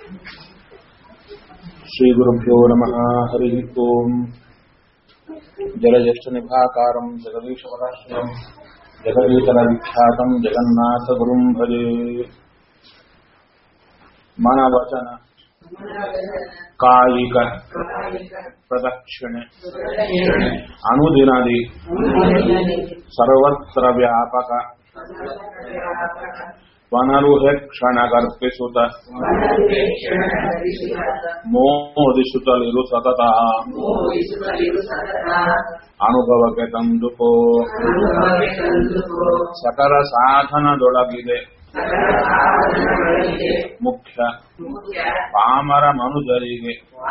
श्रीगुरुभ्यो नमः हरिः ओम् जलज्येष्ठनिभाकारम् जगदीशपराश्रयम् जगदीतलविख्यातम् जगन्नाथगुरुम् भजे मनवचन ಕಾಯಿಕ ಪ್ರದಕ್ಷಿಣೆ ಅನುದಿನದಿ ಸರ್ವತ್ರ ವ್ಯಾಪಕ ವನರುಹೆ ಕ್ಷಣಗರ್ಪಿಸುತ್ತ ಮೋದಿಸುತ್ತಲಿರು ಸತತ ಅನುಭವಕ್ಕೆ ತಂದುಕೋ ಸಕಲ ಸಾಧನದೊಳಗಿದೆ ಮುಖ್ಯ ಪಾಮರ ಮನುಜರಿಗೆ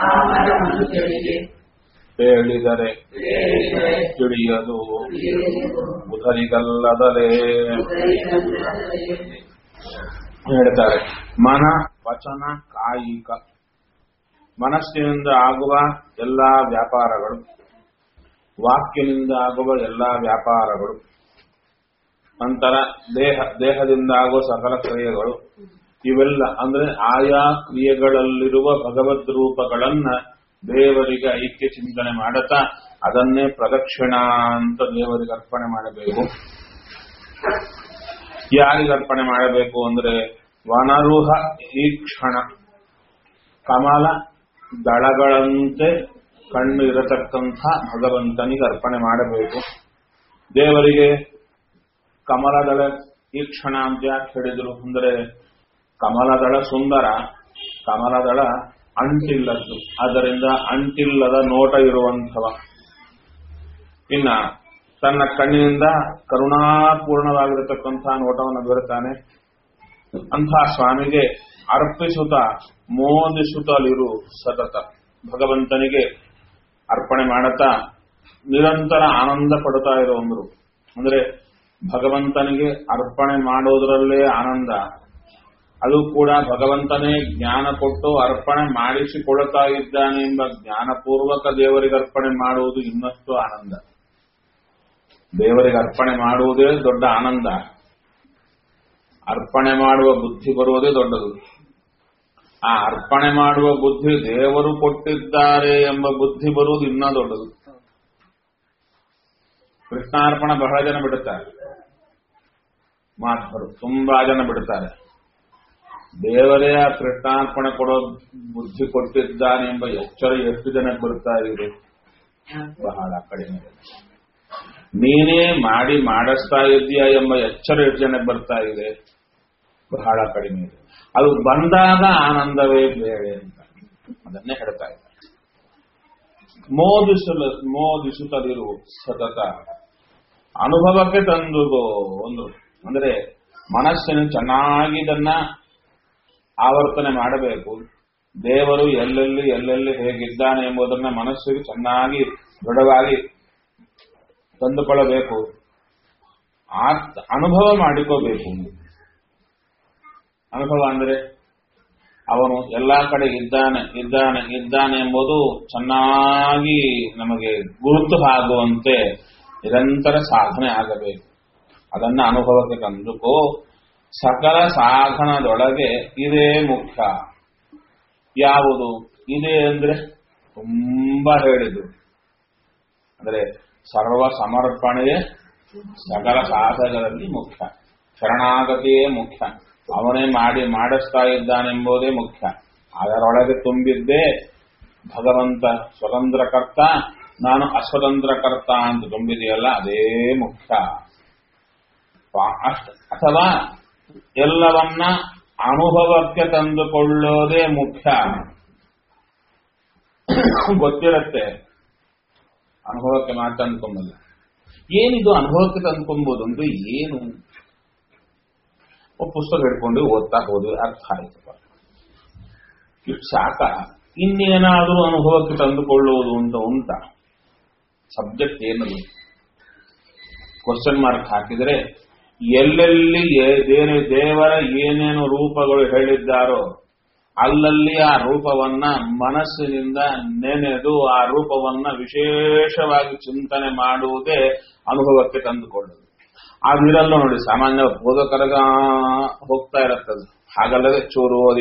ಹೇಳಿದರೆ ತಿಳಿಯದು ಬುಧರಿಗಲ್ಲದಲೇ ಹೇಳ್ತಾರೆ ಮನ ವಚನ ಕಾಯಿಕ ಮನಸ್ಸಿನಿಂದ ಆಗುವ ಎಲ್ಲಾ ವ್ಯಾಪಾರಗಳು ವಾಕ್ಯನಿಂದ ಆಗುವ ಎಲ್ಲಾ ವ್ಯಾಪಾರಗಳು ನಂತರ ದೇಹ ದೇಹದಿಂದ ಆಗುವ ಸಕಲ ಕ್ರಿಯೆಗಳು ಇವೆಲ್ಲ ಅಂದ್ರೆ ಆಯಾ ಕ್ರಿಯೆಗಳಲ್ಲಿರುವ ಭಗವದ್ ರೂಪಗಳನ್ನ ದೇವರಿಗೆ ಐಕ್ಯ ಚಿಂತನೆ ಮಾಡುತ್ತಾ ಅದನ್ನೇ ಪ್ರದಕ್ಷಿಣ ಅಂತ ದೇವರಿಗೆ ಅರ್ಪಣೆ ಮಾಡಬೇಕು ಯಾರಿಗೆ ಅರ್ಪಣೆ ಮಾಡಬೇಕು ಅಂದ್ರೆ ವನರುಹ ಈ ಕ್ಷಣ ಕಮಲ ದಳಗಳಂತೆ ಕಣ್ಣು ಇರತಕ್ಕಂಥ ಭಗವಂತನಿಗೆ ಅರ್ಪಣೆ ಮಾಡಬೇಕು ದೇವರಿಗೆ ಕಮಲದಳ ಈ ಕ್ಷಣ ಅಂತ ಯಾಕೆ ಹೇಳಿದ್ರು ಅಂದ್ರೆ ಕಮಲದಳ ಸುಂದರ ಕಮಲದಳ ಅಂಟಿಲ್ಲದ್ದು ಅದರಿಂದ ಅಂಟಿಲ್ಲದ ನೋಟ ಇರುವಂಥವ ಇನ್ನ ತನ್ನ ಕಣ್ಣಿನಿಂದ ಕರುಣಾಪೂರ್ಣವಾಗಿರತಕ್ಕಂತಹ ನೋಟವನ್ನು ಬೀರುತ್ತಾನೆ ಅಂಥ ಸ್ವಾಮಿಗೆ ಅರ್ಪಿಸುತ್ತ ಮೋದಿಸುತ್ತಲಿರು ಸತತ ಭಗವಂತನಿಗೆ ಅರ್ಪಣೆ ಮಾಡುತ್ತಾ ನಿರಂತರ ಆನಂದ ಪಡುತ್ತಾ ಇರುವಂದ್ರು ಅಂದ್ರೆ ಭಗವಂತನಿಗೆ ಅರ್ಪಣೆ ಮಾಡೋದರಲ್ಲೇ ಆನಂದ ಅದು ಕೂಡ ಭಗವಂತನೇ ಜ್ಞಾನ ಕೊಟ್ಟು ಅರ್ಪಣೆ ಮಾಡಿಸಿಕೊಳ್ತಾ ಇದ್ದಾನೆ ಎಂಬ ಜ್ಞಾನಪೂರ್ವಕ ದೇವರಿಗೆ ಅರ್ಪಣೆ ಮಾಡುವುದು ಇನ್ನಷ್ಟು ಆನಂದ ದೇವರಿಗೆ ಅರ್ಪಣೆ ಮಾಡುವುದೇ ದೊಡ್ಡ ಆನಂದ ಅರ್ಪಣೆ ಮಾಡುವ ಬುದ್ಧಿ ಬರುವುದೇ ದೊಡ್ಡದು ಆ ಅರ್ಪಣೆ ಮಾಡುವ ಬುದ್ಧಿ ದೇವರು ಕೊಟ್ಟಿದ್ದಾರೆ ಎಂಬ ಬುದ್ಧಿ ಬರುವುದು ಇನ್ನೂ ದೊಡ್ಡದು ಕೃಷ್ಣಾರ್ಪಣ ಬಹಳ ಜನ ಬಿಡುತ್ತಾರೆ ಮಾಧ್ವರು ತುಂಬಾ ಜನ ಬಿಡುತ್ತಾರೆ ದೇವರೇ ಆ ಕೃಷ್ಣಾರ್ಪಣೆ ಕೊಡೋ ಬುದ್ಧಿ ಕೊಟ್ಟಿದ್ದಾನೆ ಎಂಬ ಎಚ್ಚರ ಎಷ್ಟು ಜನಕ್ಕೆ ಬರ್ತಾ ಇದೆ ಬಹಳ ಕಡಿಮೆ ನೀನೇ ಮಾಡಿ ಮಾಡಿಸ್ತಾ ಇದೆಯಾ ಎಂಬ ಎಚ್ಚರ ಎಷ್ಟು ಜನಕ್ಕೆ ಬರ್ತಾ ಇದೆ ಬಹಳ ಕಡಿಮೆ ಇದೆ ಅದು ಬಂದಾಗ ಆನಂದವೇ ಬೇರೆ ಅಂತ ಅದನ್ನೇ ಹೇಳ್ತಾ ಇದ್ದಾರೆ ಮೋದಿಸಲು ಮೋದಿಸುತ್ತಲಿರು ಸತತ ಅನುಭವಕ್ಕೆ ತಂದುಗೋ ಒಂದು ಅಂದ್ರೆ ಮನಸ್ಸಿನ ಚೆನ್ನಾಗಿ ಇದನ್ನ ಆವರ್ತನೆ ಮಾಡಬೇಕು ದೇವರು ಎಲ್ಲೆಲ್ಲಿ ಎಲ್ಲೆಲ್ಲಿ ಹೇಗಿದ್ದಾನೆ ಎಂಬುದನ್ನ ಮನಸ್ಸಿಗೆ ಚೆನ್ನಾಗಿ ದೃಢವಾಗಿ ತಂದುಕೊಳ್ಳಬೇಕು ಆ ಅನುಭವ ಮಾಡಿಕೋಬೇಕು ಅನುಭವ ಅಂದ್ರೆ ಅವನು ಎಲ್ಲಾ ಕಡೆ ಇದ್ದಾನೆ ಇದ್ದಾನೆ ಇದ್ದಾನೆ ಎಂಬುದು ಚೆನ್ನಾಗಿ ನಮಗೆ ಗುರುತು ಆಗುವಂತೆ ನಿರಂತರ ಸಾಧನೆ ಆಗಬೇಕು ಅದನ್ನ ಅನುಭವಕ್ಕೆ ತಂದುಕೋ ಸಕಲ ಸಾಧನದೊಳಗೆ ಇದೇ ಮುಖ್ಯ ಯಾವುದು ಇದೆ ಅಂದ್ರೆ ತುಂಬಾ ಹೇಳಿದ್ರು ಅಂದ್ರೆ ಸರ್ವ ಸಮರ್ಪಣೆಯೇ ಸಕಲ ಸಾಧಕರಲ್ಲಿ ಮುಖ್ಯ ಶರಣಾಗತಿಯೇ ಮುಖ್ಯ ಅವನೇ ಮಾಡಿ ಮಾಡಿಸ್ತಾ ಇದ್ದಾನೆಂಬುದೇ ಮುಖ್ಯ ಅದರೊಳಗೆ ತುಂಬಿದ್ದೇ ಭಗವಂತ ಸ್ವತಂತ್ರಕರ್ತ ನಾನು ಅಸ್ವತಂತ್ರಕರ್ತ ಅಂತ ತುಂಬಿದೆಯಲ್ಲ ಅದೇ ಮುಖ್ಯ ಅಷ್ಟ ಅಥವಾ ಎಲ್ಲವನ್ನ ಅನುಭವಕ್ಕೆ ತಂದುಕೊಳ್ಳೋದೇ ಮುಖ್ಯ ಗೊತ್ತಿರತ್ತೆ ಅನುಭವಕ್ಕೆ ಮಾತ್ರ ತಂದ್ಕೊಂಬಲ್ಲ ಏನಿದು ಅನುಭವಕ್ಕೆ ತಂದ್ಕೊಂಬೋದು ಅಂದ್ರೆ ಏನು ಪುಸ್ತಕ ಹಿಡ್ಕೊಂಡು ಓದ್ತಾ ಹೋದ್ವಿ ಅರ್ಥ ಆಯ್ತಪ್ಪ ಇಷ್ಟು ಸಾಕ ಇನ್ನೇನಾದರೂ ಅನುಭವಕ್ಕೆ ತಂದುಕೊಳ್ಳುವುದು ಅಂತ ಉಂಟ ಸಬ್ಜೆಕ್ಟ್ ಏನದು ಕ್ವಶನ್ ಮಾರ್ಕ್ ಹಾಕಿದರೆ ಎಲ್ಲೆಲ್ಲಿ ಏನೇ ದೇವರ ಏನೇನು ರೂಪಗಳು ಹೇಳಿದ್ದಾರೋ ಅಲ್ಲಲ್ಲಿ ಆ ರೂಪವನ್ನ ಮನಸ್ಸಿನಿಂದ ನೆನೆದು ಆ ರೂಪವನ್ನ ವಿಶೇಷವಾಗಿ ಚಿಂತನೆ ಮಾಡುವುದೇ ಅನುಭವಕ್ಕೆ ತಂದುಕೊಳ್ಳುವುದು ಅದಿರಲ್ಲ ನೋಡಿ ಸಾಮಾನ್ಯ ಬೋಧಕರಗ ಹೋಗ್ತಾ ಇರುತ್ತದೆ ಹಾಗಲ್ಲದೆ ಚೂರು ಓದಿ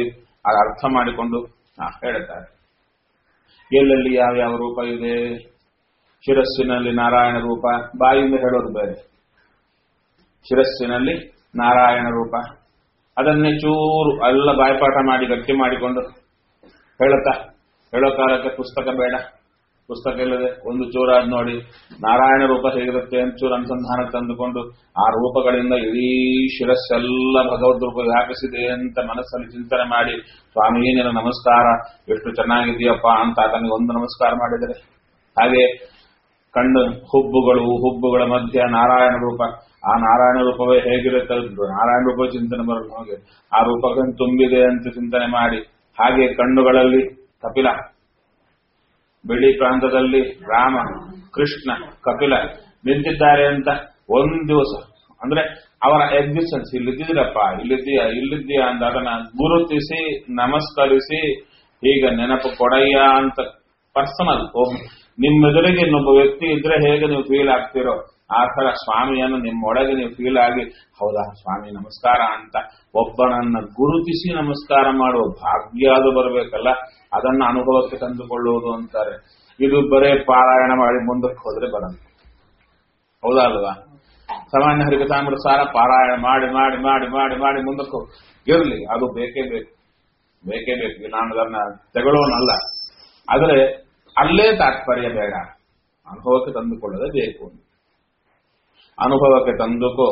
ಅದು ಅರ್ಥ ಮಾಡಿಕೊಂಡು ಹಾ, ಹೇಳ್ತಾರೆ ಎಲ್ಲೆಲ್ಲಿ ಯಾವ ಯಾವ ರೂಪ ಇದೆ ಶಿರಸ್ಸಿನಲ್ಲಿ ನಾರಾಯಣ ರೂಪ ಬಾಯಿಂದ ಹೇಳೋದು ಬೇರೆ ಶಿರಸ್ಸಿನಲ್ಲಿ ನಾರಾಯಣ ರೂಪ ಅದನ್ನೇ ಚೂರು ಎಲ್ಲ ಬಾಯ್ಪಾಠ ಮಾಡಿ ಗಟ್ಟಿ ಮಾಡಿಕೊಂಡು ಹೇಳುತ್ತಾ ಹೇಳೋ ಕಾಲಕ್ಕೆ ಪುಸ್ತಕ ಬೇಡ ಪುಸ್ತಕ ಇಲ್ಲದೆ ಒಂದು ಚೂರಾದ್ ನೋಡಿ ನಾರಾಯಣ ರೂಪ ಹೇಗಿರುತ್ತೆ ಅಂತ ಚೂರು ಅನುಸಂಧಾನ ತಂದುಕೊಂಡು ಆ ರೂಪಗಳಿಂದ ಇಡೀ ಶಿರಸ್ಸೆಲ್ಲ ಭಗವದ್ ರೂಪ ವ್ಯಾಪಿಸಿದೆ ಅಂತ ಮನಸ್ಸಲ್ಲಿ ಚಿಂತನೆ ಮಾಡಿ ಸ್ವಾಮಿ ನಿನ್ನ ನಮಸ್ಕಾರ ಎಷ್ಟು ಚೆನ್ನಾಗಿದೆಯಪ್ಪ ಅಂತ ಆತನಿಗೆ ಒಂದು ನಮಸ್ಕಾರ ಮಾಡಿದರೆ ಹಾಗೆ ಕಣ್ಣು ಹುಬ್ಬುಗಳು ಹುಬ್ಬುಗಳ ಮಧ್ಯ ನಾರಾಯಣ ರೂಪ ಆ ನಾರಾಯಣ ರೂಪವೇ ಹೇಗಿರುತ್ತೆ ಅದು ನಾರಾಯಣ ರೂಪ ಚಿಂತನೆ ಬರೋದು ನಮಗೆ ಆ ರೂಪಗಳನ್ನು ತುಂಬಿದೆ ಅಂತ ಚಿಂತನೆ ಮಾಡಿ ಹಾಗೆ ಕಣ್ಣುಗಳಲ್ಲಿ ಕಪಿಲ ಬಿಳಿ ಪ್ರಾಂತದಲ್ಲಿ ರಾಮ ಕೃಷ್ಣ ಕಪಿಲ ನಿಂತಿದ್ದಾರೆ ಅಂತ ಒಂದ್ ದಿವಸ ಅಂದ್ರೆ ಅವರ ಎಕ್ಸಿಸ್ಟೆನ್ಸ್ ಇಲ್ಲಿದ್ದೀರಪ್ಪ ಇಲ್ಲಿದ್ದೀಯಾ ಇಲ್ಲಿದ್ದೀಯಾ ಅಂತ ಅದನ್ನ ಗುರುತಿಸಿ ನಮಸ್ಕರಿಸಿ ಈಗ ನೆನಪು ಕೊಡಯ್ಯ ಅಂತ ಪರ್ಸನಲ್ ನಿಮ್ಮೆದುರಿಗೆ ಇನ್ನೊಬ್ಬ ವ್ಯಕ್ತಿ ಇದ್ರೆ ಹೇಗೆ ನೀವು ಫೀಲ್ ಆಗ್ತಿರೋ ಆ ತರ ಸ್ವಾಮಿಯನ್ನು ನಿಮ್ಮೊಳಗೆ ನೀವು ಫೀಲ್ ಆಗಿ ಹೌದಾ ಸ್ವಾಮಿ ನಮಸ್ಕಾರ ಅಂತ ಒಬ್ಬನನ್ನ ಗುರುತಿಸಿ ನಮಸ್ಕಾರ ಮಾಡುವ ಭಾಗ್ಯ ಅದು ಬರಬೇಕಲ್ಲ ಅದನ್ನ ಅನುಭವಕ್ಕೆ ತಂದುಕೊಳ್ಳುವುದು ಅಂತಾರೆ ಇದು ಬರೇ ಪಾರಾಯಣ ಮಾಡಿ ಮುಂದಕ್ಕೆ ಹೋದ್ರೆ ಬರಲ್ಲ ಹೌದಾ ಅಲ್ವಾ ಸಾಮಾನ್ಯ ಹರಿಕಥಾಮೃತ ಸಾರ ಪಾರಾಯಣ ಮಾಡಿ ಮಾಡಿ ಮಾಡಿ ಮಾಡಿ ಮಾಡಿ ಮುಂದಕ್ಕೆ ಹೋಗ್- ಇರ್ಲಿ ಅದು ಬೇಕೇ ಬೇಕು ಬೇಕೇ ಬೇಕು ನಾನು ಅದನ್ನ ತೆಗೊಳ್ಳೋನಲ್ಲ ಆದರೆ ಅಲ್ಲೇ ತಾತ್ಪರ್ಯ ಬೇಡ ಅನುಭವಕ್ಕೆ ತಂದುಕೊಳ್ಳದೆ ಬೇಕು ಅನುಭವಕ್ಕೆ ತಂದುಕೋ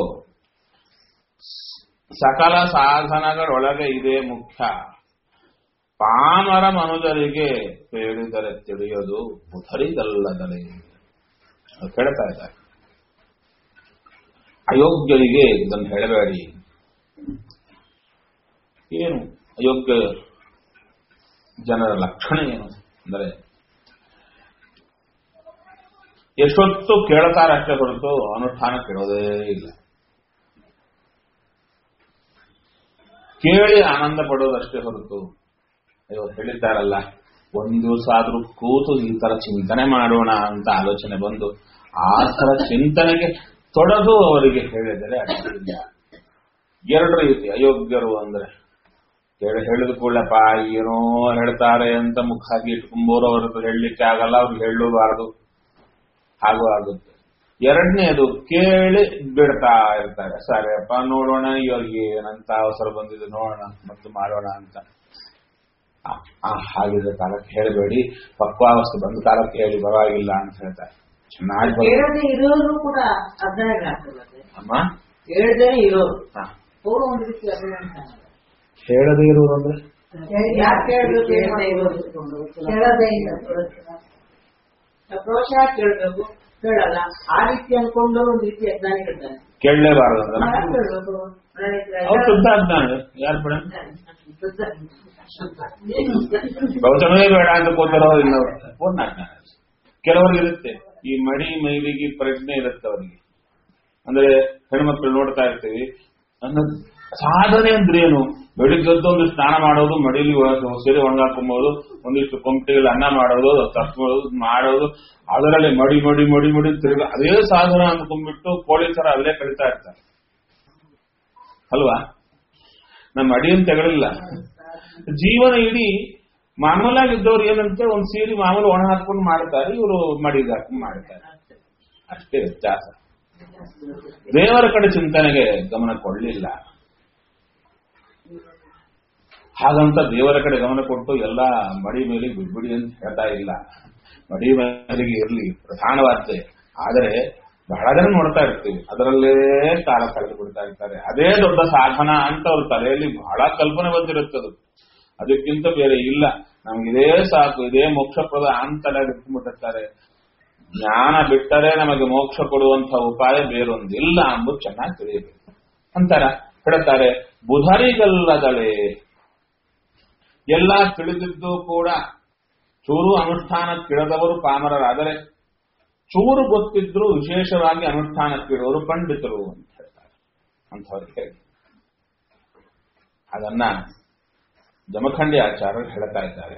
ಸಕಲ ಸಾಧನಗಳೊಳಗೆ ಇದೆ ಮುಖ್ಯ ಪಾಮರ ಮನುಜರಿಗೆ ಹೇಳಿದರೆ ತಿಳಿಯೋದು ಬುಧರಿಗಲ್ಲದಲೇ ಅದು ಕೇಳ್ತಾ ಇದ್ದಾರೆ ಅಯೋಗ್ಯರಿಗೆ ಇದನ್ನು ಹೇಳಬೇಡಿ ಏನು ಅಯೋಗ್ಯ ಜನರ ಲಕ್ಷಣ ಏನು ಅಂದರೆ ಎಷ್ಟೊತ್ತು ಕೇಳ್ತಾರೆ ಅಷ್ಟೇ ಹೊರತು ಅನುಷ್ಠಾನ ಕೇಳೋದೇ ಇಲ್ಲ ಕೇಳಿ ಆನಂದ ಪಡೋದಷ್ಟೇ ಹೊರತು ಅಯ್ಯೋ ಹೇಳಿದ್ದಾರಲ್ಲ ಒಂದ್ ದಿವಸ ಆದ್ರೂ ಕೂತು ಈ ತರ ಚಿಂತನೆ ಮಾಡೋಣ ಅಂತ ಆಲೋಚನೆ ಬಂದು ಆ ತರ ಚಿಂತನೆಗೆ ತೊಡದು ಅವರಿಗೆ ಹೇಳಿದರೆ ಅಡ್ಡಿಲ್ಲ ಎರಡು ರೀತಿ ಅಯೋಗ್ಯರು ಅಂದ್ರೆ ಹೇಳಿ ಹೇಳಿದ ಕೂಡಲಪ್ಪ ಏನೋ ಹೇಳ್ತಾರೆ ಅಂತ ಮುಖ ಹಾಕಿ ಇಟ್ಕೊಂಬೋರು ಅವ್ರ ಹತ್ರ ಹೇಳಲಿಕ್ಕೆ ಆಗಲ್ಲ ಅವ್ರಿಗೆ ಹೇಳಬಾರದು ಹಾಗೂ ಆಗುತ್ತೆ ಎರಡನೇದು ಕೇಳಿ ಬಿಡ್ತಾ ಇರ್ತಾರೆ ಸರಿ ಅಪ್ಪ ನೋಡೋಣ ಇವಾಗ ಏನಂತ ಅವಸರ ಬಂದಿದೆ ನೋಡೋಣ ಮತ್ತು ಮಾಡೋಣ ಅಂತ ಆ, ಆ, ಹಾಗಿದ್ರೆ ಕಾಲಕ್ಕೆ ಹೇಳಬೇಡಿ ಪಕ್ವಾವಸ್ಥೆ ಬಂದ ಕಾಲಕ್ಕೆ ಹೇಳಿ ಪರವಾಗಿಲ್ಲ ಅಂತ ಹೇಳ್ತಾರೆ ಚೆನ್ನಾಗಿ ಬರುತ್ತೆ. ಕೇಳದೆ ಇರೋರು ಕೂಡ ಅರ್ಧನಾಗ ಆಗ್ತದೆ ಅಮ್ಮ ಕೇಳದೇನೆ ಇರೋರು ಹಾ. ಅವರು ಒಂದು ರೀತಿ ಅಭಿನಂದನೆ ಹೇಳದೇ ಇರೋರು ಅಂದ್ರೆ ಯಾಕೆ ಕೇಳಬೇಕು ಕೇಳದೆ ಇರೋರು ಕೇಳದೇ ಇಲ್ಲ ಪ್ರೋತ್ಸಾಹ ಕೇಳಬೇಕು ಕೇಳಲ್ಲ ಆ ರೀತಿ ಅನ್ಕೊಂಡು ಒಂದು ರೀತಿ ಅಜ್ಞಾನಿಗಿರ್ತಾನೆ ಕೇಳಲೇಬಾರದು ಅಂದ್ರೆ ಯಾಕೆ ಕೇಳಬೇಕು ಅವ್ರು ಶುದ್ಧ ಅಜ್ಞಾನ ಯಾರು ಬೇಡ ಗೌತಮೇ ಬೇಡ ಅಂತ ಕೂತಿರೋ ಇಲ್ಲ ಪೂರ್ಣ ಅಜ್ಞಾನ ಕೆಲವರಿಗೆ ಇರುತ್ತೆ ಈ ಮಡಿ ಮೈಲಿಗೆ ಪ್ರಜ್ಞೆ ಇರುತ್ತೆ ಅವರಿಗೆ ಅಂದ್ರೆ ಹೆಣ್ಮಕ್ಳು ನೋಡ್ತಾ ಇರ್ತೀವಿ ನನ್ನ ಸಾಧನೆ ಅಂದ್ರೆ ಏನು ಬೆಳಿಗ್ಗೆದ್ದು ಒಂದು ಸ್ನಾನ ಮಾಡೋದು ಮಡಿಲಿ ಒ- ಸೀರೆ ಒಣಗಾಕೊಂಬೋದು ಒಂದಿಷ್ಟು ಕೊಂಟಿಗಳು ಅನ್ನ ಮಾಡೋದು ತಪ್ಪೋದು ಮಾಡೋದು ಅದರಲ್ಲಿ ಮಡಿ ಮಡಿ ಮಡಿ ಮಡಿ ತಿರುಗ ಅದೇ ಸಾಧನ ಅಂದ್ಕೊಂಡ್ಬಿಟ್ಟು ಪೊಲೀಸರ ಅಲ್ಲೇ ಕಳಿತಾ ಇರ್ತಾರೆ ಅಲ್ವಾ ನಮ್ಮ ಅಡಿಯನ್ನು ತೆಗಳಿಲ್ಲ ಜೀವನ ಇಡೀ ಮಾಮೂಲಾಗಿದ್ದವ್ರು ಏನಂತೆ ಒಂದ್ ಸೀರೆ ಮಾಮೂಲು ಒಣ ಹಾಕೊಂಡು ಮಾಡ್ತಾರೆ ಇವರು ಮಡಿಗೆ ಹಾಕೊಂಡು ಮಾಡ್ತಾರೆ ಅಷ್ಟೇ ವ್ಯತ್ಯಾಸ ದೇವರ ಕಡೆ ಚಿಂತನೆಗೆ ಗಮನ ಕೊಡಲಿಲ್ಲ ಹಾಗಂತ ದೇವರ ಕಡೆ ಗಮನ ಕೊಟ್ಟು ಎಲ್ಲ ಮಡಿ ಮೇಲೆ ಬಿಡ್ಬಿಡಿ ಅಂತ ಹೇಳ್ತಾ ಇಲ್ಲ ಮಡಿ ಮೇಲಿಗೆ ಇರಲಿ ಪ್ರಧಾನವಾದ್ದೆ ಆದರೆ ಬಹಳ ಜನ ನೋಡ್ತಾ ಇರ್ತೀವಿ ಅದರಲ್ಲೇ ಕಾಲ ಕಳೆದು ಬಿಡ್ತಾ ಇರ್ತಾರೆ ಅದೇ ದೊಡ್ಡ ಸಾಧನ ಅಂತ ಅವ್ರ ತಲೆಯಲ್ಲಿ ಬಹಳ ಕಲ್ಪನೆ ಬಂದಿರುತ್ತದು ಅದಕ್ಕಿಂತ ಬೇರೆ ಇಲ್ಲ ನಮ್ಗೆ ಇದೇ ಸಾಕು ಇದೇ ಮೋಕ್ಷಪ್ರದ ಅಂತಲೇ ಬಿಟ್ಬಿಟ್ಟಿರ್ತಾರೆ ಜ್ಞಾನ ಬಿಟ್ಟರೆ ನಮಗೆ ಮೋಕ್ಷ ಕೊಡುವಂತಹ ಉಪಾಯ ಬೇರೊಂದಿಲ್ಲ ಅಂಬುದು ಚೆನ್ನಾಗಿ ತಿಳಿಯಬೇಕು ಅಂತಾರ ಹೇಳ್ತಾರೆ ಬುಧರಿಗಲ್ಲದಳೆ ಎಲ್ಲ ತಿಳಿದಿದ್ದು ಕೂಡ ಚೂರು ಅನುಷ್ಠಾನಕ್ಕಿಡದವರು ಪಾಮರರಾದರೆ ಚೂರು ಗೊತ್ತಿದ್ರು ವಿಶೇಷವಾಗಿ ಅನುಷ್ಠಾನಕ್ಕಿಡುವರು ಪಂಡಿತರು ಅಂತ ಹೇಳ್ತಾರೆ ಅಂಥವ್ರಿಗೆ ಹೇಳಿ ಅದನ್ನ ಜಮಖಂಡಿ ಆಚಾರ್ಯರು ಹೇಳ್ತಾ ಇದ್ದಾರೆ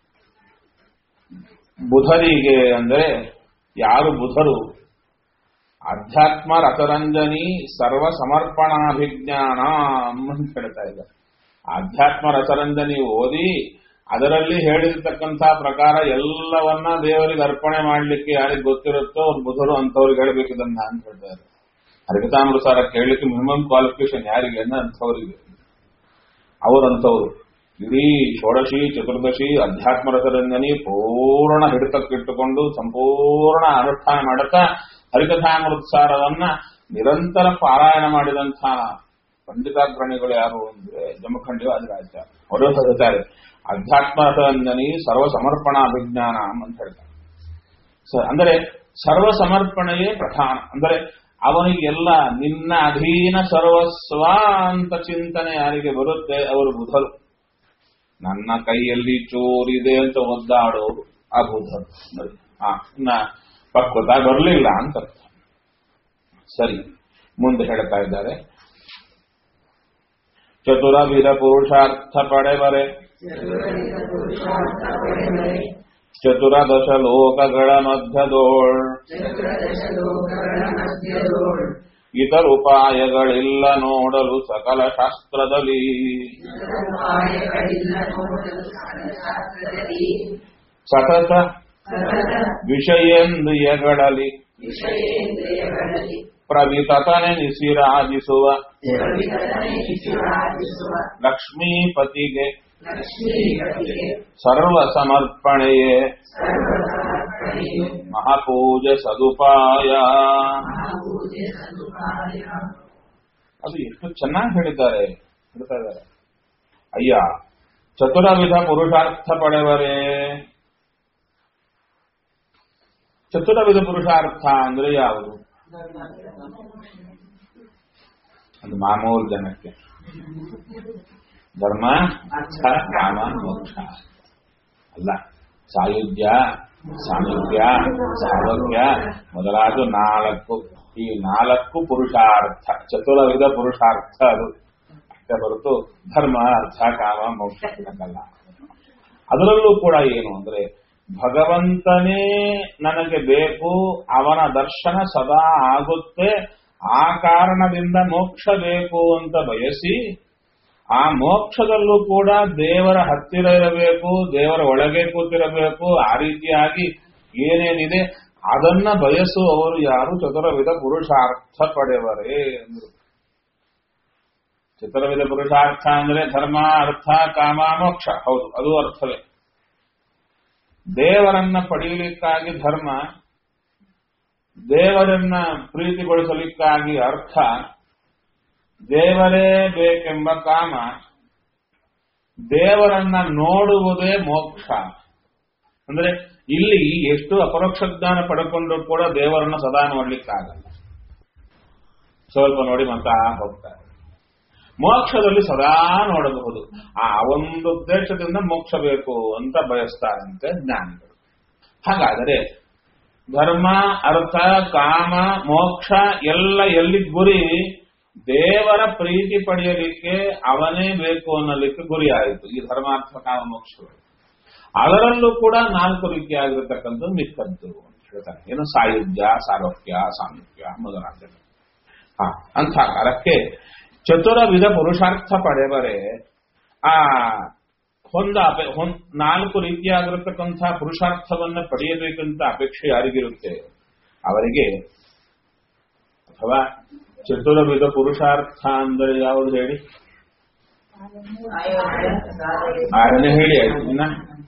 ಬುಧರಿಗೆ ಅಂದರೆ ಯಾರು ಬುಧರು ಅಧ್ಯಾತ್ಮ ರಸರಂಜನಿ ಸರ್ವ ಸಮರ್ಪಣಾಭಿಜ್ಞಾನ ಅಂತ ಹೇಳ್ತಾ ಇದ್ದಾರೆ ಆಧ್ಯಾತ್ಮ ರಸರಂಜನಿ ಓದಿ ಅದರಲ್ಲಿ ಹೇಳಿರ್ತಕ್ಕಂಥ ಪ್ರಕಾರ ಎಲ್ಲವನ್ನ ದೇವರಿಗೆ ಅರ್ಪಣೆ ಮಾಡ್ಲಿಕ್ಕೆ ಯಾರಿಗೆ ಗೊತ್ತಿರುತ್ತೋ ಅವ್ರು ಬುಧರು ಅಂತವ್ರಿಗೆ ಹೇಳ್ಬೇಕು ಇದನ್ನ ಅಂತ ಹೇಳ್ತಾರೆ ಹರಿಕತಾಮೃತಾರ ಕೇಳಲಿಕ್ಕೆ ಮಿನಿಮಮ್ ಕ್ವಾಲಿಫಿಕೇಶನ್ ಯಾರಿಗೆ ಅಂದ್ರೆ ಅಂಥವರಿಗೆ ಅವರಂಥವ್ರು ಇಡೀ ಷೋಡಶಿ ಚತುರ್ದಶಿ ಅಧ್ಯಾತ್ಮ ರಸರಂಜನಿ ಪೂರ್ಣ ಹಿಡಿತಕ್ಕಿಟ್ಟುಕೊಂಡು ಸಂಪೂರ್ಣ ಅನುಷ್ಠಾನ ಮಾಡುತ್ತಾ ಹರಿಕಥಾಮೃತಸಾರವನ್ನ ನಿರಂತರ ಪಾರಾಯಣ ಮಾಡಿದಂಥ ಪಂಡಿತಾಗ್ರಣಿಗಳು ಯಾರು ಅಂದ್ರೆ ಜಮಖಂಡಿ ವಾದಿರಾಜ ಅವರು ಹೇಳ್ತಾರೆ ಅಧ್ಯಾತ್ಮ ರಸರಂಜನಿ ಸರ್ವ ಸಮರ್ಪಣಾ ಅಭಿಜ್ಞಾನ ಅಂತ ಹೇಳ್ತಾರೆ ಸ- ಅಂದರೆ ಸರ್ವ ಸಮರ್ಪಣೆಯೇ ಪ್ರಧಾನ ಅಂದರೆ ಅವನಿಗೆಲ್ಲ ನಿನ್ನ ಅಧೀನ ಸರ್ವಸ್ವ ಅಂತ ಚಿಂತನೆ ಯಾರಿಗೆ ಬರುತ್ತೆ ಅವರು ಬುಧರು ನನ್ನ ಕೈಯಲ್ಲಿ ಚೋರಿದೆ ಅಂತ ಒದ್ದಾಡೋರು ಆ ಬುಧರು ನೋಡಿ. ಆ, ಇನ್ನ ಪಕ್ವತ ಬರಲಿಲ್ಲ ಅಂತ ಅರ್ಥ. ಸರಿ ಮುಂದೆ ಹೇಳ್ತಾ ಇದ್ದಾರೆ ಚತುರವಿಧ ಪುರುಷಾರ್ಥ ಪಡೆವರೆ ಚತುರದಶ ಲೋಕಗಳ ಮಧ್ಯದೋಳ್ ಇತರುಪಾಯಗಳಿಲ್ಲ ನೋಡಲು ಸಕಲ ಶಾಸ್ತ್ರದಲ್ಲಿ ಸತತ ವಿಷಯೇಂದ್ರಿಯಗಳಲ್ಲಿ ಪ್ರವಿತತನೆ ನಿಸಿರಾಜಿಸುವ ಲಕ್ಷ್ಮೀಪತಿಗೆ ಸರ್ವ ಸಮರ್ಪಣೆಯೇ ಮಹಾಪೂಜೆ ಸದುಪಾಯ ಅದು ಎಷ್ಟು ಚೆನ್ನಾಗಿ ಹೇಳಿದ್ದಾರೆ ಹೇಳ್ತಾ ಇದ್ದಾರೆ ಅಯ್ಯ ಚತುರವಿಧ ಪುರುಷಾರ್ಥ ಪಡೆವರೇ ಚತುರವಿಧ ಪುರುಷಾರ್ಥ ಅಂದ್ರೆ ಯಾವುದು ಅದು ಮಾಮೂಲು ಜನಕ್ಕೆ ಧರ್ಮ ಅರ್ಥ ಕಾಮ ಮೋಕ್ಷ ಅಲ್ಲ ಸಾಯುಜ್ಯ ಸಾಮೀಪ್ಯ ಸಾರೋಗ್ಯ ಮೊದಲಾದ ನಾಲ್ಕು ಈ ನಾಲ್ಕು ಪುರುಷಾರ್ಥ ಚತುರವಿಧ ಪುರುಷಾರ್ಥ ಅದು ಅಷ್ಟೇ ಹೊರತು ಧರ್ಮ ಅರ್ಥ ಕಾಮ ಮೋಕ್ಷ ಇದಕ್ಕಲ್ಲ ಅದರಲ್ಲೂ ಕೂಡ ಏನು ಅಂದ್ರೆ ಭಗವಂತನೇ ನನಗೆ ಬೇಕು ಅವನ ದರ್ಶನ ಸದಾ ಆಗುತ್ತೆ ಆ ಕಾರಣದಿಂದ ಮೋಕ್ಷ ಬೇಕು ಅಂತ ಬಯಸಿ ಆ ಮೋಕ್ಷದಲ್ಲೂ ಕೂಡ ದೇವರ ಹತ್ತಿರ ಇರಬೇಕು ದೇವರ ಒಳಗೆ ಕೂತಿರಬೇಕು ಆ ರೀತಿಯಾಗಿ ಏನೇನಿದೆ ಅದನ್ನ ಬಯಸುವವರು ಯಾರು ಚತುರವಿಧ ಪುರುಷಾರ್ಥ ಪಡೆವರೇ ಅಂದ್ರು ಚತುರವಿಧ ಪುರುಷಾರ್ಥ ಅಂದ್ರೆ ಧರ್ಮ ಅರ್ಥ ಕಾಮ ಮೋಕ್ಷ ಹೌದು ಅದು ಅರ್ಥವೇ ದೇವರನ್ನ ಪಡೆಯಲಿಕ್ಕಾಗಿ ಧರ್ಮ ದೇವರನ್ನ ಪ್ರೀತಿಗೊಳಿಸಲಿಕ್ಕಾಗಿ ಅರ್ಥ ದೇವರೇ ಬೇಕೆಂಬ ಕಾಮ ದೇವರನ್ನ ನೋಡುವುದೇ ಮೋಕ್ಷ ಅಂದ್ರೆ ಇಲ್ಲಿ ಎಷ್ಟು ಅಪರೋಕ್ಷ ಜ್ಞಾನ ಪಡ್ಕೊಂಡ್ರು ಕೂಡ ದೇವರನ್ನ ಸದಾ ನೋಡ್ಲಿಕ್ಕಾಗಲ್ಲ ಸ್ವಲ್ಪ ನೋಡಿ ಮತ ಹೋಗ್ತಾರೆ ಮೋಕ್ಷದಲ್ಲಿ ಸದಾ ನೋಡಬಹುದು ಆ ಒಂದು ಉದ್ದೇಶದಿಂದ ಮೋಕ್ಷ ಬೇಕು ಅಂತ ಬಯಸ್ತಾರಂತೆ ಜ್ಞಾನಿಗಳು ಹಾಗಾದರೆ ಧರ್ಮ ಅರ್ಥ ಕಾಮ ಮೋಕ್ಷ ಎಲ್ಲ ಎಲ್ಲಿ ಗುರಿ ದೇವರ ಪ್ರೀತಿ ಪಡೆಯಲಿಕ್ಕೆ ಅವನೇ ಬೇಕು ಅನ್ನಲಿಕ್ಕೆ ಗುರಿ ಆಯಿತು ಈ ಧರ್ಮಾರ್ಥ ಕಾಮ ಮೋಕ್ಷಗಳು ಅದರಲ್ಲೂ ಕೂಡ ನಾಲ್ಕು ರೀತಿಯಾಗಿರತಕ್ಕಂಥ ಮಿಕ್ಕದ್ದು ಅಂತ ಹೇಳ್ತಾರೆ ಏನು ಸಾಯುಜ್ಯ ಸಾರೋಗ್ಯ ಸಾಮೀಪ್ಯ ಮೊದಲಾದ ಹಾ ಅಂಥ ಕಾಲಕ್ಕೆ ಚತುರವಿಧ ಪುರುಷಾರ್ಥ ಪಡೆವರೆ ಆ ಹೊಂದ ಅಪೆ ಹೊಂದ್ ನಾಲ್ಕು ರೀತಿಯಾಗಿರತಕ್ಕಂಥ ಪುರುಷಾರ್ಥವನ್ನ ಪಡೆಯಬೇಕಂತ ಅಪೇಕ್ಷೆ ಯಾರಿಗಿರುತ್ತೆ ಅವರಿಗೆ ಅಥವಾ ಚತುರವಿಧ ಪುರುಷಾರ್ಥ ಅಂದರೆ ಯಾವುದು ಹೇಳಿ ಆರನೇ ಹೇಳಿ ಆಯ್ತು ಇನ್ನ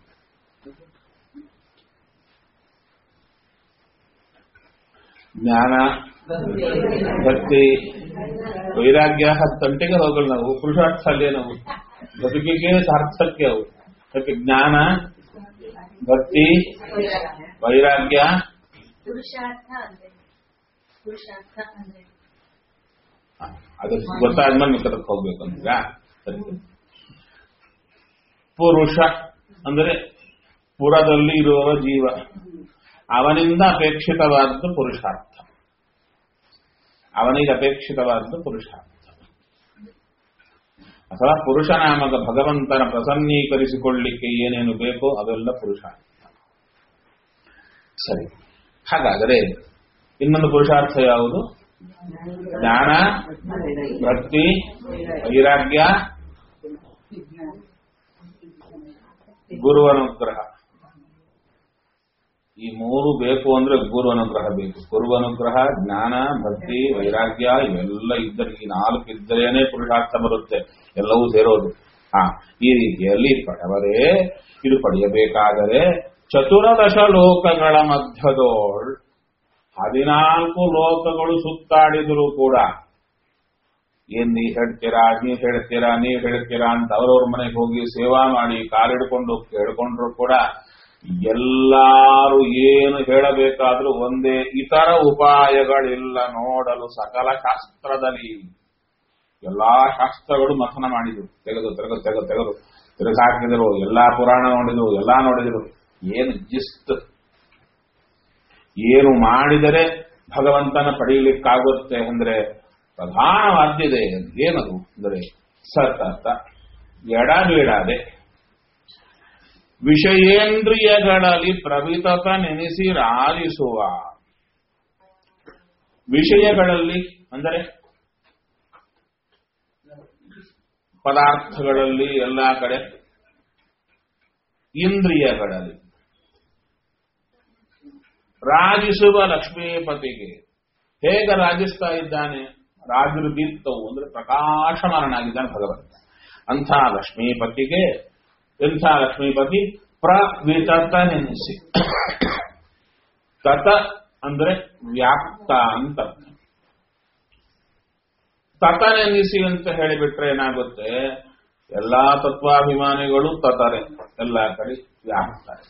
ಜ್ಞಾನ ಭಕ್ತಿ ವೈರಾಗ್ಯ ಹತ್ತಂಟಿಗೆ ಹೋಗಲ್ಲ ನಾವು ಪುರುಷಾರ್ಥ ಅಲ್ಲೇ ನಾವು ಬದುಕಿಗೆ ಸಾರ್ಥಕ್ಯ ಅವು ಅದಕ್ಕೆ ಜ್ಞಾನ ಭಕ್ತಿ ವೈರಾಗ್ಯ ಪುರುಷಾರ್ಥ ಅಂದ್ರೆ ಪುರುಷಾರ್ಥ ಅಂದ್ರೆ ಹ, ಅದು ಗೊತ್ತಾದ್ಮೇಲೆ ಮಿತ್ರಕ್ಕೆ ಹೋಗ್ಬೇಕು ಅಂತೀಗ ಸರಿ ಪುರುಷ ಅಂದರೆ ಪುರದಲ್ಲಿ ಇರುವ ಜೀವ ಅವನಿಂದ ಅಪೇಕ್ಷಿತವಾದದ್ದು ಪುರುಷಾರ್ಥ ಅವನಿಗೆ ಅಪೇಕ್ಷಿತವಾದದ್ದು ಪುರುಷಾರ್ಥ ಅಥವಾ ಪುರುಷನಾಮಕ ಭಗವಂತನ ಪ್ರಸನ್ನೀಕರಿಸಿಕೊಳ್ಳಿಕ್ಕೆ ಏನೇನು ಬೇಕೋ ಅವೆಲ್ಲ ಪುರುಷಾರ್ಥ ಸರಿ ಹಾಗಾದರೆ ಇನ್ನೊಂದು ಪುರುಷಾರ್ಥ ಯಾವುದು ಜ್ಞಾನ ಭಕ್ತಿ ವೈರಾಗ್ಯ ಗುರು ಅನುಗ್ರಹ ಈ ಮೂರು ಬೇಕು ಅಂದ್ರೆ ಗುರು ಅನುಗ್ರಹ ಬೇಕು ಗುರು ಅನುಗ್ರಹ ಜ್ಞಾನ ಭಕ್ತಿ ವೈರಾಗ್ಯ ಇವೆಲ್ಲ ಇದ್ದರೆ ಈ ನಾಲ್ಕು ಇದ್ದರೇನೆ ಪುರುಷಾರ್ಥ ಬರುತ್ತೆ ಎಲ್ಲವೂ ಸೇರೋದು ಹಾ ಈ ರೀತಿಯಲ್ಲಿ ಪಡೆವರೇ ಇದು ಪಡೆಯಬೇಕಾದರೆ ಚತುರದಶ ಲೋಕಗಳ ಮಧ್ಯದೋಳ್ ಹದಿನಾಲ್ಕು ಲೋಕಗಳು ಸುತ್ತಾಡಿದರೂ ಕೂಡ ಏನ್ ನೀವ್ ಹೇಳ್ತೀರಾ ನೀವ್ ಹೇಳ್ತೀರಾ ನೀವ್ ಹೇಳ್ತೀರಾ ಅಂತ ಅವ್ರವ್ರ ಮನೆಗೆ ಹೋಗಿ ಸೇವಾ ಮಾಡಿ ಕಾಲಿಡ್ಕೊಂಡು ಕೇಳ್ಕೊಂಡ್ರು ಕೂಡ ಎಲ್ಲಾರು ಏನು ಹೇಳಬೇಕಾದ್ರೂ ಒಂದೇ ಇತರ ಉಪಾಯಗಳಿಲ್ಲ ನೋಡಲು ಸಕಲ ಶಾಸ್ತ್ರದಲ್ಲಿ ಎಲ್ಲಾ ಶಾಸ್ತ್ರಗಳು ಮಥನ ಮಾಡಿದ್ರು ತೆಗೆದು ತೆಗೆದು ತೆಗೆದು ತೆಗೆದು ತಿರುಗಾಕಿದ್ರು ಎಲ್ಲಾ ಪುರಾಣ ನೋಡಿದ್ರು ಎಲ್ಲಾ ನೋಡಿದ್ರು ಏನು ಜಿಸ್ಟ್ ಏನು ಮಾಡಿದರೆ ಭಗವಂತನ ಪಡೆಯಲಿಕ್ಕಾಗುತ್ತೆ ಅಂದ್ರೆ ಪ್ರಧಾನವಾದ್ಯದೆ ಏನದು ಅಂದರೆ ಸತತ ಎಡಬೀಡಾದೆ ವಿಷಯೇಂದ್ರಿಯಗಳಲ್ಲಿ ಪ್ರವಿತತ ನೆನೆಸಿ ರಾಜಿಸುವ ವಿಷಯಗಳಲ್ಲಿ ಅಂದರೆ ಪದಾರ್ಥಗಳಲ್ಲಿ ಎಲ್ಲಾ ಕಡೆ ಇಂದ್ರಿಯಗಳಲ್ಲಿ ರಾಜಿಸುವ ಲಕ್ಷ್ಮೀಪತಿಗೆ ಹೇಗೆ ರಾಜಿಸ್ತಾ ಇದ್ದಾನೆ ರಾಜರು ದೀಪ್ತವು ಅಂದ್ರೆ ಪ್ರಕಾಶಮಾನನಾಗಿದ್ದಾನೆ ಭಗವಂತ ಅಂಥ ಲಕ್ಷ್ಮೀಪತಿಗೆ ಎಂಥ ಲಕ್ಷ್ಮೀಪತಿ ಪ್ರವಿತತ ನೆನೆಸಿ ತತ ಅಂದ್ರೆ ವ್ಯಾಪ್ತ ಅಂತ ತತ ನೆನೆಸಿ ಅಂತ ಹೇಳಿಬಿಟ್ರೆ ಏನಾಗುತ್ತೆ ಎಲ್ಲಾ ತತ್ವಾಭಿಮಾನಿಗಳು ತತರೆ ಎಲ್ಲ ಕಡೆ ವ್ಯಾಪ್ತಾರೆ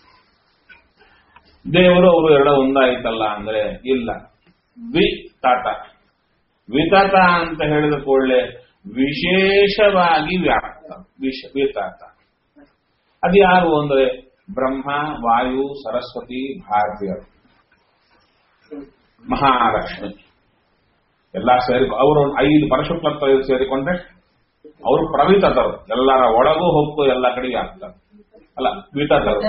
ದೇವರು ಅವರು ಎರಡ ಒಂದಾಯ್ತಲ್ಲ ಅಂದ್ರೆ ಇಲ್ಲ ವಿತತ ವಿತತ ಅಂತ ಹೇಳಿದ ಕೂಡಲೇ ವಿಶೇಷವಾಗಿ ವ್ಯಾಪ್ತ ವಿಶ ವಿತತ ಅದು ಯಾರು ಅಂದ್ರೆ ಬ್ರಹ್ಮ ವಾಯು ಸರಸ್ವತಿ ಭಾರತೀಯರು ಮಹಾಲಕ್ಷ್ಮಿ ಎಲ್ಲ ಸೇರಿ ಅವರು ಐದು ಪರಶುಕ್ಲತ್ವ ಸೇರಿಕೊಂಡ್ರೆ ಅವರು ಪ್ರವಿತತರು ಎಲ್ಲರ ಒಳಗೂ ಹೊಕ್ಕು ಎಲ್ಲ ಕಡೆಗೆ ಆಗ್ತಾರೆ ಅಲ್ಲ ವಿತತರು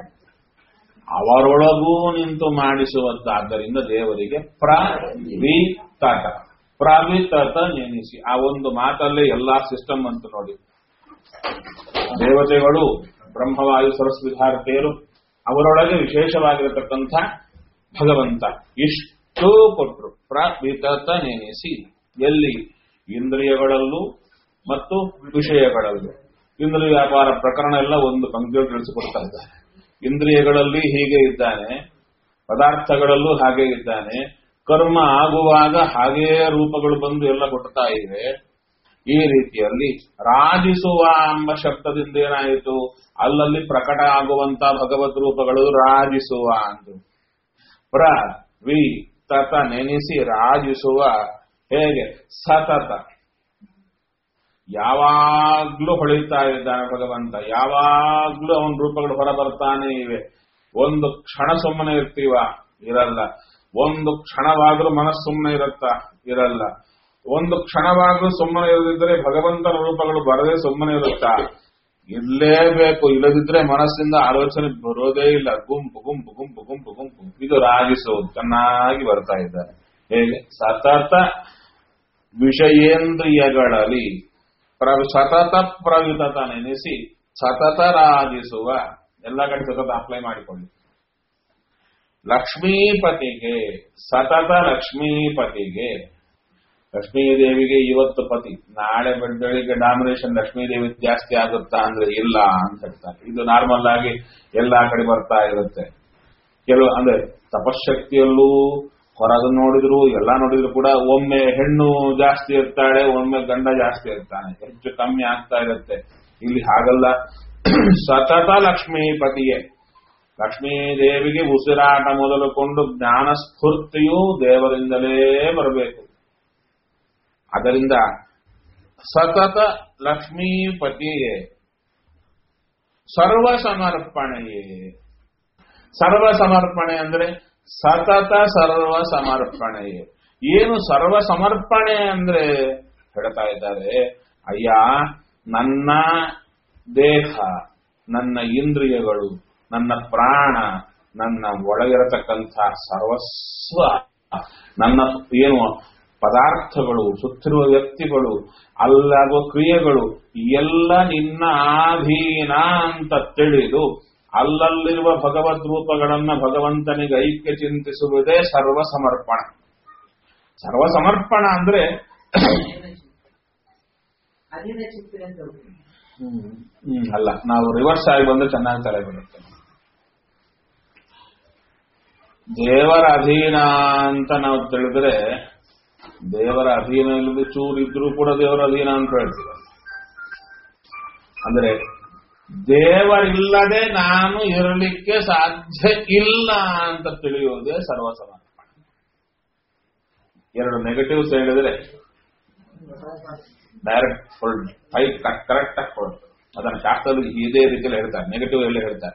ಅವರೊಳಗೂ ನಿಂತು ಮಾಡಿಸುವಂತಾದ್ದರಿಂದ ದೇವರಿಗೆ ಪ್ರವಿತತ ಪ್ರವಿತತ ನೆನೆಸಿ ಆ ಒಂದು ಮಾತಲ್ಲೇ ಎಲ್ಲಾ ಸಿಸ್ಟಮ್ ಅಂತ ನೋಡಿ ದೇವತೆಗಳು ಬ್ರಹ್ಮವಾಯು ಸರಸ್ವತಿ ಭಾರತೀಯರು ಅವರೊಳಗೆ ವಿಶೇಷವಾಗಿರತಕ್ಕಂಥ ಭಗವಂತ ಇಷ್ಟು ಕೊಟ್ಟರು ಪ್ರವಿತತ ನೆನೆಸಿ ಎಲ್ಲಿ ಇಂದ್ರಿಯಗಳಲ್ಲೂ ಮತ್ತು ವಿಷಯಗಳಲ್ಲೂ ಇಂದ್ರಿಯ ವ್ಯಾಪಾರ ಪ್ರಕರಣ ಎಲ್ಲ ಒಂದು ಪಂಕ್ತಿಯಲ್ಲಿ ತಿಳಿಸಿಕೊಡ್ತಾ ಇದ್ದಾರೆ ಇಂದ್ರಿಯಗಳಲ್ಲಿ ಹೀಗೆ ಇದ್ದಾನೆ ಪದಾರ್ಥಗಳಲ್ಲೂ ಹಾಗೆ ಇದ್ದಾನೆ ಕರ್ಮ ಆಗುವಾಗ ಹಾಗೇ ರೂಪಗಳು ಬಂದು ಎಲ್ಲ ಕೊಡ್ತಾ ಇವೆ ಈ ರೀತಿಯಲ್ಲಿ ರಾಜಿಸುವ ಎಂಬ ಶಬ್ದದಿಂದ ಏನಾಯಿತು ಅಲ್ಲಲ್ಲಿ ಪ್ರಕಟ ಆಗುವಂತ ಭಗವದ್ ರೂಪಗಳು ರಾಜಿಸುವ ಅಂದು ಪ್ರ ವಿ ತತ ನೆನೆಸಿ ರಾಜಿಸುವ ಹೇಗೆ ಸತತ ಯಾವಾಗ್ಲೂ ಹೊಳಿತಾ ಇದ್ದಾನೆ ಭಗವಂತ ಯಾವಾಗ್ಲೂ ಅವನ ರೂಪಗಳು ಹೊರ ಬರ್ತಾನೆ ಇವೆ ಒಂದು ಕ್ಷಣ ಸುಮ್ಮನೆ ಇರ್ತೀವ ಇರಲ್ಲ ಒಂದು ಕ್ಷಣವಾದ್ರೂ ಮನಸ್ಸು ಸುಮ್ಮನೆ ಇರುತ್ತಾ ಇರಲ್ಲ ಒಂದು ಕ್ಷಣವಾದ್ರೂ ಸುಮ್ಮನೆ ಇರದಿದ್ರೆ ಭಗವಂತನ ರೂಪಗಳು ಬರದೇ ಸುಮ್ಮನೆ ಇರುತ್ತಾ ಇರಲೇಬೇಕು ಇಲ್ಲದಿದ್ರೆ ಮನಸ್ಸಿಂದ ಆಲೋಚನೆ ಬರೋದೇ ಇಲ್ಲ ಗುಂಪು ಗುಂಪು ಗುಂಪು ಗುಂಪು ಗುಂಪು ಇದು ರಾಗಿಸೋದು ಚೆನ್ನಾಗಿ ಬರ್ತಾ ಇದ್ದಾರೆ ಹೇಗೆ ಸತತ ವಿಷಯೇಂದ್ರಿಯಗಳಲ್ಲಿ ಪ್ರ- ಸತತ ಪ್ರವಿತತ ನೆನೆಸಿ ಸತತ ರಾಜಿಸುವ ಎಲ್ಲ ಕಡೆ ಸತತ ಅಪ್ಲೈ ಮಾಡಿಕೊಳ್ಳಿ ಲಕ್ಷ್ಮೀಪತಿಗೆ ಸತತ ಲಕ್ಷ್ಮೀಪತಿಗೆ ಲಕ್ಷ್ಮೀದೇವಿಗೆ ಇವತ್ತು ಪತಿ ನಾಳೆ ಬೆಳಗ್ಗೆ ಡಾಮಿನೇಷನ್ ಲಕ್ಷ್ಮೀದೇವಿ ಜಾಸ್ತಿ ಆಗುತ್ತಾ ಅಂದ್ರೆ ಇಲ್ಲ ಅಂತ ಹೇಳ್ತಾರೆ ಇದು ನಾರ್ಮಲ್ ಆಗಿ ಎಲ್ಲಾ ಕಡೆ ಬರ್ತಾ ಇರುತ್ತೆ ಕೆಲವು ಅಂದ್ರೆ ತಪಶಕ್ತಿಯಲ್ಲೂ ಹೊರಗೆ ನೋಡಿದ್ರು ಎಲ್ಲಾ ನೋಡಿದ್ರು ಕೂಡ ಒಮ್ಮೆ ಹೆಣ್ಣು ಜಾಸ್ತಿ ಇರ್ತಾಳೆ ಒಮ್ಮೆ ಗಂಡ ಜಾಸ್ತಿ ಇರ್ತಾನೆ ಹೆಚ್ಚು ಕಮ್ಮಿ ಆಗ್ತಾ ಇರುತ್ತೆ ಇಲ್ಲಿ ಹಾಗಲ್ಲ ಸತತ ಲಕ್ಷ್ಮೀಪತಿಯೇ ಲಕ್ಷ್ಮೀದೇವಿಗೆ ಉಸಿರಾಟ ಮೊದಲುಕೊಂಡು ಜ್ಞಾನ ಸ್ಫೂರ್ತಿಯೂ ದೇವರಿಂದಲೇ ಬರಬೇಕು ಅದರಿಂದ ಸತತ ಲಕ್ಷ್ಮೀಪತಿಯೇ ಸರ್ವ ಸಮರ್ಪಣೆಯೇ ಸರ್ವ ಸಮರ್ಪಣೆ ಅಂದ್ರೆ ಸತತ ಸರ್ವ ಸಮರ್ಪಣೆಯೇ ಏನು ಸರ್ವ ಸಮರ್ಪಣೆ ಅಂದ್ರೆ ಹೇಳ್ತಾ ಇದ್ದಾರೆ ಅಯ್ಯ ನನ್ನ ದೇಹ ನನ್ನ ಇಂದ್ರಿಯಗಳು ನನ್ನ ಪ್ರಾಣ ನನ್ನ ಒಳಗಿರತಕ್ಕಂಥ ಸರ್ವಸ್ವ ನನ್ನ ಏನು ಪದಾರ್ಥಗಳು ಸುತ್ತಿರುವ ವ್ಯಕ್ತಿಗಳು ಅಲ್ಲಾಗುವ ಕ್ರಿಯೆಗಳು ಎಲ್ಲ ನಿನ್ನ ಆಧೀನ ಅಂತ ತಿಳಿದು ಅಲ್ಲಲ್ಲಿರುವ ಭಗವದ್ ರೂಪಗಳನ್ನ ಭಗವಂತನಿಗೆ ಐಕ್ಯ ಚಿಂತಿಸುವುದೇ ಸರ್ವ ಸಮರ್ಪಣ ಸರ್ವ ಸಮರ್ಪಣ ಅಂದ್ರೆ ಅಧೀನ ಚಿಂತನೆ ಅಂತ ಉಂಟು. ಹ್ಮ್, ಅಲ್ಲ ನಾವು ರಿವರ್ಸ್ ಆಗಿ ಬಂದ್ರೆ ಚೆನ್ನಾಗಿ ತಲೆ ಬರುತ್ತೆ ದೇವರ ಅಧೀನ ಅಂತ ನಾವು ತಿಳಿದ್ರೆ ದೇವರ ಅಧೀನ ಇಲ್ಲದೆ ಚೂರು ಇದ್ರೂ ಕೂಡ ದೇವರ ಅಧೀನ ಅಂತ ಹೇಳ್ತೀವಿ ಅಂದ್ರೆ ದೇವರಿಲ್ಲದೆ ನಾನು ಇರಲಿಕ್ಕೆ ಸಾಧ್ಯ ಇಲ್ಲ ಅಂತ ತಿಳಿಯೋದೇ ಸರ್ವಸಮರ್ಪಣ ಎರಡು ನೆಗೆಟಿವ್ಸ್ ಹೇಳಿದ್ರೆ ಡೈರೆಕ್ಟ್ ಫುಲ್ ಫೈಟ್ ಕರೆಕ್ಟ್ ಆಗಿ ಕೊಡುತ್ತೆ ಅದನ್ನು ಶಾಸ್ತ್ರದಲ್ಲಿ ಇದೇ ರೀತಿಯಲ್ಲಿ ಹೇಳ್ತಾರೆ ನೆಗೆಟಿವ್ ಎಲ್ಲ ಹೇಳ್ತಾರೆ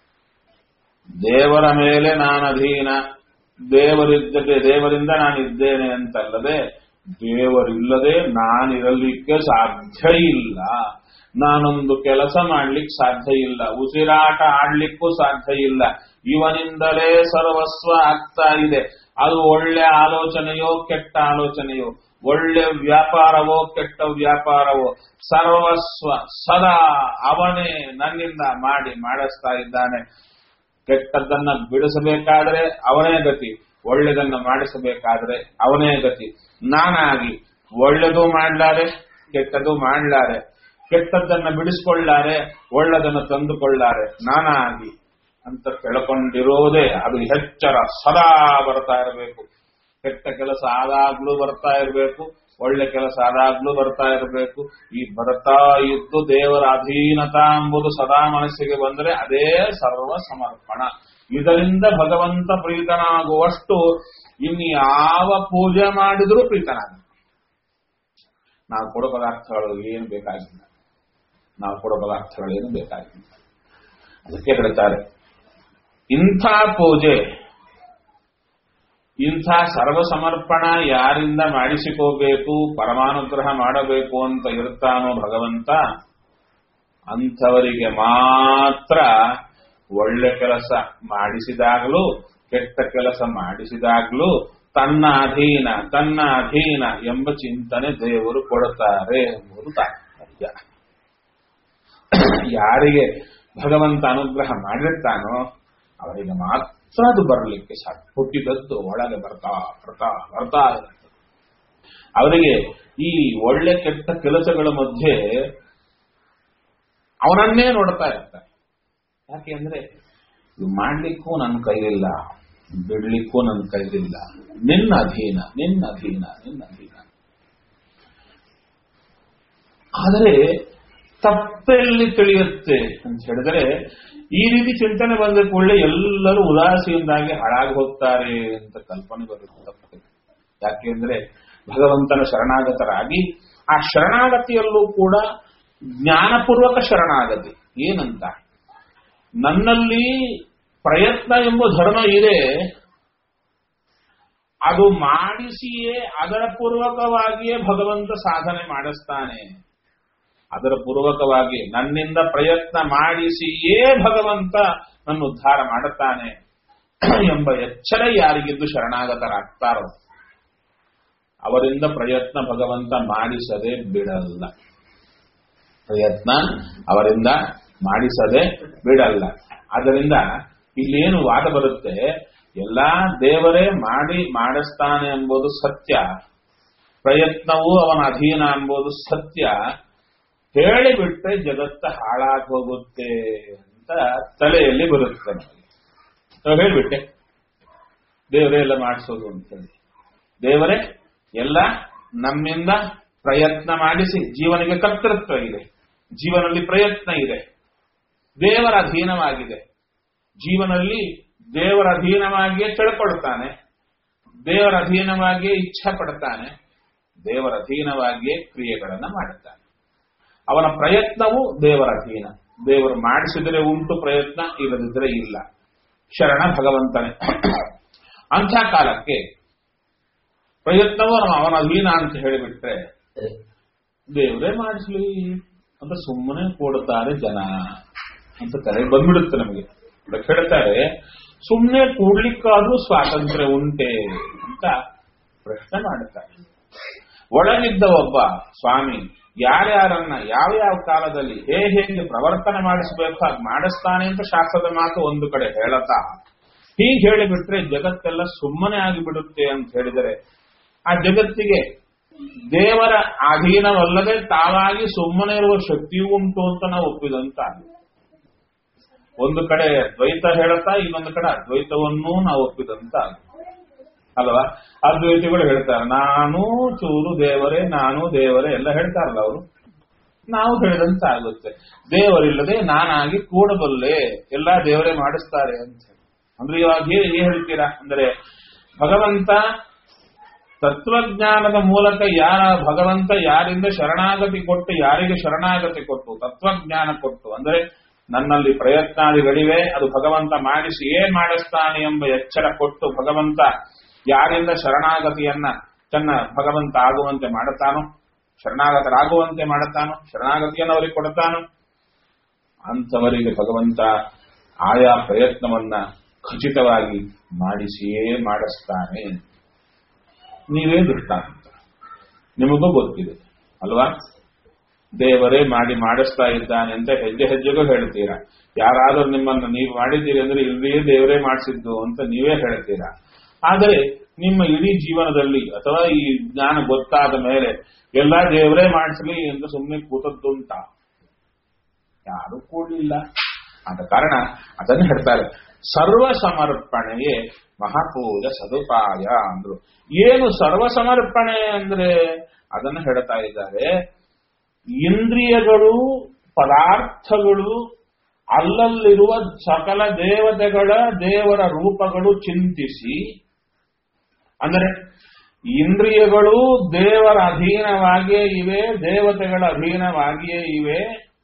ದೇವರ ಮೇಲೆ ನಾನು ಅಧೀನ ದೇವರಿದ್ದ ದೇವರಿಂದ ನಾನು ಇದ್ದೇನೆ ಅಂತಲ್ಲದೆ ದೇವರಿಲ್ಲದೆ ನಾನಿರಲಿಕ್ಕೆ ಸಾಧ್ಯ ಇಲ್ಲ ನಾನೊಂದು ಕೆಲಸ ಮಾಡ್ಲಿಕ್ಕೆ ಸಾಧ್ಯ ಇಲ್ಲ ಉಸಿರಾಟ ಆಡ್ಲಿಕ್ಕೂ ಸಾಧ್ಯ ಇಲ್ಲ ಇವನಿಂದಲೇ ಸರ್ವಸ್ವ ಆಗ್ತಾ ಇದೆ ಅದು ಒಳ್ಳೆ ಆಲೋಚನೆಯೋ ಕೆಟ್ಟ ಆಲೋಚನೆಯೋ ಒಳ್ಳೆ ವ್ಯಾಪಾರವೋ ಕೆಟ್ಟ ವ್ಯಾಪಾರವೋ ಸರ್ವಸ್ವ ಸದಾ ಅವನೇ ನನ್ನಿಂದ ಮಾಡಿ ಮಾಡಿಸ್ತಾ ಇದ್ದಾನೆ ಕೆಟ್ಟದ್ದನ್ನ ಬಿಡಿಸಬೇಕಾದ್ರೆ ಅವನೇ ಗತಿ ಒಳ್ಳೆದನ್ನ ಮಾಡಿಸಬೇಕಾದ್ರೆ ಅವನೇ ಗತಿ ನಾನಾಗಿ ಒಳ್ಳೆದು ಮಾಡ್ಲಾರೆ ಕೆಟ್ಟದು ಮಾಡ್ಲಾರೆ ಕೆಟ್ಟದ್ದನ್ನ ಬಿಡಿಸ್ಕೊಳ್ಳಾರೆ ಒಳ್ಳೆದನ್ನ ತಂದುಕೊಳ್ಳಾರೆ ನಾನಾಗಿ ಅಂತ ತಿಳ್ಕೊಂಡಿರೋದೇ ಅದು ಎಚ್ಚರ ಸದಾ ಬರ್ತಾ ಇರಬೇಕು ಕೆಟ್ಟ ಕೆಲಸ ಆದಾಗ್ಲೂ ಬರ್ತಾ ಇರಬೇಕು ಒಳ್ಳೆ ಕೆಲಸ ಆದಾಗ್ಲೂ ಬರ್ತಾ ಇರಬೇಕು ಈ ಬರ್ತಾ ಇದ್ದು ದೇವರ ಅಧೀನತಾ ಎಂಬುದು ಸದಾ ಮನಸ್ಸಿಗೆ ಬಂದರೆ ಅದೇ ಸರ್ವ ಸಮರ್ಪಣ ಇದರಿಂದ ಭಗವಂತ ಪ್ರೀತನಾಗುವಷ್ಟು ಇನ್ನು ಯಾವ ಪೂಜೆ ಮಾಡಿದರೂ ಪ್ರೀತನಾಗ ನಾವು ಕೊಡೋ ಪದಾರ್ಥಗಳು ಏನು ಬೇಕಾಗಿಲ್ಲ ನಾವು ಕೊಡೋ ಪದಾರ್ಥಗಳು ಏನು ಬೇಕಾಗಿಲ್ಲ ಅದಕ್ಕೆ ಹೇಳ್ತಾರೆ ಇಂಥ ಪೂಜೆ ಇಂಥ ಸರ್ವ ಸಮರ್ಪಣ ಯಾರಿಂದ ಮಾಡಿಸಿಕೋಬೇಕು ಪರಮಾನುಗ್ರಹ ಮಾಡಬೇಕು ಅಂತ ಇರ್ತಾನೋ ಭಗವಂತ ಅಂಥವರಿಗೆ ಮಾತ್ರ ಒಳ್ಳೆ ಕೆಲಸ ಮಾಡಿಸಿದಾಗಲೂ ಕೆಟ್ಟ ಕೆಲಸ ಮಾಡಿಸಿದಾಗಲೂ ತನ್ನ ಅಧೀನ ತನ್ನ ಅಧೀನ ಎಂಬ ಚಿಂತನೆ ದೇವರು ಕೊಡುತ್ತಾರೆ ಎಂಬುದು ತಾತ್ಪರ್ಯ ಯಾರಿಗೆ ಭಗವಂತ ಅನುಗ್ರಹ ಮಾಡಿರ್ತಾನೋ ಅವರಿಗೆ ಮಾತ್ರ ಅದು ಬರಲಿಕ್ಕೆ ಸಾಧ್ಯ ಹುಟ್ಟಿದದ್ದು ಒಳಗೆ ಬರ್ತಾ ಬರ್ತಾ ಬರ್ತಾ ಇರುತ್ತೆ ಅವರಿಗೆ ಈ ಒಳ್ಳೆ ಕೆಟ್ಟ ಕೆಲಸಗಳ ಮಧ್ಯೆ ಅವನನ್ನೇ ನೋಡ್ತಾ ಇರ್ತಾರೆ ಯಾಕೆ ಅಂದ್ರೆ ಇದು ಮಾಡ್ಲಿಕ್ಕೂ ನನ್ನ ಕೈಲಿಲ್ಲ ಬಿಡ್ಲಿಕ್ಕೂ ನನ್ನ ಕೈಲಿಲ್ಲ ನಿನ್ನ ಅಧೀನ ನಿನ್ನ ಅಧೀನ ನಿನ್ನ ಅಧೀನ ಆದರೆ ತಪ್ಪೆಲ್ಲಿ ತಿಳಿಯುತ್ತೆ ಅಂತ ಹೇಳಿದ್ರೆ ಈ ರೀತಿ ಚಿಂತನೆ ಬಂದ ಕೂಡಲೇ ಎಲ್ಲರೂ ಉದಾಸೀನರಾಗಿ ಹಾಳಾಗಿ ಹೋಗ್ತಾರೆ ಅಂತ ಕಲ್ಪನೆ ಬರುತ್ತೆ ತಪ್ಪು ಯಾಕೆಂದ್ರೆ ಭಗವಂತನ ಶರಣಾಗತರಾಗಿ ಆ ಶರಣಾಗತಿಯಲ್ಲೂ ಕೂಡ ಜ್ಞಾನಪೂರ್ವಕ ಶರಣಾಗತಿ ಏನಂತ ನನ್ನಲ್ಲಿ ಪ್ರಯತ್ನ ಎಂಬ ಧರ್ಮ ಇದೆ ಅದು ಮಾಡಿಸಿಯೇ ಅದರ ಪೂರ್ವಕವಾಗಿಯೇ ಭಗವಂತ ಸಾಧನೆ ಮಾಡಿಸ್ತಾನೆ ಅದರ ಪೂರ್ವಕವಾಗಿ ನನ್ನಿಂದ ಪ್ರಯತ್ನ ಮಾಡಿಸಿಯೇ ಭಗವಂತ ನನ್ನ ಉದ್ಧಾರ ಮಾಡುತ್ತಾನೆ ಎಂಬ ಎಚ್ಚರ ಯಾರಿಗಿದ್ದು ಶರಣಾಗತರಾಗ್ತಾರೋ ಅವರಿಂದ ಪ್ರಯತ್ನ ಭಗವಂತ ಮಾಡಿಸದೆ ಬಿಡಲ್ಲ ಪ್ರಯತ್ನ ಅವರಿಂದ ಮಾಡಿಸದೆ ಬಿಡಲ್ಲ ಆದ್ದರಿಂದ ಇಲ್ಲೇನು ವಾದ ಬರುತ್ತೆ ಎಲ್ಲಾ ದೇವರೇ ಮಾಡಿ ಮಾಡಿಸ್ತಾನೆ ಎಂಬುದು ಸತ್ಯ ಪ್ರಯತ್ನವೂ ಅವನ ಅಧೀನ ಎಂಬುದು ಸತ್ಯ ಹೇಳಿಬಿಟ್ರೆ ಜಗತ್ತ ಹಾಳಾಗಿ ಹೋಗುತ್ತೆ ಅಂತ ತಲೆಯಲ್ಲಿ ಬರುತ್ತೆ ನಮಗೆ ನಾವು ಹೇಳ್ಬಿಟ್ಟೆ ದೇವರೇ ಎಲ್ಲ ಮಾಡಿಸೋದು ಅಂತ ಹೇಳಿ ದೇವರೇ ಎಲ್ಲ ನಮ್ಮಿಂದ ಪ್ರಯತ್ನ ಮಾಡಿಸಿ ಜೀವನಿಗೆ ಕರ್ತೃತ್ವ ಇದೆ ಜೀವನದಲ್ಲಿ ಪ್ರಯತ್ನ ಇದೆ ದೇವರ ಅಧೀನವಾಗಿದೆ ಜೀವನದಲ್ಲಿ ದೇವರ ಅಧೀನವಾಗಿಯೇ ತಿಳ್ಕೊಳ್ತಾನೆ ದೇವರ ಅಧೀನವಾಗಿಯೇ ಇಚ್ಛಾ ಪಡ್ತಾನೆ ದೇವರ ಅಧೀನವಾಗಿಯೇ ಕ್ರಿಯೆಗಳನ್ನು ಮಾಡುತ್ತಾನೆ ಅವನ ಪ್ರಯತ್ನವು ದೇವರ ಅಧೀನ ದೇವರು ಮಾಡಿಸಿದರೆ ಉಂಟು ಪ್ರಯತ್ನ ಇಲ್ಲದಿದ್ದರೆ ಇಲ್ಲ ಶರಣ ಭಗವಂತನೇ ಅಂಥ ಕಾಲಕ್ಕೆ ಪ್ರಯತ್ನವು ಅವನ ಅಧೀನ ಅಂತ ಹೇಳಿಬಿಟ್ರೆ ದೇವರೇ ಮಾಡಿಸ್ಲಿ ಅಂತ ಸುಮ್ಮನೆ ಕೊಡುತ್ತಾರೆ ಜನ ಅಂತ ಕರೆ ಬಂದ್ಬಿಡುತ್ತೆ ನಮಗೆ ಅದಕ್ಕೆ ಹೇಳ್ತಾರೆ ಸುಮ್ಮನೆ ಕೂಡ್ಲಿಕ್ಕಾದ್ರೂ ಸ್ವಾತಂತ್ರ್ಯ ಉಂಟೆ ಅಂತ ಪ್ರಶ್ನೆ ಮಾಡುತ್ತಾರೆ ಒಳಗಿದ್ದ ಒಬ್ಬ ಸ್ವಾಮಿ ಯಾರ್ಯಾರನ್ನ ಯಾವ ಯಾವ ಕಾಲದಲ್ಲಿ ಹೇಗೆ ಹೇಗೆ ಪ್ರವರ್ತನೆ ಮಾಡಿಸಬೇಕು ಹಾಗೆ ಮಾಡಿಸ್ತಾನೆ ಅಂತ ಶಾಸ್ತ್ರದ ಮಾತು ಒಂದು ಕಡೆ ಹೇಳತಾ ಹೀಗೆ ಹೇಳಿಬಿಟ್ರೆ ಜಗತ್ತೆಲ್ಲ ಸುಮ್ಮನೆ ಆಗಿಬಿಡುತ್ತೆ ಅಂತ ಹೇಳಿದರೆ ಆ ಜಗತ್ತಿಗೆ ದೇವರ ಅಧೀನವಲ್ಲದೆ ತಾವಾಗಿ ಸುಮ್ಮನೆ ಇರುವ ಶಕ್ತಿಯೂ ಉಂಟು ಅಂತ ನಾವು ಒಪ್ಪಿದಂತ ಒಂದು ಕಡೆ ದ್ವೈತ ಹೇಳುತ್ತಾ ಇನ್ನೊಂದು ಕಡೆ ಅದ್ವೈತವನ್ನೂ ನಾವು ಒಪ್ಪಿದಂತ ಅಲ್ವಾ ಅದ್ವೈತಿಗಳು ಹೇಳ್ತಾರೆ ನಾನು ಚೂರು ದೇವರೇ ನಾನು ದೇವರೇ ಎಲ್ಲ ಹೇಳ್ತಾರಲ್ಲ ಅವರು ನಾವು ಹೇಳಿದಂತ ಆಗುತ್ತೆ ದೇವರಿಲ್ಲದೆ ನಾನಾಗಿ ಕೂಡಬಲ್ಲೆ ಎಲ್ಲ ದೇವರೇ ಮಾಡಿಸ್ತಾರೆ ಅಂತ ಹೇಳಿ ಅಂದ್ರೆ ಇವಾಗ ಏನ್ ಏನ್ ಹೇಳ್ತೀರಾ ಅಂದ್ರೆ ಭಗವಂತ ತತ್ವಜ್ಞಾನದ ಮೂಲಕ ಯಾರ ಭಗವಂತ ಯಾರಿಂದ ಶರಣಾಗತಿ ಕೊಟ್ಟು ಯಾರಿಗೆ ಶರಣಾಗತಿ ಕೊಟ್ಟು ತತ್ವಜ್ಞಾನ ಕೊಟ್ಟು ಅಂದ್ರೆ ನನ್ನಲ್ಲಿ ಪ್ರಯತ್ನಾದಿಗಳಿವೆ ಅದು ಭಗವಂತ ಮಾಡಿಸಿ ಏನ್ ಮಾಡಿಸ್ತಾನೆ ಎಂಬ ಎಚ್ಚರ ಕೊಟ್ಟು ಭಗವಂತ ಯಾರಿಂದ ಶರಣಾಗತಿಯನ್ನ ತನ್ನ ಭಗವಂತ ಆಗುವಂತೆ ಮಾಡುತ್ತಾನೋ ಶರಣಾಗತರಾಗುವಂತೆ ಮಾಡುತ್ತಾನೋ ಶರಣಾಗತಿಯನ್ನು ಅವರಿಗೆ ಕೊಡುತ್ತಾನೋ ಅಂಥವರಿಗೆ ಭಗವಂತ ಆಯಾ ಪ್ರಯತ್ನವನ್ನ ಖಚಿತವಾಗಿ ಮಾಡಿಸಿಯೇ ಮಾಡಿಸ್ತಾನೆ ನೀವೇ ದೃಷ್ಟಾಂತ ನಿಮಗೂ ಗೊತ್ತಿದೆ ಅಲ್ವಾ ದೇವರೇ ಮಾಡಿ ಮಾಡಿಸ್ತಾ ಇದ್ದಾನೆ ಅಂತ ಹೆಜ್ಜೆ ಹೆಜ್ಜೆಗೂ ಹೇಳ್ತೀರಾ ಯಾರಾದರೂ ನಿಮ್ಮನ್ನು ನೀವು ಮಾಡಿದ್ದೀರಿ ಅಂದ್ರೆ ಇಲ್ಲಿಯೇ ದೇವರೇ ಮಾಡಿಸಿದ್ದು ಅಂತ ನೀವೇ ಹೇಳ್ತೀರಾ ಆದರೆ ನಿಮ್ಮ ಇಡೀ ಜೀವನದಲ್ಲಿ ಅಥವಾ ಈ ಜ್ಞಾನ ಗೊತ್ತಾದ ಮೇಲೆ ಎಲ್ಲ ದೇವರೇ ಮಾಡಿಸಲಿ ಎಂದು ಸುಮ್ಮನೆ ಕೂತದ್ದುಂಟ ಯಾರು ಕೂಡಲಿಲ್ಲ ಆದ ಕಾರಣ ಅದನ್ನು ಹೇಳ್ತಾರೆ ಸರ್ವ ಸಮರ್ಪಣೆಯೇ ಮಹಾಪೂಜ ಸದುಪಾಯ ಅಂದ್ರು ಏನು ಸರ್ವ ಸಮರ್ಪಣೆ ಅಂದ್ರೆ ಅದನ್ನು ಹೇಳ್ತಾ ಇದ್ದಾರೆ ಇಂದ್ರಿಯಗಳು ಪದಾರ್ಥಗಳು ಅಲ್ಲಲ್ಲಿರುವ ಸಕಲ ದೇವತೆಗಳ ದೇವರ ರೂಪಗಳು ಚಿಂತಿಸಿ ಅಂದರೆ ಇಂದ್ರಿಯಗಳು ದೇವರ ಅಧೀನವಾಗಿಯೇ ಇವೆ ದೇವತೆಗಳ ಅಧೀನವಾಗಿಯೇ ಇವೆ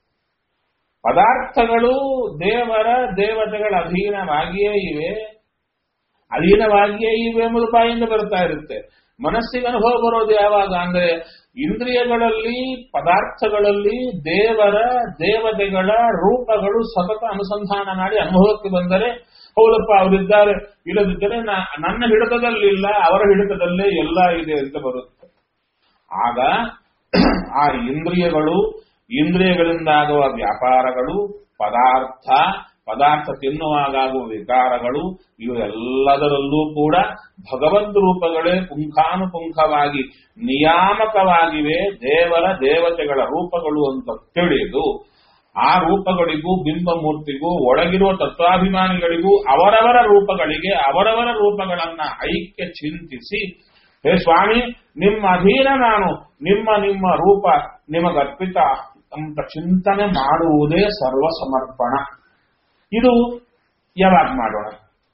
ಪದಾರ್ಥಗಳು ದೇವರ ದೇವತೆಗಳ ಅಧೀನವಾಗಿಯೇ ಇವೆ ಅಧೀನವಾಗಿಯೇ ಇವೆ ಎಂಬುದು ಬಾಯಿಂದ ಬರ್ತಾ ಇರುತ್ತೆ ಮನಸ್ಸಿಗೆ ಅನುಭವ ಬರೋದು ಯಾವಾಗ ಅಂದ್ರೆ ಇಂದ್ರಿಯಗಳಲ್ಲಿ ಪದಾರ್ಥಗಳಲ್ಲಿ ದೇವರ ದೇವತೆಗಳ ರೂಪಗಳು ಸತತ ಅನುಸಂಧಾನ ಮಾಡಿ ಅನುಭವಕ್ಕೆ ಬಂದರೆ ಹೌದಪ್ಪ ಅವರಿದ್ದಾರೆ ಇಲ್ಲದಿದ್ದರೆ ನನ್ನ ಹಿಡಿತದಲ್ಲಿಲ್ಲ ಅವರ ಹಿಡಿತದಲ್ಲೇ ಎಲ್ಲ ಇದೆ ಅಂತ ಬರುತ್ತೆ ಆಗ ಆ ಇಂದ್ರಿಯಗಳು ಇಂದ್ರಿಯಗಳಿಂದಾಗುವ ವ್ಯಾಪಾರಗಳು ಪದಾರ್ಥ ಪದಾರ್ಥ ತಿನ್ನುವಾಗುವ ವಿಕಾರಗಳು ಇವೆಲ್ಲದರಲ್ಲೂ ಕೂಡ ಭಗವದ್ ರೂಪಗಳೇ ಪುಂಖಾನುಪುಂಖವಾಗಿ ನಿಯಾಮಕವಾಗಿವೆ ದೇವರ ದೇವತೆಗಳ ರೂಪಗಳು ಅಂತ ತಿಳಿದು ಆ ರೂಪಗಳಿಗೂ ಬಿಂಬಮೂರ್ತಿಗೂ ಒಳಗಿರುವ ತತ್ವಾಭಿಮಾನಿಗಳಿಗೂ ಅವರವರ ರೂಪಗಳಿಗೆ ಅವರವರ ರೂಪಗಳನ್ನ ಐಕ್ಯ ಚಿಂತಿಸಿ ಹೇ ಸ್ವಾಮಿ ನಿಮ್ಮ ಅಧೀನ ನಾನು ನಿಮ್ಮ ನಿಮ್ಮ ರೂಪ ನಿಮಗರ್ಪಿತ ಅಂತ ಚಿಂತನೆ ಮಾಡುವುದೇ ಸರ್ವ ಸಮರ್ಪಣ ಇದು ಯಾವಾಗ ಮಾಡೋಣ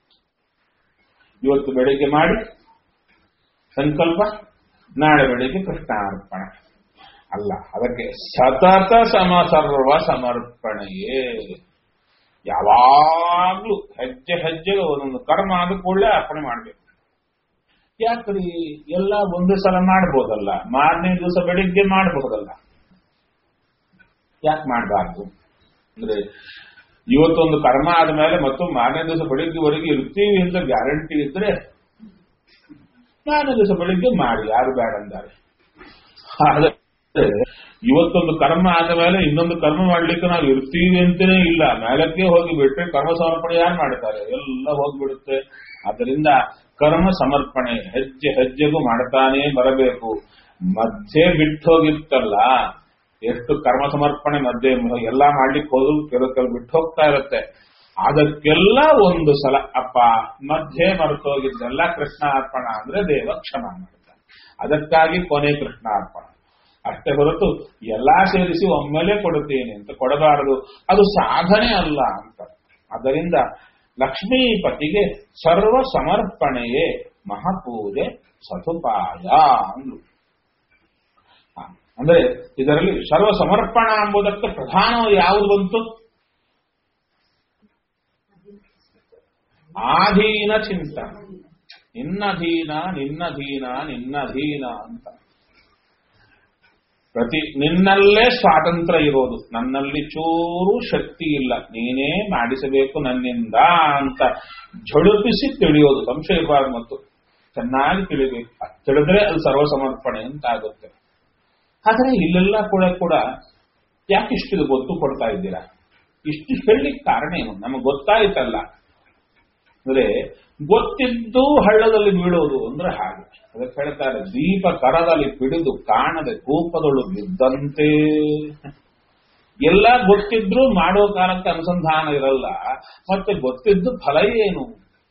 ಇವತ್ತು ಬೆಳಿಗ್ಗೆ ಮಾಡಿ ಸಂಕಲ್ಪ ನಾಳೆ ಬೆಳಿಗ್ಗೆ ಕೃಷ್ಣಾರ್ಪಣ ಅಲ್ಲ ಅದಕ್ಕೆ ಸತತ ಸಮ ಸರ್ವ ಸಮರ್ಪಣೆಯೇ ಯಾವಾಗ್ಲೂ ಹೆಜ್ಜೆ ಹೆಜ್ಜೆಗೆ ಒಂದೊಂದು ಕರ್ಮ ಆದ ಕೂಡಲೇ ಅರ್ಪಣೆ ಮಾಡಬೇಕು ಯಾಕ್ರಿ ಎಲ್ಲ ಒಂದೇ ಸಲ ಮಾಡ್ಬೋದಲ್ಲ ಮಾರನೇ ದಿವಸ ಬೆಳಿಗ್ಗೆ ಮಾಡಬಹುದಲ್ಲ ಯಾಕೆ ಮಾಡಬಾರ್ದು ಅಂದ್ರೆ ಇವತ್ತೊಂದು ಕರ್ಮ ಆದ್ಮೇಲೆ ಮತ್ತು ಮಾರನೇ ದಿವಸ ಬೆಳಿಗ್ಗೆವರೆಗೆ ಇರ್ತೀವಿ ಅಂತ ಗ್ಯಾರಂಟಿ ಇದ್ರೆ ಮಾರನೇ ದಿವಸ ಬೆಳಿಗ್ಗೆ ಮಾಡಿ ಯಾರು ಬೇಡ ಅಂತಾರೆ ಆದ್ರೆ ಇವತ್ತೊಂದು ಕರ್ಮ ಆದ ಮೇಲೆ ಇನ್ನೊಂದು ಕರ್ಮ ಮಾಡ್ಲಿಕ್ಕೆ ನಾವು ಇರ್ತೀವಿ ಅಂತಾನೆ ಇಲ್ಲ ಮೇಲಕ್ಕೆ ಹೋಗಿ ಬಿಟ್ರೆ ಕರ್ಮ ಸಮರ್ಪಣೆ ಯಾರು ಮಾಡ್ತಾರೆ ಎಲ್ಲ ಹೋಗ್ಬಿಡುತ್ತೆ ಅದರಿಂದ ಕರ್ಮ ಸಮರ್ಪಣೆ ಹೆಜ್ಜೆ ಹೆಜ್ಜೆಗೂ ಮಾಡ್ತಾನೆ ಬರಬೇಕು ಮಧ್ಯೆ ಬಿಟ್ಟು ಹೋಗಿತ್ತಲ್ಲ ಎಷ್ಟು ಕರ್ಮ ಸಮರ್ಪಣೆ ಮಧ್ಯೆ ಎಲ್ಲ ಮಾಡ್ಲಿಕ್ಕೆ ಹೋದ್ರು ಕೆಲವು ಕೆಲವು ಬಿಟ್ಟು ಹೋಗ್ತಾ ಇರುತ್ತೆ ಅದಕ್ಕೆಲ್ಲ ಒಂದು ಸಲ ಅಪ್ಪ ಮಧ್ಯೆ ಮರೆತೋಗಿದ್ದೆಲ್ಲ ಕೃಷ್ಣಾರ್ಪಣ ಅಂದ್ರೆ ದೇವ ಕ್ಷಮ ಮಾಡ್ತಾನೆ ಅದಕ್ಕಾಗಿ ಕೊನೆ ಕೃಷ್ಣಾರ್ಪಣ ಅಷ್ಟೇ ಹೊರತು ಎಲ್ಲಾ ಸೇರಿಸಿ ಒಮ್ಮೆಲೆ ಕೊಡುತ್ತೇನೆ ಅಂತ ಕೊಡಬಾರದು ಅದು ಸಾಧನೆ ಅಲ್ಲ ಅಂತ ಅದರಿಂದ ಲಕ್ಷ್ಮೀಪತಿಗೆ ಸರ್ವ ಸಮರ್ಪಣೆಯೇ ಮಹಾಪೂಜೆ ಸದುಪಾಯ ಅಂದ್ರು ಅಂದ್ರೆ ಇದರಲ್ಲಿ ಸರ್ವ ಸಮರ್ಪಣ ಎಂಬುದಕ್ಕೆ ಪ್ರಧಾನ ಯಾವುದು ಬಂತು ಆಧೀನ ಚಿಂತನ ನಿನ್ನಧೀನ ನಿನ್ನಧೀನ ನಿನ್ನಧೀನ ಅಂತ ಪ್ರತಿ ನಿನ್ನಲ್ಲೇ ಸ್ವಾತಂತ್ರ್ಯ ಇರೋದು ನನ್ನಲ್ಲಿ ಚೂರು ಶಕ್ತಿ ಇಲ್ಲ ನೀನೇ ಮಾಡಿಸಬೇಕು ನನ್ನಿಂದ ಅಂತ ಝಳುಪಿಸಿ ತಿಳಿಯೋದು ಸಂಶಯ ಇರಬಾರ್ದು ಮತ್ತು ಚೆನ್ನಾಗಿ ತಿಳಿಬೇಕು ಅದ್ ತಿಳಿದ್ರೆ ಅದು ಸರ್ವಸಮರ್ಪಣೆ ಅಂತ ಆಗುತ್ತೆ ಆದರೆ ಇಲ್ಲೆಲ್ಲ ಕೂಡ ಕೂಡ ಯಾಕೆ ಇಷ್ಟಿದು ಗೊತ್ತು ಕೊಡ್ತಾ ಇದ್ದೀರಾ ಇಷ್ಟು ಹೇಳಲಿಕ್ಕೆ ಕಾರಣ ಏನು ನಮಗೆ ಗೊತ್ತಾಯ್ತಲ್ಲ ಅಂದ್ರೆ ಗೊತ್ತಿದ್ದು ಹಳ್ಳದಲ್ಲಿ ಬೀಳೋದು ಅಂದ್ರೆ ಹಾಗೆ ಅದಕ್ಕೆ ಹೇಳ್ತಾರೆ ದೀಪ ಕರದಲ್ಲಿ ಪಿಡಿದು ಕಾಣದೆ ಕೂಪದೊಳು ಬಿದ್ದಂತೆ ಎಲ್ಲ ಗೊತ್ತಿದ್ರು ಮಾಡೋ ಕಾಲಕ್ಕೆ ಅನುಸಂಧಾನ ಇರಲ್ಲ ಮತ್ತೆ ಗೊತ್ತಿದ್ದು ಫಲ ಏನು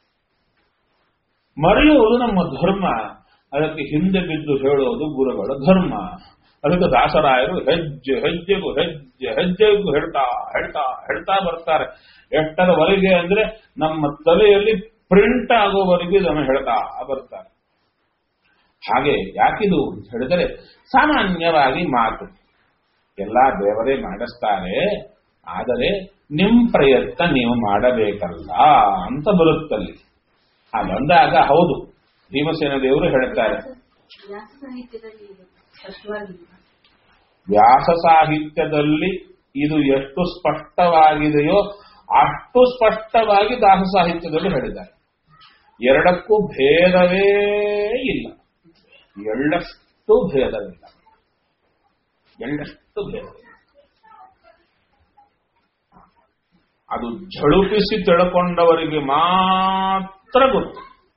ಮರೆಯುವುದು ನಮ್ಮ ಧರ್ಮ ಅದಕ್ಕೆ ಹಿಂದೆ ಬಿದ್ದು ಹೇಳೋದು ಗುರುಗಳ ಧರ್ಮ ಅದಕ್ಕೆ ದಾಸರಾಯರು ಹೆಜ್ಜೆ ಹೆಜ್ಜೆಗೂ ಹೆಜ್ಜೆ ಹೆಜ್ಜೆಗೂ ಹೇಳ್ತಾ ಹೇಳ್ತಾ ಹೇಳ್ತಾ ಬರ್ತಾರೆ ಎಷ್ಟರವರೆಗೆ ಅಂದ್ರೆ ನಮ್ಮ ತಲೆಯಲ್ಲಿ ಪ್ರಿಂಟ್ ಆಗೋವರೆಗೆ ಇದನ್ನು ಹೇಳ್ತಾ ಬರ್ತಾರೆ ಹಾಗೆ ಯಾಕಿದು ಅಂತ ಹೇಳಿದರೆ ಸಾಮಾನ್ಯವಾಗಿ ಮಾತು ಎಲ್ಲ ದೇವರೇ ಮಾಡಿಸ್ತಾರೆ ಆದರೆ ನಿಮ್ ಪ್ರಯತ್ನ ನೀವು ಮಾಡಬೇಕಲ್ಲ ಅಂತ ಬರುತ್ತಲ್ಲಿ ಆ ಬಂದಾಗ ಹೌದು ಭೀಮಸೇನ ದೇವರು ಹೇಳ್ತಾರೆ ವ್ಯಾಸ ಸಾಹಿತ್ಯದಲ್ಲಿ ಇದು ಸ್ಪಷ್ಟವಾಗಿಲ್ಲ ವ್ಯಾಸ ಸಾಹಿತ್ಯದಲ್ಲಿ ಇದು ಎಷ್ಟು ಸ್ಪಷ್ಟವಾಗಿದೆಯೋ ಅಷ್ಟು ಸ್ಪಷ್ಟವಾಗಿ ದಾಸ ಸಾಹಿತ್ಯದಲ್ಲಿ ಹೇಳಿದ್ದಾರೆ ಎರಡಕ್ಕೂ ಭೇದವೇ ಇಲ್ಲ ಎಳ್ಳಷ್ಟು ಭೇದವಿಲ್ಲ ಎಳ್ಳಷ್ಟು ಭೇದವಿಲ್ಲ ಅದು ಝಳುಪಿಸಿ ತಿಳ್ಕೊಂಡವರಿಗೆ ಮಾತ್ರ ಗೊತ್ತು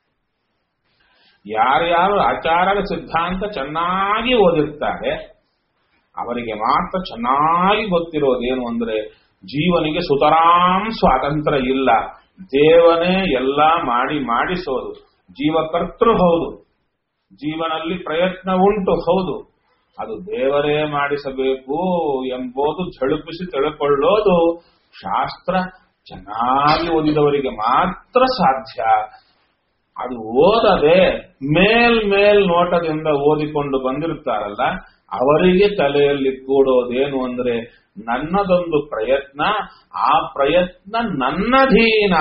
ಯಾರ್ಯಾರು ಆಚಾರದ ಸಿದ್ಧಾಂತ ಚೆನ್ನಾಗಿ ಓದಿರ್ತಾರೆ ಅವರಿಗೆ ಮಾತ್ರ ಚೆನ್ನಾಗಿ ಗೊತ್ತಿರೋದೇನು ಅಂದ್ರೆ ಜೀವನಿಗೆ ಸುತರಾಂ ಸ್ವಾತಂತ್ರ್ಯ ಇಲ್ಲ ದೇವನೇ ಎಲ್ಲ ಮಾಡಿ ಮಾಡಿಸೋದು ಜೀವಕರ್ತೃ ಹೌದು ಜೀವನಲ್ಲಿ ಪ್ರಯತ್ನ ಉಂಟು ಹೌದು ಅದು ದೇವರೇ ಮಾಡಿಸಬೇಕು ಎಂಬುದು ಝಳುಪಿಸಿ ತಿಳ್ಕೊಳ್ಳೋದು ಶಾಸ್ತ್ರ ಚೆನ್ನಾಗಿ ಓದಿದವರಿಗೆ ಮಾತ್ರ ಸಾಧ್ಯ ಅದು ಓದದೆ ಮೇಲ್ ಮೇಲ್ ನೋಟದಿಂದ ಓದಿಕೊಂಡು ಬಂದಿರ್ತಾರಲ್ಲ ಅವರಿಗೆ ತಲೆಯಲ್ಲಿ ಕೂಡೋದೇನು ಅಂದ್ರೆ ನನ್ನದೊಂದು ಪ್ರಯತ್ನ ಆ ಪ್ರಯತ್ನ ನನ್ನಧೀನ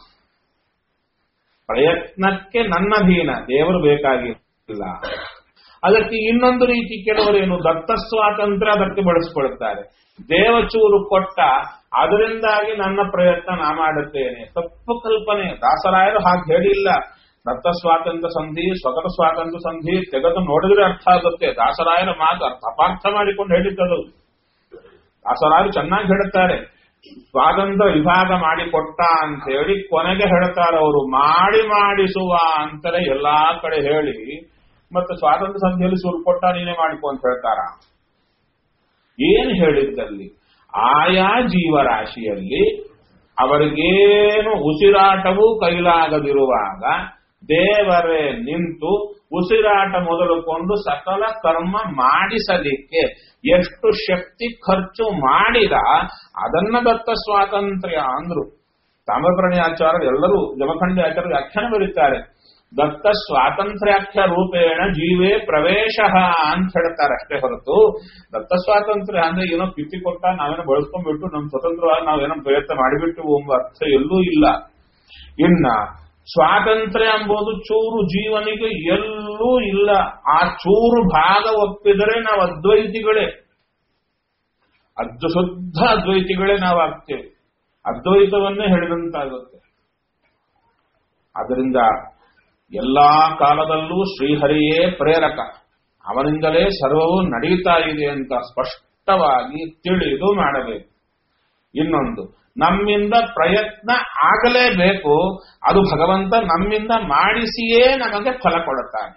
ಪ್ರಯತ್ನಕ್ಕೆ ನನ್ನಧೀನ ದೇವರು ಬೇಕಾಗಿಲ್ಲ ಅದಕ್ಕೆ ಇನ್ನೊಂದು ರೀತಿ ಕೆಲವರೇನು ದತ್ತ ಸ್ವಾತಂತ್ರ್ಯ ಅದಕ್ಕೆ ಬಳಸ್ಕೊಳ್ತಾರೆ ದೇವಚೂರು ಕೊಟ್ಟ ಅದರಿಂದಾಗಿ ನನ್ನ ಪ್ರಯತ್ನ ನಾ ಮಾಡುತ್ತೇನೆ ತಪ್ಪು ಕಲ್ಪನೆ ದಾಸರಾಯರು ಹಾಗೆ ಹೇಳಿಲ್ಲ ದತ್ತ ಸ್ವಾತಂತ್ರ್ಯ ಸಂಧಿ ಸ್ವಗತ ಸ್ವಾತಂತ್ರ್ಯ ಸಂಧಿ ತೆಗೆದು ನೋಡಿದ್ರೆ ಅರ್ಥ ಆಗುತ್ತೆ ದಾಸರಾಯರ ಮಾತು ಅರ್ಥ ಅಪಾರ್ಥ ಮಾಡಿಕೊಂಡು ಹೇಳಿದ್ದದು ದಾಸರಾಯರು ಚೆನ್ನಾಗಿ ಹೇಳುತ್ತಾರೆ ಸ್ವಾತಂತ್ರ್ಯ ವಿಭಾಗ ಮಾಡಿಕೊಟ್ಟ ಅಂತ ಹೇಳಿ ಕೊನೆಗೆ ಹೇಳ್ತಾರೆ ಅವರು ಮಾಡಿ ಮಾಡಿಸುವ ಅಂತಲೇ ಎಲ್ಲಾ ಕಡೆ ಹೇಳಿ ಮತ್ತೆ ಸ್ವಾತಂತ್ರ್ಯ ಸಂಧಿಯಲ್ಲಿ ಸುರು ಕೊಟ್ಟ ನೀನೇ ಮಾಡಿಕೊ ಅಂತ ಹೇಳ್ತಾರ ಏನ್ ಹೇಳಿದ್ದಲ್ಲಿ ಆಯಾ ಜೀವರಾಶಿಯಲ್ಲಿ ಅವರಿಗೇನು ಉಸಿರಾಟವೂ ಕೈಲಾಗದಿರುವಾಗ ದೇವರೇ ನಿಂತು ಉಸಿರಾಟ ಮೊದಲುಕೊಂಡು ಸಕಲ ಕರ್ಮ ಮಾಡಿಸಲಿಕ್ಕೆ ಎಷ್ಟು ಶಕ್ತಿ ಖರ್ಚು ಮಾಡಿದ ಅದನ್ನ ದತ್ತ ಸ್ವಾತಂತ್ರ್ಯ ಅಂದ್ರು ತಾಮ್ರಪರ್ಣಿ ಆಚಾರ್ಯರು ಎಲ್ಲರೂ ಜಮಖಂಡಿ ಆಚಾರ್ಯರು ವ್ಯಾಖ್ಯಾನ ಬರೀತಾರೆ ದತ್ತ ಸ್ವಾತಂತ್ರ್ಯಾಖ್ಯ ರೂಪೇಣ ಜೀವೇ ಪ್ರವೇಶ ಅಂತ ಹೇಳ್ತಾರೆ ಅಷ್ಟೇ ಹೊರತು ದತ್ತ ಸ್ವಾತಂತ್ರ್ಯ ಅಂದ್ರೆ ಏನೋ ಕಿತ್ತಿ ಕೊಟ್ಟ ನಾವೇನೋ ಬಳಸ್ಕೊಂಡ್ಬಿಟ್ಟು ನಮ್ ಸ್ವತಂತ್ರವಾಗಿ ನಾವೇನೋ ಪ್ರಯತ್ನ ಮಾಡಿಬಿಟ್ಟು ಎಂಬ ಅರ್ಥ ಎಲ್ಲೂ ಇಲ್ಲ ಇನ್ನ ಸ್ವಾತಂತ್ರ್ಯ ಎಂಬುದು ಚೂರು ಜೀವನಿಗೆ ಎಲ್ಲೂ ಇಲ್ಲ ಆ ಚೂರು ಭಾಗ ಒಪ್ಪಿದರೆ ನಾವು ಅದ್ವೈತಿಗಳೇ ಅದ್ದು ಶುದ್ಧ ಅದ್ವೈತಿಗಳೇ ನಾವಾಗ್ತೇವೆ ಅದ್ವೈತವನ್ನೇ ಹೇಳಿದಂತಾಗುತ್ತೆ ಅದರಿಂದ ಎಲ್ಲಾ ಕಾಲದಲ್ಲೂ ಶ್ರೀಹರಿಯೇ ಪ್ರೇರಕ ಅವನಿಂದಲೇ ಸರ್ವವು ನಡೆಯುತ್ತಾ ಇದೆ ಅಂತ ಸ್ಪಷ್ಟವಾಗಿ ತಿಳಿದು ಮಾಡಬೇಕು ಇನ್ನೊಂದು ನಮ್ಮಿಂದ ಪ್ರಯತ್ನ ಆಗಲೇಬೇಕು ಅದು ಭಗವಂತ ನಮ್ಮಿಂದ ಮಾಡಿಸಿಯೇ ನಮಗೆ ಫಲ ಕೊಡುತ್ತಾನೆ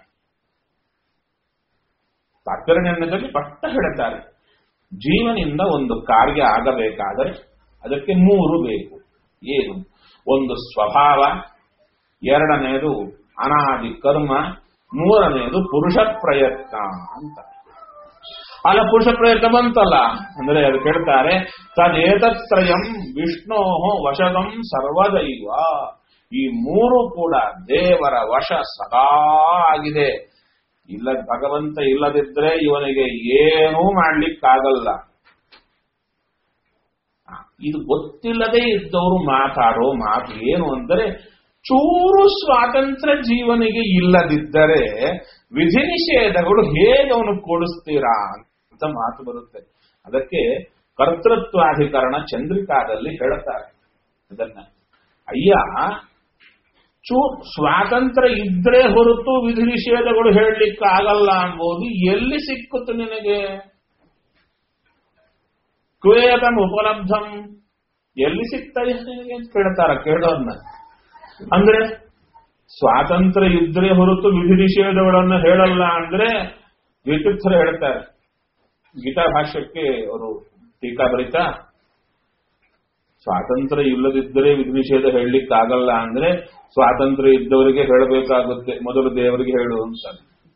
ತಾತ್ಪರ್ಯದಲ್ಲಿ ಸ್ಪಷ್ಟ ಹೇಳುತ್ತಾರೆ ಜೀವನಿಂದ ಒಂದು ಕಾರ್ಯ ಆಗಬೇಕಾದರೆ ಅದಕ್ಕೆ ಮೂರು ಬೇಕು ಏನು ಒಂದು ಸ್ವಭಾವ ಎರಡನೆಯದು ಅನಾದಿ ಕರ್ಮ ಮೂರನೆಯದು ಪುರುಷ ಪ್ರಯತ್ನ ಅಂತ ಅಲ್ಲ ಪುರುಷ ಪ್ರಯತ್ನ ಬಂತಲ್ಲ ಅಂದ್ರೆ ಅದು ಕೇಳ್ತಾರೆ ತದೇತತ್ರಯಂ ವಿಷ್ಣೋ ವಶದಂ ಸರ್ವದೈವ ಈ ಮೂರು ಕೂಡ ದೇವರ ವಶ ಸದಾ ಆಗಿದೆ ಇಲ್ಲ ಭಗವಂತ ಇಲ್ಲದಿದ್ರೆ ಇವನಿಗೆ ಏನೂ ಮಾಡ್ಲಿಕ್ಕಾಗಲ್ಲ ಆ, ಇದು ಗೊತ್ತಿಲ್ಲದೆ ಇದ್ದವರು ಮಾತಾಡೋ ಮಾತು ಏನು ಅಂದರೆ ಚೂರು ಸ್ವಾತಂತ್ರ್ಯ ಜೀವನಿಗೆ ಇಲ್ಲದಿದ್ದರೆ ವಿಧಿ ನಿಷೇಧಗಳು ಹೇಗೆ ಅವನು ಕೊಡಿಸ್ತೀರಾ ಅಂತ ಅಂತ ಮಾತು ಬರುತ್ತೆ ಅದಕ್ಕೆ ಕರ್ತೃತ್ವಾಧಿಕರಣ ಚಂದ್ರಿಕಾದಲ್ಲಿ ಹೇಳುತ್ತಾರೆ ಇದನ್ನ ಅಯ್ಯ ಚೂ ಸ್ವಾತಂತ್ರ್ಯ ಇದ್ರೆ ಹೊರತು ವಿಧಿ ನಿಷೇಧಗಳು ಹೇಳಲಿಕ್ಕೆ ಆಗಲ್ಲ ಅಂಬೋದು ಎಲ್ಲಿ ಸಿಕ್ಕುತ್ತೆ ನಿನಗೆ ಕ್ವೇತಂ ಉಪಲಬ್ಧಂ ಎಲ್ಲಿ ಸಿಗ್ತಾ ಇದೆ ನಿನಗೆ ಅಂತ ಕೇಳ್ತಾರ ಕೇಳೋರ್ನ ಅಂದ್ರೆ ಸ್ವಾತಂತ್ರ್ಯ ಇದ್ರೆ ಹೊರತು ವಿಧಿ ನಿಷೇಧಗಳನ್ನು ಹೇಳಲ್ಲ ಅಂದ್ರೆ ದ್ವಿತೀರ್ಥರು ಹೇಳ್ತಾರೆ ಗೀತಾ ಭಾಷ್ಯಕ್ಕೆ ಅವರು ಟೀಕಾ ಬರೀತಾ ಸ್ವಾತಂತ್ರ್ಯ ಇಲ್ಲದಿದ್ದರೆ ವಿಧಿ ನಿಷೇಧ ಹೇಳಲಿಕ್ಕಾಗಲ್ಲ ಅಂದ್ರೆ ಸ್ವಾತಂತ್ರ್ಯ ಇದ್ದವರಿಗೆ ಹೇಳಬೇಕಾಗುತ್ತೆ ಮೊದಲು ದೇವರಿಗೆ ಹೇಳು ಅಂತ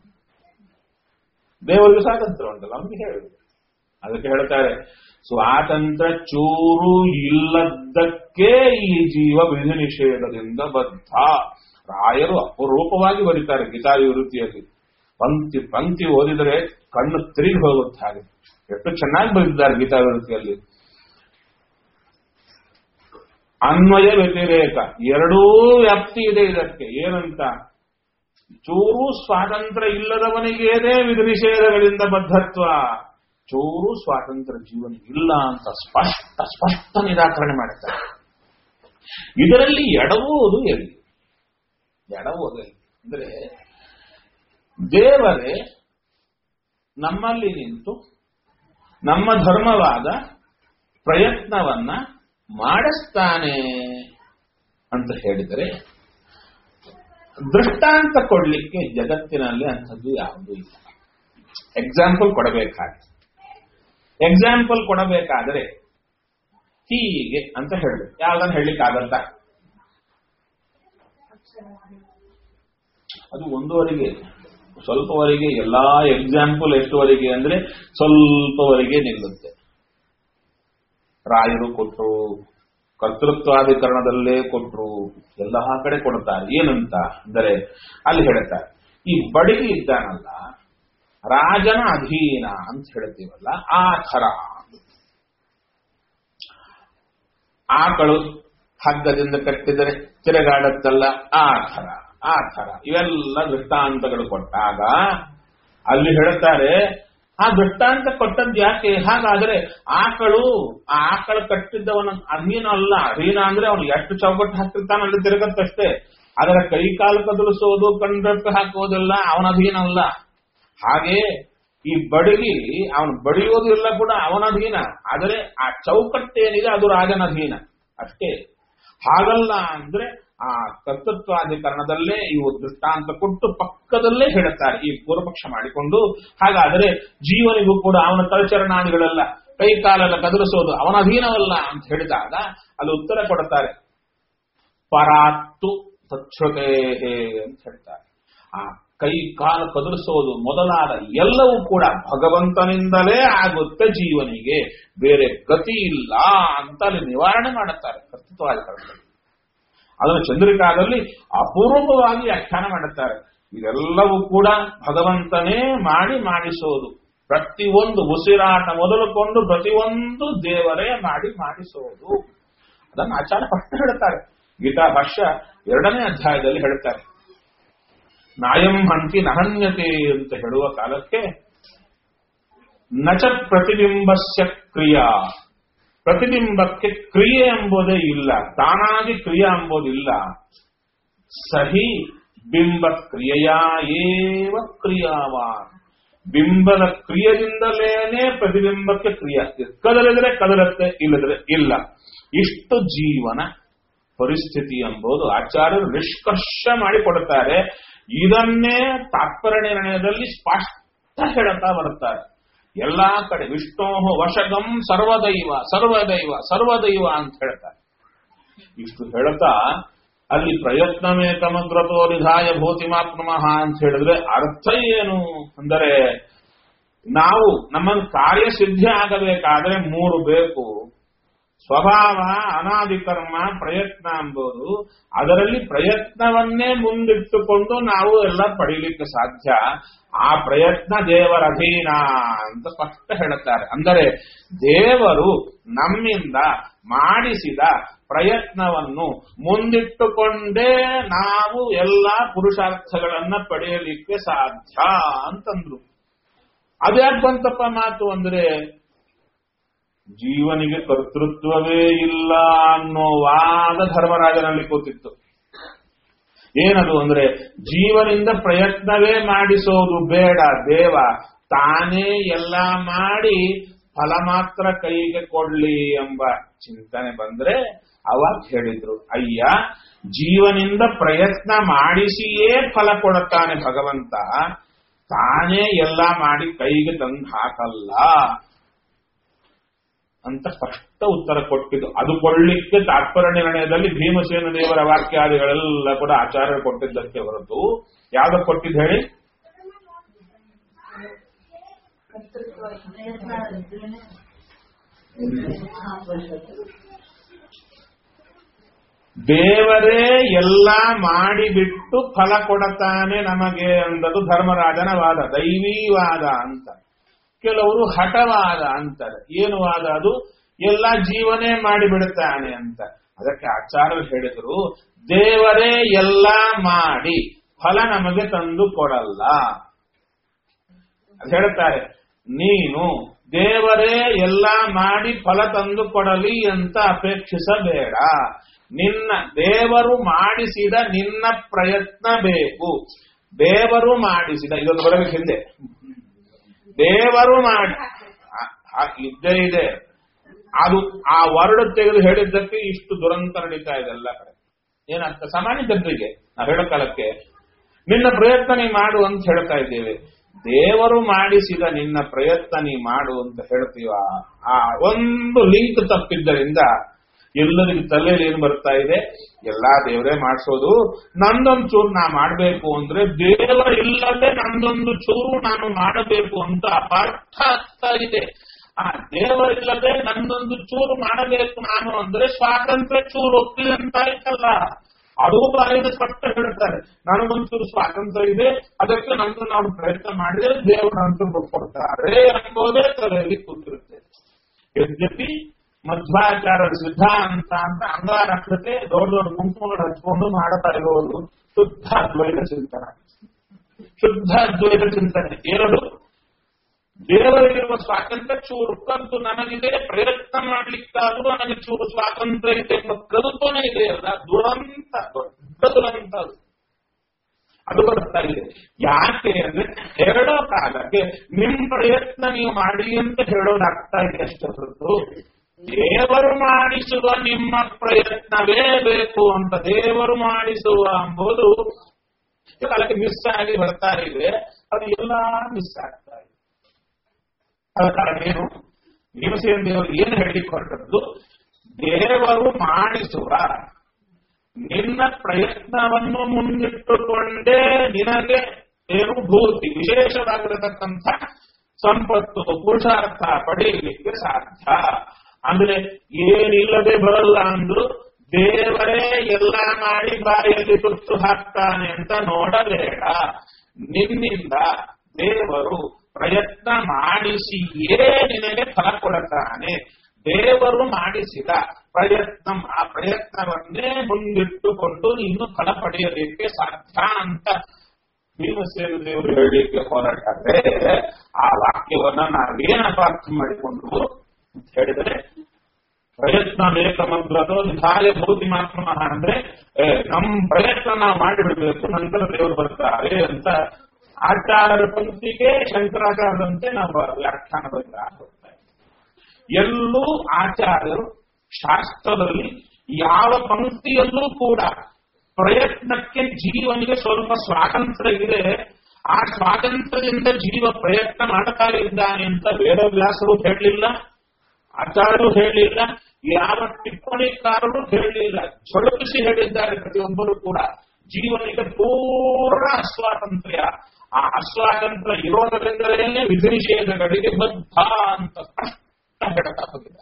ದೇವರಿಗೆ ಸ್ವಾತಂತ್ರ್ಯ ಉಂಟಲ್ಲ ಅವನಿಗೆ ಹೇಳು ಅದಕ್ಕೆ ಹೇಳ್ತಾರೆ ಸ್ವಾತಂತ್ರ್ಯ ಚೂರು ಇಲ್ಲದಕ್ಕೆ ಈ ಜೀವ ವಿಧಿ ನಿಷೇಧದಿಂದ ಬದ್ಧ ರಾಯರು ಅಪರೂಪವಾಗಿ ಬರೀತಾರೆ ಗೀತಾ ವಿವೃತ್ತಿಯಲ್ಲಿ ಪಂಕ್ತಿ ಪಂಕ್ತಿ ಓದಿದರೆ ಕಣ್ಣು ತಿರುಗಿ ಹೋಗುತ್ತೆ ಹಾಗೆ ಎಷ್ಟು ಚೆನ್ನಾಗಿ ಬರೆದಿದ್ದಾರೆ ಗೀತಾ ವಿವೃತ್ತಿಯಲ್ಲಿ ಅನ್ವಯ ವ್ಯತಿರೇಕ ಎರಡೂ ವ್ಯಾಪ್ತಿ ಇದೆ ಇದಕ್ಕೆ ಏನಂತ ಚೂರು ಸ್ವಾತಂತ್ರ್ಯ ಇಲ್ಲದವನಿಗೇನೇ ವಿಧಿ ನಿಷೇಧಗಳಿಂದ ಬದ್ಧತ್ವ ಚೂರು ಸ್ವಾತಂತ್ರ್ಯ ಜೀವನ ಇಲ್ಲ ಅಂತ ಸ್ಪಷ್ಟ ಸ್ಪಷ್ಟ ನಿರಾಕರಣೆ ಮಾಡುತ್ತಾರೆ ಇದರಲ್ಲಿ ಎಡವುವುದು ಎಲ್ಲಿ ಎಡವುವುದು ಎಲ್ಲಿ ಅಂದ್ರೆ ದೇವರೇ ನಮ್ಮಲ್ಲಿ ನಿಂತು ನಮ್ಮ ಧರ್ಮವಾದ ಪ್ರಯತ್ನವನ್ನ ಮಾಡಿಸ್ತಾನೆ ಅಂತ ಹೇಳಿದರೆ ದೃಷ್ಟಾಂತ ಕೊಡ್ಲಿಕ್ಕೆ ಜಗತ್ತಿನಲ್ಲಿ ಅಂಥದ್ದು ಯಾವುದೂ ಇಲ್ಲ ಎಕ್ಸಾಂಪಲ್ ಕೊಡಬೇಕಾದ್ರೆ ಎಕ್ಸಾಂಪಲ್ ಕೊಡಬೇಕಾದರೆ ಹೀಗೆ ಅಂತ ಹೇಳಬೇಕು ಯಾವ್ದನ್ನ ಹೇಳಲಿಕ್ಕೆ ಆಗತ್ತ ಅದು ಒಂದುವರೆಗೆ ಸ್ವಲ್ಪವರೆಗೆ ಎಲ್ಲಾ ಎಕ್ಸಾಂಪಲ್ ಎಷ್ಟುವರೆಗೆ ಅಂದ್ರೆ ಸ್ವಲ್ಪವರೆಗೆ ನಿಲ್ಲುತ್ತೆ ರಾಯರು ಕೊಟ್ಟರು ಕರ್ತೃತ್ವಾಧಿಕರಣದಲ್ಲೇ ಕೊಟ್ಟರು ಎಲ್ಲ ಕಡೆ ಕೊಡ್ತಾರೆ ಏನಂತ ಅಂದರೆ ಅಲ್ಲಿ ಹೇಳ್ತಾರೆ ಈ ಬಡಗಿ ಇದ್ದಾನಲ್ಲ ರಾಜನ ಅಧೀನ ಅಂತ ಹೇಳ್ತೀವಲ್ಲ ಆ ಥರ ಆಕಳು ಹಗ್ಗದಿಂದ ಕಟ್ಟಿದರೆ ತಿರುಗಾಡತ್ತಲ್ಲ ಆ ಥರ ಆ ಥರ ಇವೆಲ್ಲ ದೃಷ್ಟಾಂತಗಳು ಕೊಟ್ಟಾಗ ಅಲ್ಲಿ ಹೇಳ್ತಾರೆ ಆ ದೃಷ್ಟಾಂತ ಕೊಟ್ಟದ್ದು ಯಾಕೆ ಹಾಗಾದ್ರೆ ಆಕಳು ಆ ಆಕಳು ಕಟ್ಟಿದ್ದವನ ಅಧೀನ ಅಲ್ಲ ಅಧೀನ ಅಂದ್ರೆ ಅವನು ಎಷ್ಟು ಚೌಕಟ್ಟು ಹಾಕಿರ್ತಾನ ಅಲ್ಲಿ ತಿರುಗತ್ತಷ್ಟೇ ಅದರ ಕೈ ಕಾಲು ಕದಲಿಸೋದು ಕಂಡಟ್ಟು ಹಾಕೋದೆಲ್ಲ ಅವನ ಅಧೀನ ಅಲ್ಲ ಹಾಗೆ ಈ ಬಡಗಿ ಅವನು ಬಡಿಯೋದು ಎಲ್ಲ ಕೂಡ ಅವನ ಅಧೀನ ಆದರೆ ಆ ಚೌಕಟ್ಟೇನಿದೆ ಅದು ರಾಜನ ಅಧೀನ ಅಷ್ಟೇ ಹಾಗಲ್ಲ ಅಂದ್ರೆ ಆ ಕರ್ತೃತ್ವಾಧಿಕರಣದಲ್ಲೇ ಇವು ದೃಷ್ಟಾಂತ ಕೊಟ್ಟು ಪಕ್ಕದಲ್ಲೇ ಹೇಳುತ್ತಾರೆ ಈ ಪೂರ್ವಪಕ್ಷ ಮಾಡಿಕೊಂಡು ಹಾಗಾದರೆ ಜೀವನಿಗೂ ಕೂಡ ಅವನ ತಳಚರಣಾದಿಗಳೆಲ್ಲ ಕೈ ಕಾಲೆಲ್ಲ ಕದಲಿಸೋದು ಅವನ ಅಧೀನವಲ್ಲ ಅಂತ ಹೇಳಿದಾಗ ಅಲ್ಲಿ ಉತ್ತರ ಕೊಡುತ್ತಾರೆ ಪರಾತ್ತು ತಚ್ಛ್ರುತೇ ಅಂತ ಹೇಳ್ತಾರೆ ಆ ಕೈ ಕಾಲು ಕದಲಿಸೋದು ಮೊದಲಾದ ಎಲ್ಲವೂ ಕೂಡ ಭಗವಂತನಿಂದಲೇ ಆಗುತ್ತೆ ಜೀವನಿಗೆ ಬೇರೆ ಗತಿ ಇಲ್ಲ ಅಂತ ಅಲ್ಲಿ ನಿವಾರಣೆ ಮಾಡುತ್ತಾರೆ ಕರ್ತೃತ್ವಾಧಿಕರಣದಲ್ಲಿ ಅದನ್ನು ಚಂದ್ರಿಕಾದಲ್ಲಿ ಅಪೂರ್ವವಾಗಿ ವ್ಯಾಖ್ಯಾನ ಮಾಡುತ್ತಾರೆ ಇದೆಲ್ಲವೂ ಕೂಡ ಭಗವಂತನೇ ಮಾಡಿ ಮಾಡಿಸೋದು ಪ್ರತಿಯೊಂದು ಉಸಿರಾಟ ಮೊದಲುಕೊಂಡು ಪ್ರತಿಯೊಂದು ದೇವರೇ ಮಾಡಿ ಮಾಡಿಸೋದು ಅದನ್ನು ಆಚಾರ್ಯ ಫಸ್ಟ್ ಹೇಳ್ತಾರೆ ಗೀತಾ ಭಾಷ್ಯ ಎರಡನೇ ಅಧ್ಯಾಯದಲ್ಲಿ ಹೇಳ್ತಾರೆ ನಾಯಂ ಹಂತಿ ನಹನ್ಯತೆ ಅಂತ ಹೇಳುವ ಕಾಲಕ್ಕೆ ನಚ ಪ್ರತಿಬಿಂಬಸ್ಯ ಕ್ರಿಯಾ ಪ್ರತಿಬಿಂಬಕ್ಕೆ ಕ್ರಿಯೆ ಎಂಬುದೇ ಇಲ್ಲ ತಾನಾಗಿ ಕ್ರಿಯೆ ಎಂಬುದಿಲ್ಲ ಸಹಿ ಬಿಂಬ ಕ್ರಿಯೆಯ ಏವ ಕ್ರಿಯಾವಾನ್ ಬಿಂಬದ ಕ್ರಿಯೆಯಿಂದಲೇನೆ ಪ್ರತಿಬಿಂಬಕ್ಕೆ ಕ್ರಿಯೆ ಕದಲಿದ್ರೆ ಕದಲತ್ತೆ ಇಲ್ಲದ್ರೆ ಇಲ್ಲ ಇಷ್ಟು ಜೀವನ ಪರಿಸ್ಥಿತಿ ಎಂಬುದು ಆಚಾರ್ಯರು ನಿಷ್ಕರ್ಷ ಮಾಡಿಕೊಡುತ್ತಾರೆ ಇದನ್ನೇ ತಾತ್ಪರ್ಯ ನಿರ್ಣಯದಲ್ಲಿ ಸ್ಪಷ್ಟ ಹೇಳುತ್ತಾ ಬರುತ್ತಾರೆ ಎಲ್ಲಾ ಕಡೆ ವಿಷ್ಣೋ ವಶಗಂ ಸರ್ವದೈವ ಸರ್ವದೈವ ಸರ್ವದೈವ ಅಂತ ಹೇಳ್ತಾರೆ ಇಷ್ಟು ಹೇಳ್ತಾ ಅಲ್ಲಿ ಪ್ರಯತ್ನವೇ ಸಮಗ್ರತೋ ನಿಧಾಯ ಭೂತಿಮಾತ್ಮಃ ಅಂತ ಹೇಳಿದ್ರೆ ಅರ್ಥ ಏನು ಅಂದರೆ ನಾವು ನಮ್ಮ ಕಾರ್ಯಸಿದ್ಧಿ ಆಗಬೇಕಾದ್ರೆ ಮೂರು ಬೇಕು ಸ್ವಭಾವ ಅನಾದಿ ಕರ್ಮ ಪ್ರಯತ್ನ ಎಂಬುದು ಅದರಲ್ಲಿ ಪ್ರಯತ್ನವನ್ನೇ ಮುಂದಿಟ್ಟುಕೊಂಡು ನಾವು ಎಲ್ಲ ಪಡೀಲಿಕ್ಕೆ ಸಾಧ್ಯ ಆ ಪ್ರಯತ್ನ ದೇವರ ಅಧೀನ ಅಂತ ಸ್ಪಷ್ಟ ಹೇಳುತ್ತಾರೆ ಅಂದರೆ ದೇವರು ನಮ್ಮಿಂದ ಮಾಡಿಸಿದ ಪ್ರಯತ್ನವನ್ನು ಮುಂದಿಟ್ಟುಕೊಂಡೇ ನಾವು ಎಲ್ಲ ಪುರುಷಾರ್ಥಗಳನ್ನ ಪಡೆಯಲಿಕ್ಕೆ ಸಾಧ್ಯ ಅಂತಂದ್ರು ಅದ್ಯಾಕ್ ಬಂತಪ್ಪ ಮಾತು ಅಂದ್ರೆ ಜೀವನಿಗೆ ಕರ್ತೃತ್ವವೇ ಇಲ್ಲ ಅನ್ನೋ ವಾದ ಧರ್ಮರಾಜನಲ್ಲಿ ಕೂತಿತ್ತು ಏನದು ಅಂದ್ರೆ ಜೀವನಿಂದ ಪ್ರಯತ್ನವೇ ಮಾಡಿಸೋದು ಬೇಡ ದೇವ ತಾನೇ ಎಲ್ಲ ಮಾಡಿ ಫಲ ಮಾತ್ರ ಕೈಗೆ ಕೊಡ್ಲಿ ಎಂಬ ಚಿಂತನೆ ಬಂದ್ರೆ ಅವಾಗ ಹೇಳಿದ್ರು ಅಯ್ಯ ಜೀವನಿಂದ ಪ್ರಯತ್ನ ಮಾಡಿಸಿಯೇ ಫಲ ಕೊಡುತ್ತಾನೆ ಭಗವಂತ ತಾನೇ ಎಲ್ಲ ಮಾಡಿ ಕೈಗೆ ತಂದು ಹಾಕಲ್ಲ ಅಂತ ಸ್ಪಷ್ಟ ಉತ್ತರ ಕೊಟ್ಟಿದ್ದು ಅದು ಕೊಳ್ಳಿಕ್ಕೆ ತಾತ್ಪರ್ಯ ನಿರ್ಣಯದಲ್ಲಿ ಭೀಮಸೇನ ದೇವರ ವಾಕ್ಯಾದಿಗಳೆಲ್ಲ ಕೂಡ ಆಚಾರ್ಯರು ಕೊಟ್ಟಿದ್ದಕ್ಕೆ ಹೊರತು ಯಾವ್ದು ಕೊಟ್ಟಿದ್ದು ಹೇಳಿ ದೇವರೇ ಎಲ್ಲ ಮಾಡಿಬಿಟ್ಟು ಫಲ ಕೊಡತಾನೆ ನಮಗೆ ಅಂದದು ಧರ್ಮರಾಜನ ವಾದ ದೈವೀವಾದ ಅಂತ ಕೆಲವರು ಹಠವಾದ ಅಂತಾರೆ ಏನು ವಾದ ಅದು ಎಲ್ಲ ಜೀವನೇ ಮಾಡಿಬಿಡುತ್ತಾನೆ ಅಂತ ಅದಕ್ಕೆ ಆಚಾರ್ಯರು ಹೇಳಿದರು ದೇವರೇ ಎಲ್ಲ ಮಾಡಿ ಫಲ ನಮಗೆ ತಂದು ಕೊಡಲ್ಲ ಅದು ಹೇಳ್ತಾರೆ ನೀನು ದೇವರೇ ಎಲ್ಲ ಮಾಡಿ ಫಲ ತಂದು ಕೊಡಲಿ ಅಂತ ಅಪೇಕ್ಷಿಸಬೇಡ ನಿನ್ನ ದೇವರು ಮಾಡಿಸಿದ ನಿನ್ನ ಪ್ರಯತ್ನ ಬೇಕು ದೇವರು ಮಾಡಿಸಿದ ಇದೊಂದು ಬರಬೇಕು ಹಿಂದೆ ದೇವರು ಮಾಡಿ ಆ- ಆ ಇದ್ದೇ ಇದೆ ಅದು ಆ ವರ್ಡ್ ತೆಗೆದು ಹೇಳಿದ್ದಕ್ಕೆ ಇಷ್ಟು ದುರಂತ ನಡೀತಾ ಇದೆ ಎಲ್ಲ ಕಡೆ ಏನಂತ ಸಾಮಾನ್ಯ ಜನರಿಗೆ ನಾವು ಹೇಳೋ ಕಾಲಕ್ಕೆ ನಿನ್ನ ಪ್ರಯತ್ನ ನೀ ಮಾಡು ಅಂತ ಹೇಳ್ತಾ ಇದ್ದೇವೆ ದೇವರು ಮಾಡಿಸಿದ ನಿನ್ನ ಪ್ರಯತ್ನ ನೀ ಮಾಡು ಅಂತ ಹೇಳ್ತೀವ ಆ ಒಂದು ಲಿಂಕ್ ತಪ್ಪಿದ್ದರಿಂದ ಎಲ್ಲರಿಗೂ ತಲೆಯಲ್ಲಿ ಏನು ಬರ್ತಾ ಇದೆ ಎಲ್ಲಾ ದೇವರೇ ಮಾಡಿಸೋದು ನಂದೊಂದು ಚೂರು ನಾ ಮಾಡಬೇಕು ಅಂದ್ರೆ ದೇವರಿಲ್ಲದೆ ನಂದೊಂದು ಚೂರು ನಾನು ಮಾಡಬೇಕು ಅಂತ ಅಪಾರ್ಥ ಆಗ್ತಾ ಇದೆ ಆ ದೇವರಿಲ್ಲದೆ ನಂದೊಂದು ಚೂರು ಮಾಡಬೇಕು ನಾನು ಅಂದ್ರೆ ಸ್ವಾತಂತ್ರ್ಯ ಚೂರು ಒಪ್ಪಿದೆ ಅಂತ ಆಯ್ತಲ್ಲ ಅದು ಬಾಯಿಗೆ ಸ್ಪಷ್ಟ ಹೇಳ್ತಾರೆ ನನಗೊಂಚೂರು ಸ್ವಾತಂತ್ರ್ಯ ಇದೆ ಅದಕ್ಕೆ ನಂದು ನಾವು ಪ್ರಯತ್ನ ಮಾಡಿದ್ರೆ ದೇವರು ನಂದು ಕೊಡ್ತಾರೆ ಎಂಬುದೇ ತಲೆಯಲ್ಲಿ ಕೂತಿರುತ್ತೆ ಯದ್ಯಪಿ ಮಧ್ವಾಚಾರ್ಯರ ಸಿದ್ಧಾಂತ ಅಂತ ಅಂಗಾರಕ್ಷತೆ ದೊಡ್ಡ ದೊಡ್ಡ ಗುಂಪುಗಳು ಹಚ್ಕೊಂಡು ಮಾಡ್ತಾ ಇರೋದು ಶುದ್ಧ ಅದ್ವೈತ ಚಿಂತನೆ ಶುದ್ಧ ಅದ್ವೈತ ಚಿಂತನೆ ಎರಡು ದೇವರಿಗಿರುವ ಸ್ವಾತಂತ್ರ್ಯ ಚೂರು ಕಂತು ನನಗಿದೆ ಪ್ರಯತ್ನ ಮಾಡ್ಲಿಕ್ಕಾದ್ರೂ ನನಗೆ ಚೂರು ಸ್ವಾತಂತ್ರ್ಯ ಇದೆ ಎಂಬ ಕಲ್ಪನೆ ಇದೆ ಅಲ್ಲ ದುರಂತ ದೊಡ್ಡ ದುರಂತ ಅದು ಅದು ಬರ್ತಾ ಇದೆ ಯಾಕೆ ಅಂದ್ರೆ ಹೇಳೋ ಕಾಲಕ್ಕೆ ನಿಮ್ ಪ್ರಯತ್ನ ನೀವು ಮಾಡಿ ಅಂತ ಹೇಳೋದಾಗ್ತಾ ಇದೆ ಅಷ್ಟೇ ಹೊರತು ದೇವರು ಮಾಡಿಸುವ ನಿಮ್ಮ ಪ್ರಯತ್ನವೇ ಬೇಕು ಅಂತ ದೇವರು ಮಾಡಿಸುವ ಎಂಬುದು ಕಾಲಕ್ಕೆ ಮಿಸ್ ಆಗಿ ಬರ್ತಾ ಇದೆ ಅದು ಎಲ್ಲ ಮಿಸ್ ಆಗ್ತಾ ಇದೆ ಅದ ಕಾರಣ ಏನು ಭೀಮಸೇನ ದೇವರು ಏನು ಹೇಳಿಕ್ಕೆ ಹೊರಟದ್ದು ದೇವರು ಮಾಡಿಸುವ ನಿನ್ನ ಪ್ರಯತ್ನವನ್ನು ಮುಂದಿಟ್ಟುಕೊಂಡೇ ನಿನಗೆ ಏನು ಭೂತಿ ವಿಶೇಷವಾಗಿರತಕ್ಕಂಥ ಸಂಪತ್ತು ಪುರುಷಾರ್ಥ ಪಡೆಯಲಿಕ್ಕೆ ಸಾಧ್ಯ ಅಂದ್ರೆ ಏನಿಲ್ಲದೆ ಬರಲ್ಲ ಅಂದ್ರು ದೇವರೇ ಎಲ್ಲ ಮಾಡಿ ಬಾಯಲ್ಲಿ ತುತ್ತು ಹಾಕ್ತಾನೆ ಅಂತ ನೋಡಬೇಡ ನಿನ್ನಿಂದ ದೇವರು ಪ್ರಯತ್ನ ಮಾಡಿಸಿಯೇ ನಿನಗೆ ಫಲ ಕೊಡುತ್ತಾನೆ ದೇವರು ಮಾಡಿಸಿದ ಪ್ರಯತ್ನ ಆ ಪ್ರಯತ್ನವನ್ನೇ ಮುಂದಿಟ್ಟುಕೊಂಡು ನೀನು ಫಲ ಪಡೆಯಲಿಕ್ಕೆ ಸಾಧ್ಯ ಅಂತ ಭೀಮಸೇನ ದೇವರು ಹೇಳಲಿಕ್ಕೆ ಹೊರಟಾದ್ರೆ ಆ ವಾಕ್ಯವನ್ನ ನಾವೇನಪ್ಪ ಅರ್ಥ ಮಾಡಿಕೊಂಡು ಅಂತ ಹೇಳಿದರೆ ಪ್ರಯತ್ನ ಬೇಕಮದ್ರದು ನಿಧಾಯ ಭೂತಿ ಮಾತ್ರ ಅಂದ್ರೆ ಏ, ನಮ್ ಪ್ರಯತ್ನ ನಾವು ಮಾಡಿಬಿಡ್ಬೇಕು ನಂತರ ದೇವರು ಬರ್ತಾರೆ ಅಂತ ಆಚಾರ್ಯ ಪಂಕ್ತಿಗೆ ಶಂಕರಾಚಾರ್ಯರಂತೆ ನಾವು ವ್ಯಾಖ್ಯಾನ ಬರೀತಾ ಹೋಗ್ತಾ ಇದ್ದೀವಿ. ಎಲ್ಲೂ ಆಚಾರ್ಯರು ಶಾಸ್ತ್ರದಲ್ಲಿ ಯಾವ ಪಂಕ್ತಿಯಲ್ಲೂ ಕೂಡ ಪ್ರಯತ್ನಕ್ಕೆ ಜೀವನಿಗೆ ಸ್ವಲ್ಪ ಸ್ವಾತಂತ್ರ್ಯ ಇದೆ ಆ ಸ್ವಾತಂತ್ರ್ಯದಿಂದ ಜೀವ ಪ್ರಯತ್ನ ಮಾಡ್ತಾ ಇದ್ದಾನೆ ಅಂತ ವೇದವ್ಯಾಸರು ಹೇಳಲಿಲ್ಲ ಆಚಾರ್ಯರು ಹೇಳಲಿಲ್ಲ ಯಾವ ಟಿಪ್ಪಣಿಕಾರರು ಹೇಳಲಿಲ್ಲ ಝೊಳಪಿಸಿ ಹೇಳಿದ್ದಾರೆ ಪ್ರತಿಯೊಬ್ಬರು ಕೂಡ ಜೀವನಿಗೆ ಪೂರ್ಣ ಅಸ್ವಾತಂತ್ರ್ಯ ಆ ಅಸ್ವಾತಂತ್ರ್ಯ ಇರೋದರಿಂದಲೇ ವಿಧಿ ನಿಷೇಧಗಳಿಗೆ ಬದ್ಧ ಅಂತ ಸ್ಪಷ್ಟ ಹೇಳ್ತಾ ಹೋಗಿದ್ದಾರೆ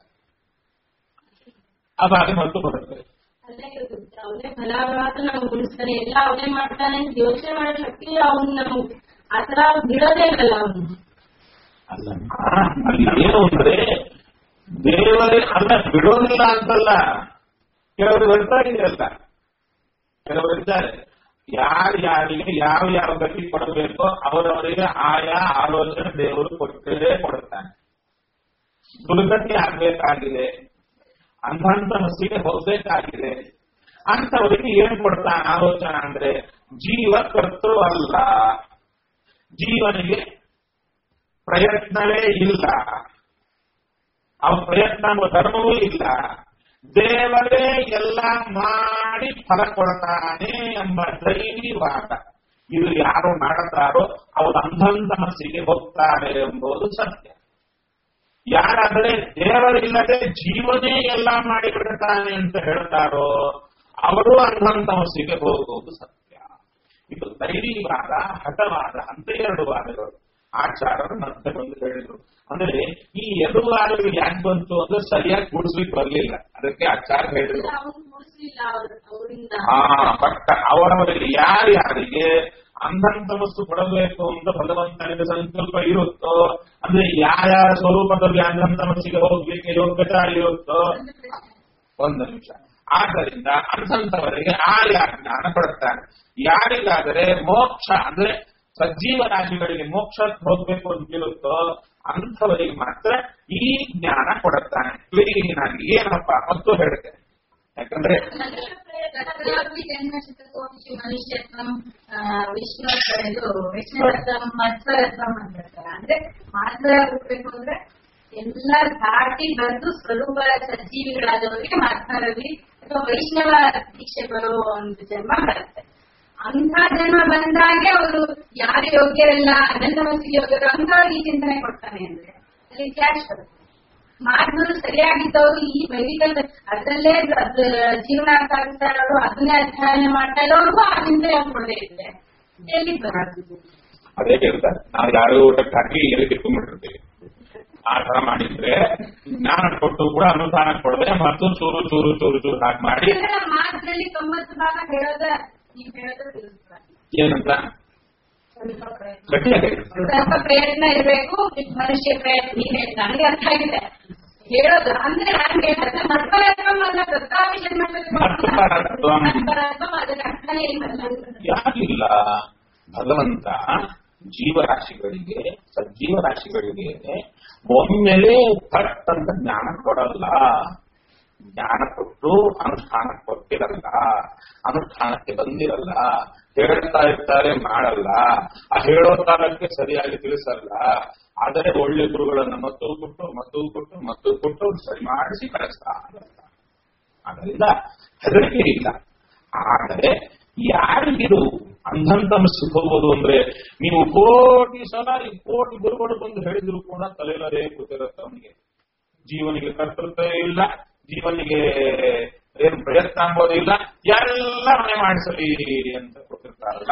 ಅವಾಗ ಮತ್ತು ಬರುತ್ತೆ ಅಲ್ಲೇ ಇರುತ್ತೆ. ಅವನೇ ಫಲ ಮಾತ್ರ ನಮ್ಗೆ ಉಳಿಸ್ತಾನೆ ಎಲ್ಲ ಅವನೇ ಮಾಡ್ತಾನೆ ಅಂತ ಯೋಚನೆ ಮಾಡೋ ಶಕ್ತಿ ಅವ್ನು ನಮ್ಗೆ ಆತರ ಬಿಡೋದೇ ಇಲ್ಲ ಅವನು ಅಲ್ಲಮ್ಮ ಅಲ್ಲಿ ಏನು ಅಂದ್ರೆ ದೇವರೇ ಅಲ್ಲ ಬಿಡೋದಿಲ್ಲ ಅಂತಲ್ಲ ಕೆಲವರು ಬರ್ತಾ ಇದೆಯಲ್ಲ ಕೆಲವರು ಇದ್ದಾರೆ ಯಾರ್ಯಾರಿಗೆ ಯಾವ ಯಾವ ಗತಿ ಕೊಡಬೇಕೋ ಅವರವರಿಗೆ ಆಯಾ ಆಲೋಚನೆ ದೇವರು ಕೊಟ್ಟೇ ಕೊಡುತ್ತಾನೆ ದುರ್ಗತಿ ಆಗ್ಬೇಕಾಗಿದೆ ಅಂಧಂತ ಮನಸ್ಸಿಗೆ ಹೋಗ್ಬೇಕಾಗಿದೆ ಅಂತವರಿಗೆ ಏನ್ ಕೊಡ್ತಾನೆ ಆಲೋಚನೆ ಅಂದ್ರೆ ಜೀವ ಕರ್ತೃ ಅಲ್ಲ ಜೀವನಿಗೆ ಪ್ರಯತ್ನವೇ ಇಲ್ಲ ಅವ ಪ್ರಯತ್ನ ಅನ್ನುವ ಧರ್ಮವೂ ಇಲ್ಲ ದೇವರೇ ಎಲ್ಲ ಮಾಡಿ ಫಲ ಕೊಡ್ತಾನೆ ಎಂಬ ಧೈರ್ಯವಾದ ಇದು ಯಾರು ಮಾಡುತ್ತಾರೋ ಅವರು ಅಂಧಂತ ಮನಸ್ಸಿಗೆ ಹೋಗ್ತಾರೆ ಎಂಬುದು ಸತ್ಯ ಯಾರಾದರೆ ದೇವರಿಲ್ಲದೆ ಜೀವನೇ ಎಲ್ಲ ಮಾಡಿಬಿಡುತ್ತಾನೆ ಅಂತ ಹೇಳ್ತಾರೋ ಅವರು ಅಂಧಂತ ಮನಸ್ಸಿಗೆ ಹೋಗುವುದು ಸತ್ಯ ಇದು ಧೈರ್ಯವಾದ ಹಠವಾದ ಅಂತ ಎರಡು ವಾದಗಳು ಆಚಾರರು ಮತ್ತೆ ಬಂದು ಹೇಳಿದ್ರು ಅಂದ್ರೆ ಈ ಎರಡು ವಾದಗಳು ಯಾಕೆ ಬಂತು ಅಂದ್ರೆ ಸರಿಯಾಗಿ ಕೂಡಿಸ್ಲಿಕ್ಕೆ ಬರಲಿಲ್ಲ ಅದಕ್ಕೆ ಆಚಾರ ಹೇಳಿದ್ರು ಅವ್ರು ಮುಗಿಸ್ಲಿಲ್ಲ ಅವ್ರು ಅವರಿಂದ ಆ ಬಟ್ ಅವರವರಿಗೆ ಯಾರ್ಯಾರಿಗೆ ಅಂಧಂತ ವಸ್ತು ಕೊಡಬೇಕು ಅಂತ ಭಗವಂತನಿಗೆ ಸಂಕಲ್ಪ ಇರುತ್ತೋ ಅಂದ್ರೆ ಯಾರ್ಯಾರ ಸ್ವರೂಪದಲ್ಲಿ ಅಂಧಂತ ಮನಸ್ಸಿಗೆ ಹೋಗ್ಲಿಕ್ಕೆ ಯೋಗ್ಯತೆ ಇರುತ್ತೋ ಒಂದು ನಿಮಿಷ ಆದ್ದರಿಂದ ಅಂಥವರಿಗೆ ಆರ್ಯ ಜ್ಞಾನ ಕೊಡುತ್ತಾನೆ ಯಾರಿಗಾದರೆ ಮೋಕ್ಷ ಅಂದ್ರೆ ಸಜ್ಜೀವ ರಾಶಿಗಳಿಗೆ ಮೋಕ್ಷ ಹೋಗ್ಬೇಕು ಅಂತಿರುತ್ತೋ ಅಂಥವರಿಗೆ ಮಾತ್ರ ಈ ಜ್ಞಾನ ಕೊಡುತ್ತಾನೆ ಕ್ಲೀನ್ ಆಗಿ ಏನಪ್ಪ ಮತ್ತು ಹೇಳ್ತೇನೆ ಯಾಕಂದ್ರೆ ಮನುಷ್ಯತ್ವಂ ವಿಷ್ಣು ಇದು ವಿಷ್ಣುರತ್ವಂ ಮಧ್ವರತ್ವಂ ಅಂತ ಹೇಳ್ತಾರೆ ಅಂದ್ರೆ ಮಾತ್ರ ಹೋಗ್ಬೇಕು ಅಂದ್ರೆ ಎಲ್ಲ ದಾಟಿ ಬಂದು ಸ್ವರೂಪ ಸಜೀವಿಗಳಾದವರಿಗೆ ಮಾತನಾಡಲಿ ಅಥವಾ ವೈಷ್ಣವ ದೀಕ್ಷೆ ಬರೋ ಒಂದು ಜನ್ಮ ಬರುತ್ತೆ ಅಂಥ ಜನ್ಮ ಬಂದಾಗೆ ಅವರು ಯಾರು ಯೋಗ್ಯರಲ್ಲ ಅನಂತ ಮನಸ್ಸಿಗೆ ಯೋಗ್ಯರು ಅಂಥವ್ರಿಗೆ ಈ ಚಿಂತನೆ ಕೊಡ್ತಾನೆ ಅಂದ್ರೆ ಅಲ್ಲಿ ಕ್ಯಾಶ್ ಬರುತ್ತೆ ಮಾರ್ಗಗಳು ಸರಿಯಾಗಿದ್ದವರು ಈ ಮೆಡಿಕಲ್ ಅದರಲ್ಲೇ ಅದ್ ಜೀವನ ಸಾಗಿಸ್ತಾ ಇರೋರು ಅದನ್ನೇ ಅಧ್ಯಯನ ಮಾಡ್ತಾ ಇರೋರ್ಗೂ ಆ ಚಿಂತನೆ ಕೊಡದೇ ಇದೆ ಎಲ್ಲಿ ಬರೋದು ಅದೇ ಹೇಳ್ತಾರೆ ನಾವು ಯಾರು ಊಟಕ್ಕೆ ಹಾಕಿ ಎಲ್ಲಿ ತಿಳ್ಕೊಂಡ್ಬಿಟ್ಟಿರ್ತೀವಿ ಆ ತರ ಮಾಡಿದ್ರೆ ಜ್ಞಾನ ಕೊಟ್ಟು ಕೂಡ ಅನುದಾನ ಕೊಡದೆ ಮತ್ತು ಚೂರು ಚೂರು ಚೂರು ಚೂರು ಹಾಕಿ ಮಾಡಿ ಇದೆಲ್ಲ ಮಾರ್ಗದಲ್ಲಿ ತೊಂಬತ್ತು ಭಾಗ ಹೇಳೋದ ನೀವು ಹೇಳೋದು ತಿಳ್ಸ್ತಾರೆ. ಏನಂತ ಸ್ವಲ್ಪ ಪ್ರಯತ್ನ. ಗಟ್ಟಿಯಾಗಿ ಸ್ವಲ್ಪ ಪ್ರಯತ್ನ ಇರಬೇಕು ಮನುಷ್ಯ ಪ್ರಯತ್ನ ಇದೆ ನನಗೆ ಅರ್ಥ ಆಗಿದೆ ಹೇಳೋದು ಅಂದ್ರೆ ನನಗೆ ಮತ್ಪರತ್ವಂ ಅಲ್ಲ ಪ್ರಸ್ತಾವಿಷನ್ ಮತ್ಪರತ್ವಂ. ಮತ್ಪರತ್ವಂ ಅದರ ಅರ್ಥನೇ ಇಲ್ಲ ಯಾಕಿಲ್ಲ ಭಗವಂತ ಜೀವರಾಶಿಗಳಿಗೆ ಸಜ್ಜೀವ ರಾಶಿಗಳಿಗೆ ಒಮ್ಮೆಲೆ ಥಟ್ ಅಂತ ಜ್ಞಾನ ಕೊಡಲ್ಲ ಜ್ಞಾನ ಕೊಟ್ಟು ಅನುಷ್ಠಾನ ಕೊಟ್ಟಿರಲ್ಲ ಅನುಷ್ಠಾನಕ್ಕೆ ಬಂದಿರಲ್ಲ ಹೇಳ್ತಾ ಇರ್ತಾರೆ ಮಾಡಲ್ಲ ಆ ಹೇಳೋ ಕಾಲಕ್ಕೆ ಸರಿಯಾಗಿ ತಿಳಿಸಲ್ಲ ಆದರೆ ಒಳ್ಳೆ ಗುರುಗಳನ್ನ ಮತ್ತೂ ಕೊಟ್ಟು ಮತ್ತೂ ಕೊಟ್ಟು ಮತ್ತೂ ಕೊಟ್ಟು ಸರಿ ಮಾಡಿಸಿ ಕಳಿಸ್ತಾ ಇರ್ತಾರೆ. ಅದರಿಂದ ಹೆದರಿಕೆ ಇಲ್ಲ ಆದರೆ ಯಾರಿಗಿದು ಅಂಧಂತಮ ಸಿಗೋದು ಅಂದ್ರೆ ನೀವು ಕೋಟಿ ಸಲ ಈ ಕೋಟಿ ಗುರುಗಳು ಬಂದು ಹೇಳಿದ್ರು ಕೂಡ ತಲೆಯಲ್ಲೇ ಕೂತಿರುತ್ತೆ ಅವನಿಗೆ ಜೀವನಿಗೆ ಕರ್ತೃತ್ವ ಇಲ್ಲ ಜೀವನಿಗೆ ಏನು ಪ್ರಯತ್ನ ಅಂಬೋದು ಇಲ್ಲ ಎಲ್ಲ ಮನೆ ಮಾಡಿಸಲಿ ಅಂತ ಕೊಟ್ಟಿರ್ತಾರಲ್ಲ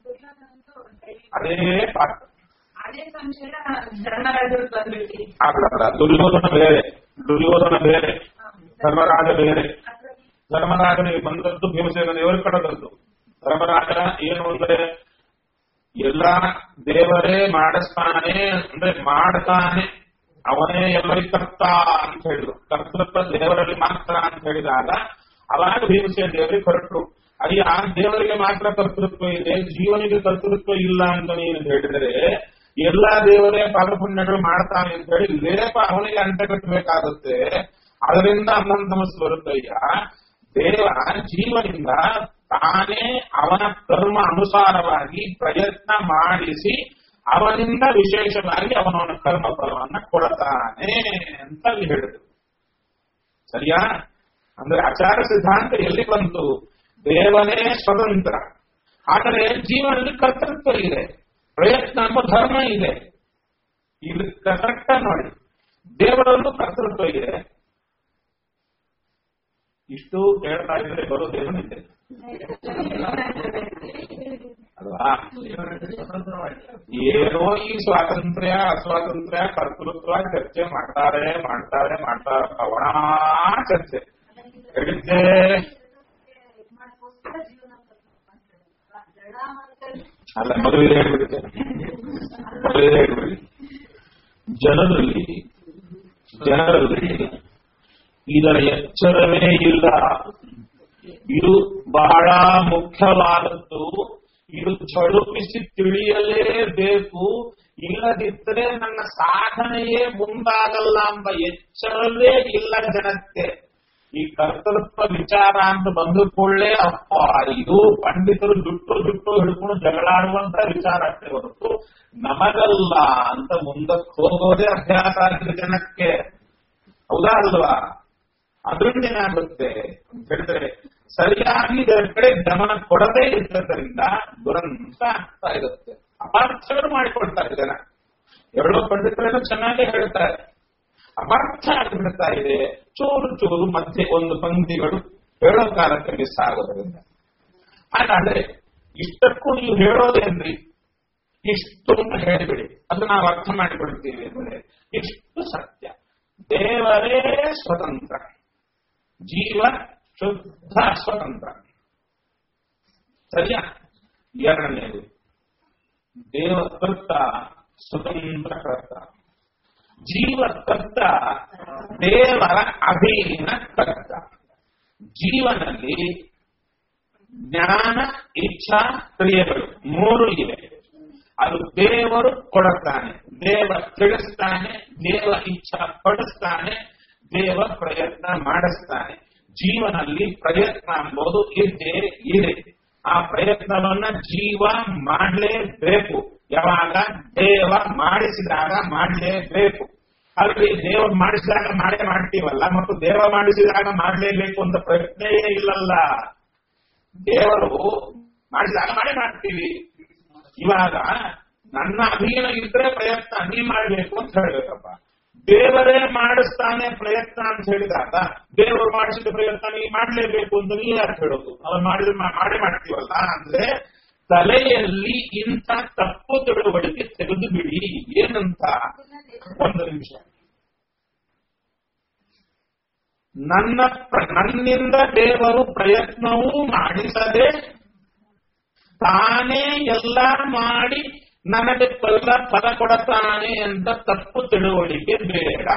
ಅದೇ ಪಾಠ ಅದೇ ಸಂಶಯ ಧರ್ಮರಾಜರು ಬಂದ್ಬಿಟ್ಟು ಆಗ್ಲಲ್ಲ ದುರ್ಯೋಧನ ಬೇರೆ ದುರ್ಯೋಧನ ಬೇರೆ ಧರ್ಮರಾಜ ಬೇರೆ ಧರ್ಮರಾಜನಿಗೆ ಬಂದದ್ದು ಭೀಮಸೇನ ದೇವರು ಕಡದದ್ದು ಧರ್ಮರಾಜ ಏನು ಅಂದ್ರೆ ಎಲ್ಲ ದೇವರೇ ಮಾಡಿಸ್ತಾನೆ ಅಂದ್ರೆ ಮಾಡ್ತಾನೆ ಅವನೇ ಎಲ್ಲರಿಗೆ ಕರ್ತ ಅಂತ ಹೇಳಿದ್ರು ಕರ್ತೃತ್ವ ದೇವರಲ್ಲಿ ಮಾತ್ರ ಅಂತ ಹೇಳಿದಾಗ ಅವಾಗ ಭೀಮಸೇನ ದೇವರಿಗೆ ಹೊರಟರು ಅಲ್ಲಿ ಆ ದೇವರಿಗೆ ಮಾತ್ರ ಕರ್ತೃತ್ವ ಇದೆ ಜೀವನಿಗೆ ಕರ್ತೃತ್ವ ಇಲ್ಲ ಅಂತ ನೀನು ಹೇಳಿದರೆ ಎಲ್ಲಾ ದೇವರೇ ಪಾಪಪುಣ್ಯಗಳು ಮಾಡ್ತಾನೆ ಅಂತ ಹೇಳಿ ಲೇಪ ಅವನಿಗೆ ಅಂಟ ಕಟ್ಟಬೇಕಾಗುತ್ತೆ ಅದರಿಂದ ಅನ್ನೊಂದು ಸಮಸ್ಯೆ ಬರುತ್ತಯ್ಯ ದೇವ ಜೀವನಿಂದ ತಾನೇ ಅವನ ಕರ್ಮ ಅನುಸಾರವಾಗಿ ಪ್ರಯತ್ನ ಮಾಡಿಸಿ ಅವನಿಂದ ವಿಶೇಷವಾಗಿ ಅವನವನ ಕರ್ಮ ಫಲವನ್ನ ಕೊಡ್ತಾನೆ ಅಂತ ಅಲ್ಲಿ ಹೇಳಿದ್ರು ಸರಿಯಾ ಅಂದ್ರೆ ಆಚಾರ ಸಿದ್ಧಾಂತ ಎಲ್ಲಿ ಬಂತು ದೇವನೇ ಸ್ವತಂತ್ರ ಆದರೆ ಜೀವನದಲ್ಲಿ ಕರ್ತೃತ್ವ ಇದೆ ಪ್ರಯತ್ನ ಎಂಬ ಧರ್ಮ ಇದೆ ಇದು ಕರೆಕ್ಟ್ ನೋಡಿ ದೇವರಲ್ಲೂ ಕರ್ತೃತ್ವ ಇದೆ ಇಷ್ಟು ಕೇಳ್ತಾ ಇದ್ರೆ ಬರೋ ದೇವನಿದೆ ಅಲ್ವಾ ಏನೋ ಈ ಸ್ವಾತಂತ್ರ್ಯ ಅಸ್ವಾತಂತ್ರ್ಯ ಕರ್ತೃತ್ವ ಚರ್ಚೆ ಮಾಡ್ತಾರೆ ಮಾಡ್ತಾರೆ ಮಾಡ್ತಾರೆ ಅವಣ ಚರ್ಚೆ ಹೇಳಿದ್ದೆ ಅಲ್ಲ ಮದುವೆ ಹೇಳ್ಬಿಡುತ್ತೆ ಮದುವೆ ಹೇಳ್ಬಿಡಿ ಜನರಲ್ಲಿ ಜನರಲ್ಲಿ ಇದರ ಎಚ್ಚರವೇ ಇಲ್ಲ ಇದು ಬಹಳ ಮುಖ್ಯವಾದದ್ದು ಇದು ಝಡುಪಿಸಿ ತಿಳಿಯಲೇಬೇಕು ಇಲ್ಲದಿದ್ದರೆ ನನ್ನ ಸಾಧನೆಯೇ ಮುಂದಾಗಲ್ಲ ಎಂಬ ಎಚ್ಚರವೇ ಇಲ್ಲ ಜನಕ್ಕೆ ಈ ಕರ್ತೃತ್ವ ವಿಚಾರ ಅಂತ ಬಂದ ಕೂಡಲೇ ಅಪ್ಪ ಇದು ಪಂಡಿತರು ಜುಟ್ಟು ಜುಟ್ಟು ಹಿಡ್ಕೊಂಡು ಜಗಳಾಡುವಂತ ವಿಚಾರ ಅಷ್ಟೇ ಹೊರತು ನಮಗಲ್ಲ ಅಂತ ಮುಂದಕ್ಕೆ ಹೋಗೋದೇ ಅಭ್ಯಾಸ ಆಗಿದೆ ಜನಕ್ಕೆ ಹೌದಾ ಅಲ್ವಾ ಅದರಿಂದ ಏನಾಗುತ್ತೆ ಅಂತ ಹೇಳಿದ್ರೆ ಸರಿಯಾಗಿ ಇದರ ಕಡೆ ಗಮನ ಕೊಡದೇ ಇದ್ದದ್ರಿಂದ ದುರಂತ ಆಗ್ತಾ ಇರುತ್ತೆ ಅಪಾರ್ಥಗಳು ಮಾಡಿಕೊಳ್ತಾರೆ ಜನ ಎರಡೋ ಪಂಡಿತರನ್ನು ಚೆನ್ನಾಗಿ ಹೇಳ್ತಾರೆ ಅಪಾರ್ಥ ಆಗಿಬಿಡ್ತಾ ಇದೆ ಚೂರು ಚೂರು ಮಧ್ಯೆ ಒಂದು ಪಂಕ್ತಿಗಳು ಹೇಳೋ ಕಾಲಕ್ಕೆ ಮಿಸ್ ಆಗೋದ್ರಿಂದ ಹಾಗಾದ್ರೆ ಇಷ್ಟಕ್ಕೂ ನೀವು ಹೇಳೋದೇನ್ರಿ ಇಷ್ಟು ಅಂತ ಹೇಳಿಬಿಡಿ ಅದು ನಾವು ಅರ್ಥ ಮಾಡಿಕೊಳ್ತೀವಿ ಅಂದ್ರೆ ಇಷ್ಟು ಸತ್ಯ ದೇವರೇ ಸ್ವತಂತ್ರ ಜೀವ ಶುದ್ಧ ಸ್ವತಂತ್ರ ಸರಿಯಾ ಎರಡನೇದು ದೇವಕರ್ತ ಸ್ವತಂತ್ರ ಕರ್ತ ಜೀವಕರ್ತ ದೇವರ ಅಧೀನ ಕರ್ತ ಜೀವನಲ್ಲಿ ಜ್ಞಾನ ಇಚ್ಛಾ ಕ್ರಿಯೆಗಳು ಮೂರು ಇವೆ ಅದು ದೇವರು ಕೊಡುತ್ತಾನೆ ದೇವ ತಿಳಿಸ್ತಾನೆ ದೇವ ಇಚ್ಛಾ ಪಡಿಸ್ತಾನೆ ದೇವ ಪ್ರಯತ್ನ ಮಾಡಿಸ್ತಾನೆ ಜೀವನಲ್ಲಿ ಪ್ರಯತ್ನ ಎಂಬುದು ಇದ್ದೇ ಇದೆ ಆ ಪ್ರಯತ್ನವನ್ನ ಜೀವ ಮಾಡಲೇಬೇಕು ಯಾವಾಗ ದೇವ ಮಾಡಿಸಿದಾಗ ಮಾಡಲೇಬೇಕು ಅಲ್ಲಿ ದೇವ ಮಾಡಿಸಿದಾಗ ಮಾಡೇ ಮಾಡ್ತೀವಲ್ಲ ಮತ್ತು ದೇವ ಮಾಡಿಸಿದಾಗ ಮಾಡಲೇಬೇಕು ಅಂತ ಪ್ರಶ್ನೆಯೇ ಇಲ್ಲಲ್ಲ ದೇವರು ಮಾಡಿಸಿದಾಗ ಮಾಡೇ ಮಾಡ್ತೀವಿ ಇವಾಗ ನನ್ನ ಅಧೀನ ಇದ್ರೆ ಪ್ರಯತ್ನ ನೀ ಮಾಡಬೇಕು ಅಂತ ಹೇಳ್ಬೇಕಪ್ಪ ದೇವರೇ ಮಾಡಿಸ್ತಾನೆ ಪ್ರಯತ್ನ ಅಂತ ಹೇಳಿದಾಗ ದೇವರು ಮಾಡಿಸಿದ ಪ್ರಯತ್ನ ನೀ ಮಾಡಲೇಬೇಕು ಅಂತ ನೀ ಯಾರು ಹೇಳೋದು ಅವ್ರು ಮಾಡಿದ್ರೆ ಮಾಡೇ ಮಾಡ್ತೀವಲ್ಲ ಅಂದ್ರೆ ತಲೆಯಲ್ಲಿ ಇಂಥ ತಪ್ಪು ತಿಳುವಳಿಕೆ ತೆಗೆದು ಬಿಡಿ ಏನಂತ ಒಂದು ನಿಮಿಷ ನನ್ನ ಪ್ರ- ನನ್ನಿಂದ ದೇವರು ಪ್ರಯತ್ನವೂ ಮಾಡಿಸದೆ ತಾನೇ ಎಲ್ಲ ಮಾಡಿ ನನಗೆ ಫಲ ಫಲ ಕೊಡತಾನೆ ಅಂತ ತಪ್ಪು ತಿಳುವಳಿಕೆ ಬೇಡ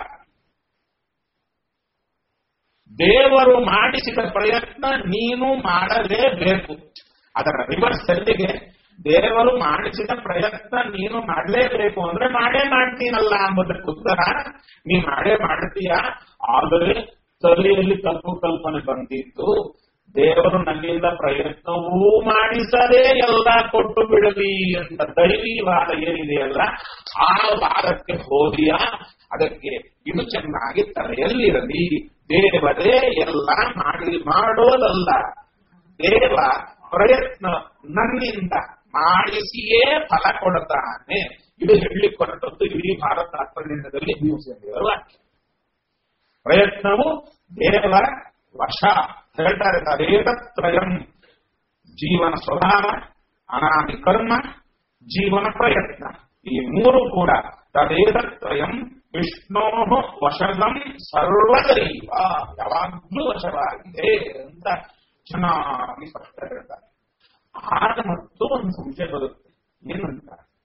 ದೇವರು ಮಾಡಿಸಿದ ಪ್ರಯತ್ನ ನೀನು ಮಾಡಲೇಬೇಕು ಅದರ ರಿವರ್ಸ್ ಸೆಲ್ಲಿಗೆ ದೇವರು ಮಾಡಿಸಿದ ಪ್ರಯತ್ನ ನೀನು ಮಾಡಲೇಬೇಕು ಅಂದ್ರೆ ಮಾಡೇ ಮಾಡ್ತೀನಲ್ಲ ಎಂಬುದಕ್ಕೆ ಉತ್ತರ ನೀ ಮಾಡೇ ಮಾಡ್ತೀಯ ಆದರೆ ತಲೆಯಲ್ಲಿ ತಪ್ಪು ಕಲ್ಪನೆ ಬಂದಿತ್ತು ದೇವರು ನನ್ನಿಂದ ಪ್ರಯತ್ನವೂ ಮಾಡಿಸದೇ ಎಲ್ಲ ಕೊಟ್ಟು ಬಿಡಲಿ ಅಂತ ದೈವೀವಾದ ಏನಿದೆಯಲ್ಲ ಆ ವಾದಕ್ಕೆ ಹೋದಿಯ ಅದಕ್ಕೆ ಇದು ಚೆನ್ನಾಗಿ ತಲೆಯಲ್ಲಿರಲಿ ದೇವರೇ ಎಲ್ಲ ಮಾಡಿ ಮಾಡೋದಲ್ಲ ದೇವ ಪ್ರಯತ್ನ ನನ್ನಿಂದ ಮಾಡಿಸಿಯೇ ಫಲ ಕೊಡುತ್ತಾನೆ ಇದು ಹೇಳಲಿಕ್ಕೆ ಹೊರಟದ್ದು ಇಡೀ ಭಾರತ ತಾತ್ಪರ್ಯದಲ್ಲಿ ವಾಕ್ಯ ಪ್ರಯತ್ನವು ದೇವರ ವಶ ಹೇಳ್ತಾರೆ ತದೇತತ್ರಯಂ ಜೀವನ ಸ್ವಭಾವ ಅನಾಮಿ ಕರ್ಮ ಜೀವನ ಪ್ರಯತ್ನ ಈ ಮೂರು ಕೂಡ ತದೇತತ್ರಯಂ ವಿಷ್ಣೋ ವಶದಂ ಸರ್ವದೈವ ಯಾವಾಗ್ಲೂ ವಶವಾಗಿದೆ ಅಂತ ಚೆನ್ನಾಗಿ ಸ್ಪಷ್ಟ ಹೇಳ್ತಾರೆ ಆಗ ಮತ್ತು ಒಂದು ಸಂಶಯ ಬರುತ್ತೆ ಏನಂತ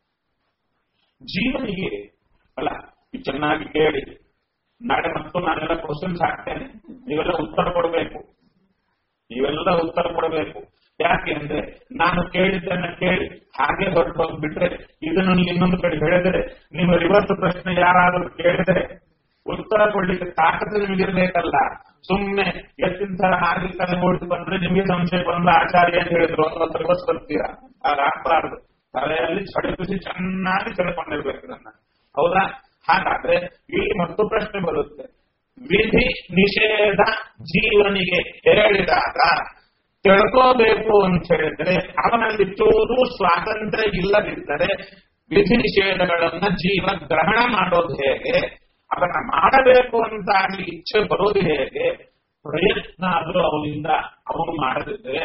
ಜೀವನಿಗೆ ಅಲ್ಲ ಇದು ಚೆನ್ನಾಗಿ ಕೇಳಿ ನಾಳೆ ಮತ್ತು ನಾನೆಲ್ಲ ಕ್ವಶನ್ಸ್ ಹಾಕ್ತೇನೆ ನೀವೆಲ್ಲ ಉತ್ತರ ಕೊಡಬೇಕು ನೀವೆಲ್ಲ ಉತ್ತರ ಕೊಡಬೇಕು ಯಾಕೆ ಅಂದ್ರೆ ನಾನು ಕೇಳಿದ್ದನ್ನ ಕೇಳಿ ಹಾಗೆ ಹೊರಟು ಹೋಗ್ಬಿಟ್ರೆ ಇದನ್ನು ನೀವು ಇನ್ನೊಂದು ಕಡೆ ಹೇಳಿದರೆ ನಿಮ್ಮ ರಿವರ್ಸ್ ಪ್ರಶ್ನೆ ಯಾರಾದರೂ ಕೇಳಿದರೆ ಉತ್ತರ ಕೊಡ್ಲಿಕ್ಕೆ ತಾಕತ್ತು ನಿಮಗಿರ್ಬೇಕಲ್ಲ ಸುಮ್ಮನೆ ಎತ್ತಿನ ತರ ಹಾಗೆ ತಲೆ ಓಡಿಸಿ ಬಂದ್ರೆ ನಿಮಗೆ ಸಂಶಯ ಬಂದ ಆಚಾರ್ಯ ಅಂತ ಹೇಳಿದ್ರು ಅಂತ ರಿವರ್ಸ್ ಬರ್ತೀರಾ ಆಗ ಆಗ್ಬಾರ್ದು ತಲೆಯಲ್ಲಿ ಚಡಿಪಿಸಿ ಚೆನ್ನಾಗಿ ತಿಳ್ಕೊಂಡಿರ್ಬೇಕು ನನ್ನ ಹೌದಾ ಹಾಗಾದ್ರೆ ಇಲ್ಲಿ ಮತ್ತು ಪ್ರಶ್ನೆ ಬರುತ್ತೆ ವಿಧಿ ನಿಷೇಧ ಜೀವನಿಗೆ ಹೇಳಿದಾಗ ತಿಳ್ಕೋಬೇಕು ಅಂತ ಹೇಳಿದ್ರೆ ಅವನಲ್ಲಿ ಚೂರು ಸ್ವಾತಂತ್ರ್ಯ ಇಲ್ಲದಿದ್ದರೆ ವಿಧಿ ನಿಷೇಧಗಳನ್ನ ಜೀವ ಗ್ರಹಣ ಮಾಡೋದು ಹೇಗೆ ಅದನ್ನ ಮಾಡಬೇಕು ಅಂತ ಅಲ್ಲಿ ಇಚ್ಛೆ ಬರೋದು ಹೇಗೆ ಪ್ರಯತ್ನ ಆದ್ರೂ ಅವನಿಂದ ಅವನು ಮಾಡದಿದ್ರೆ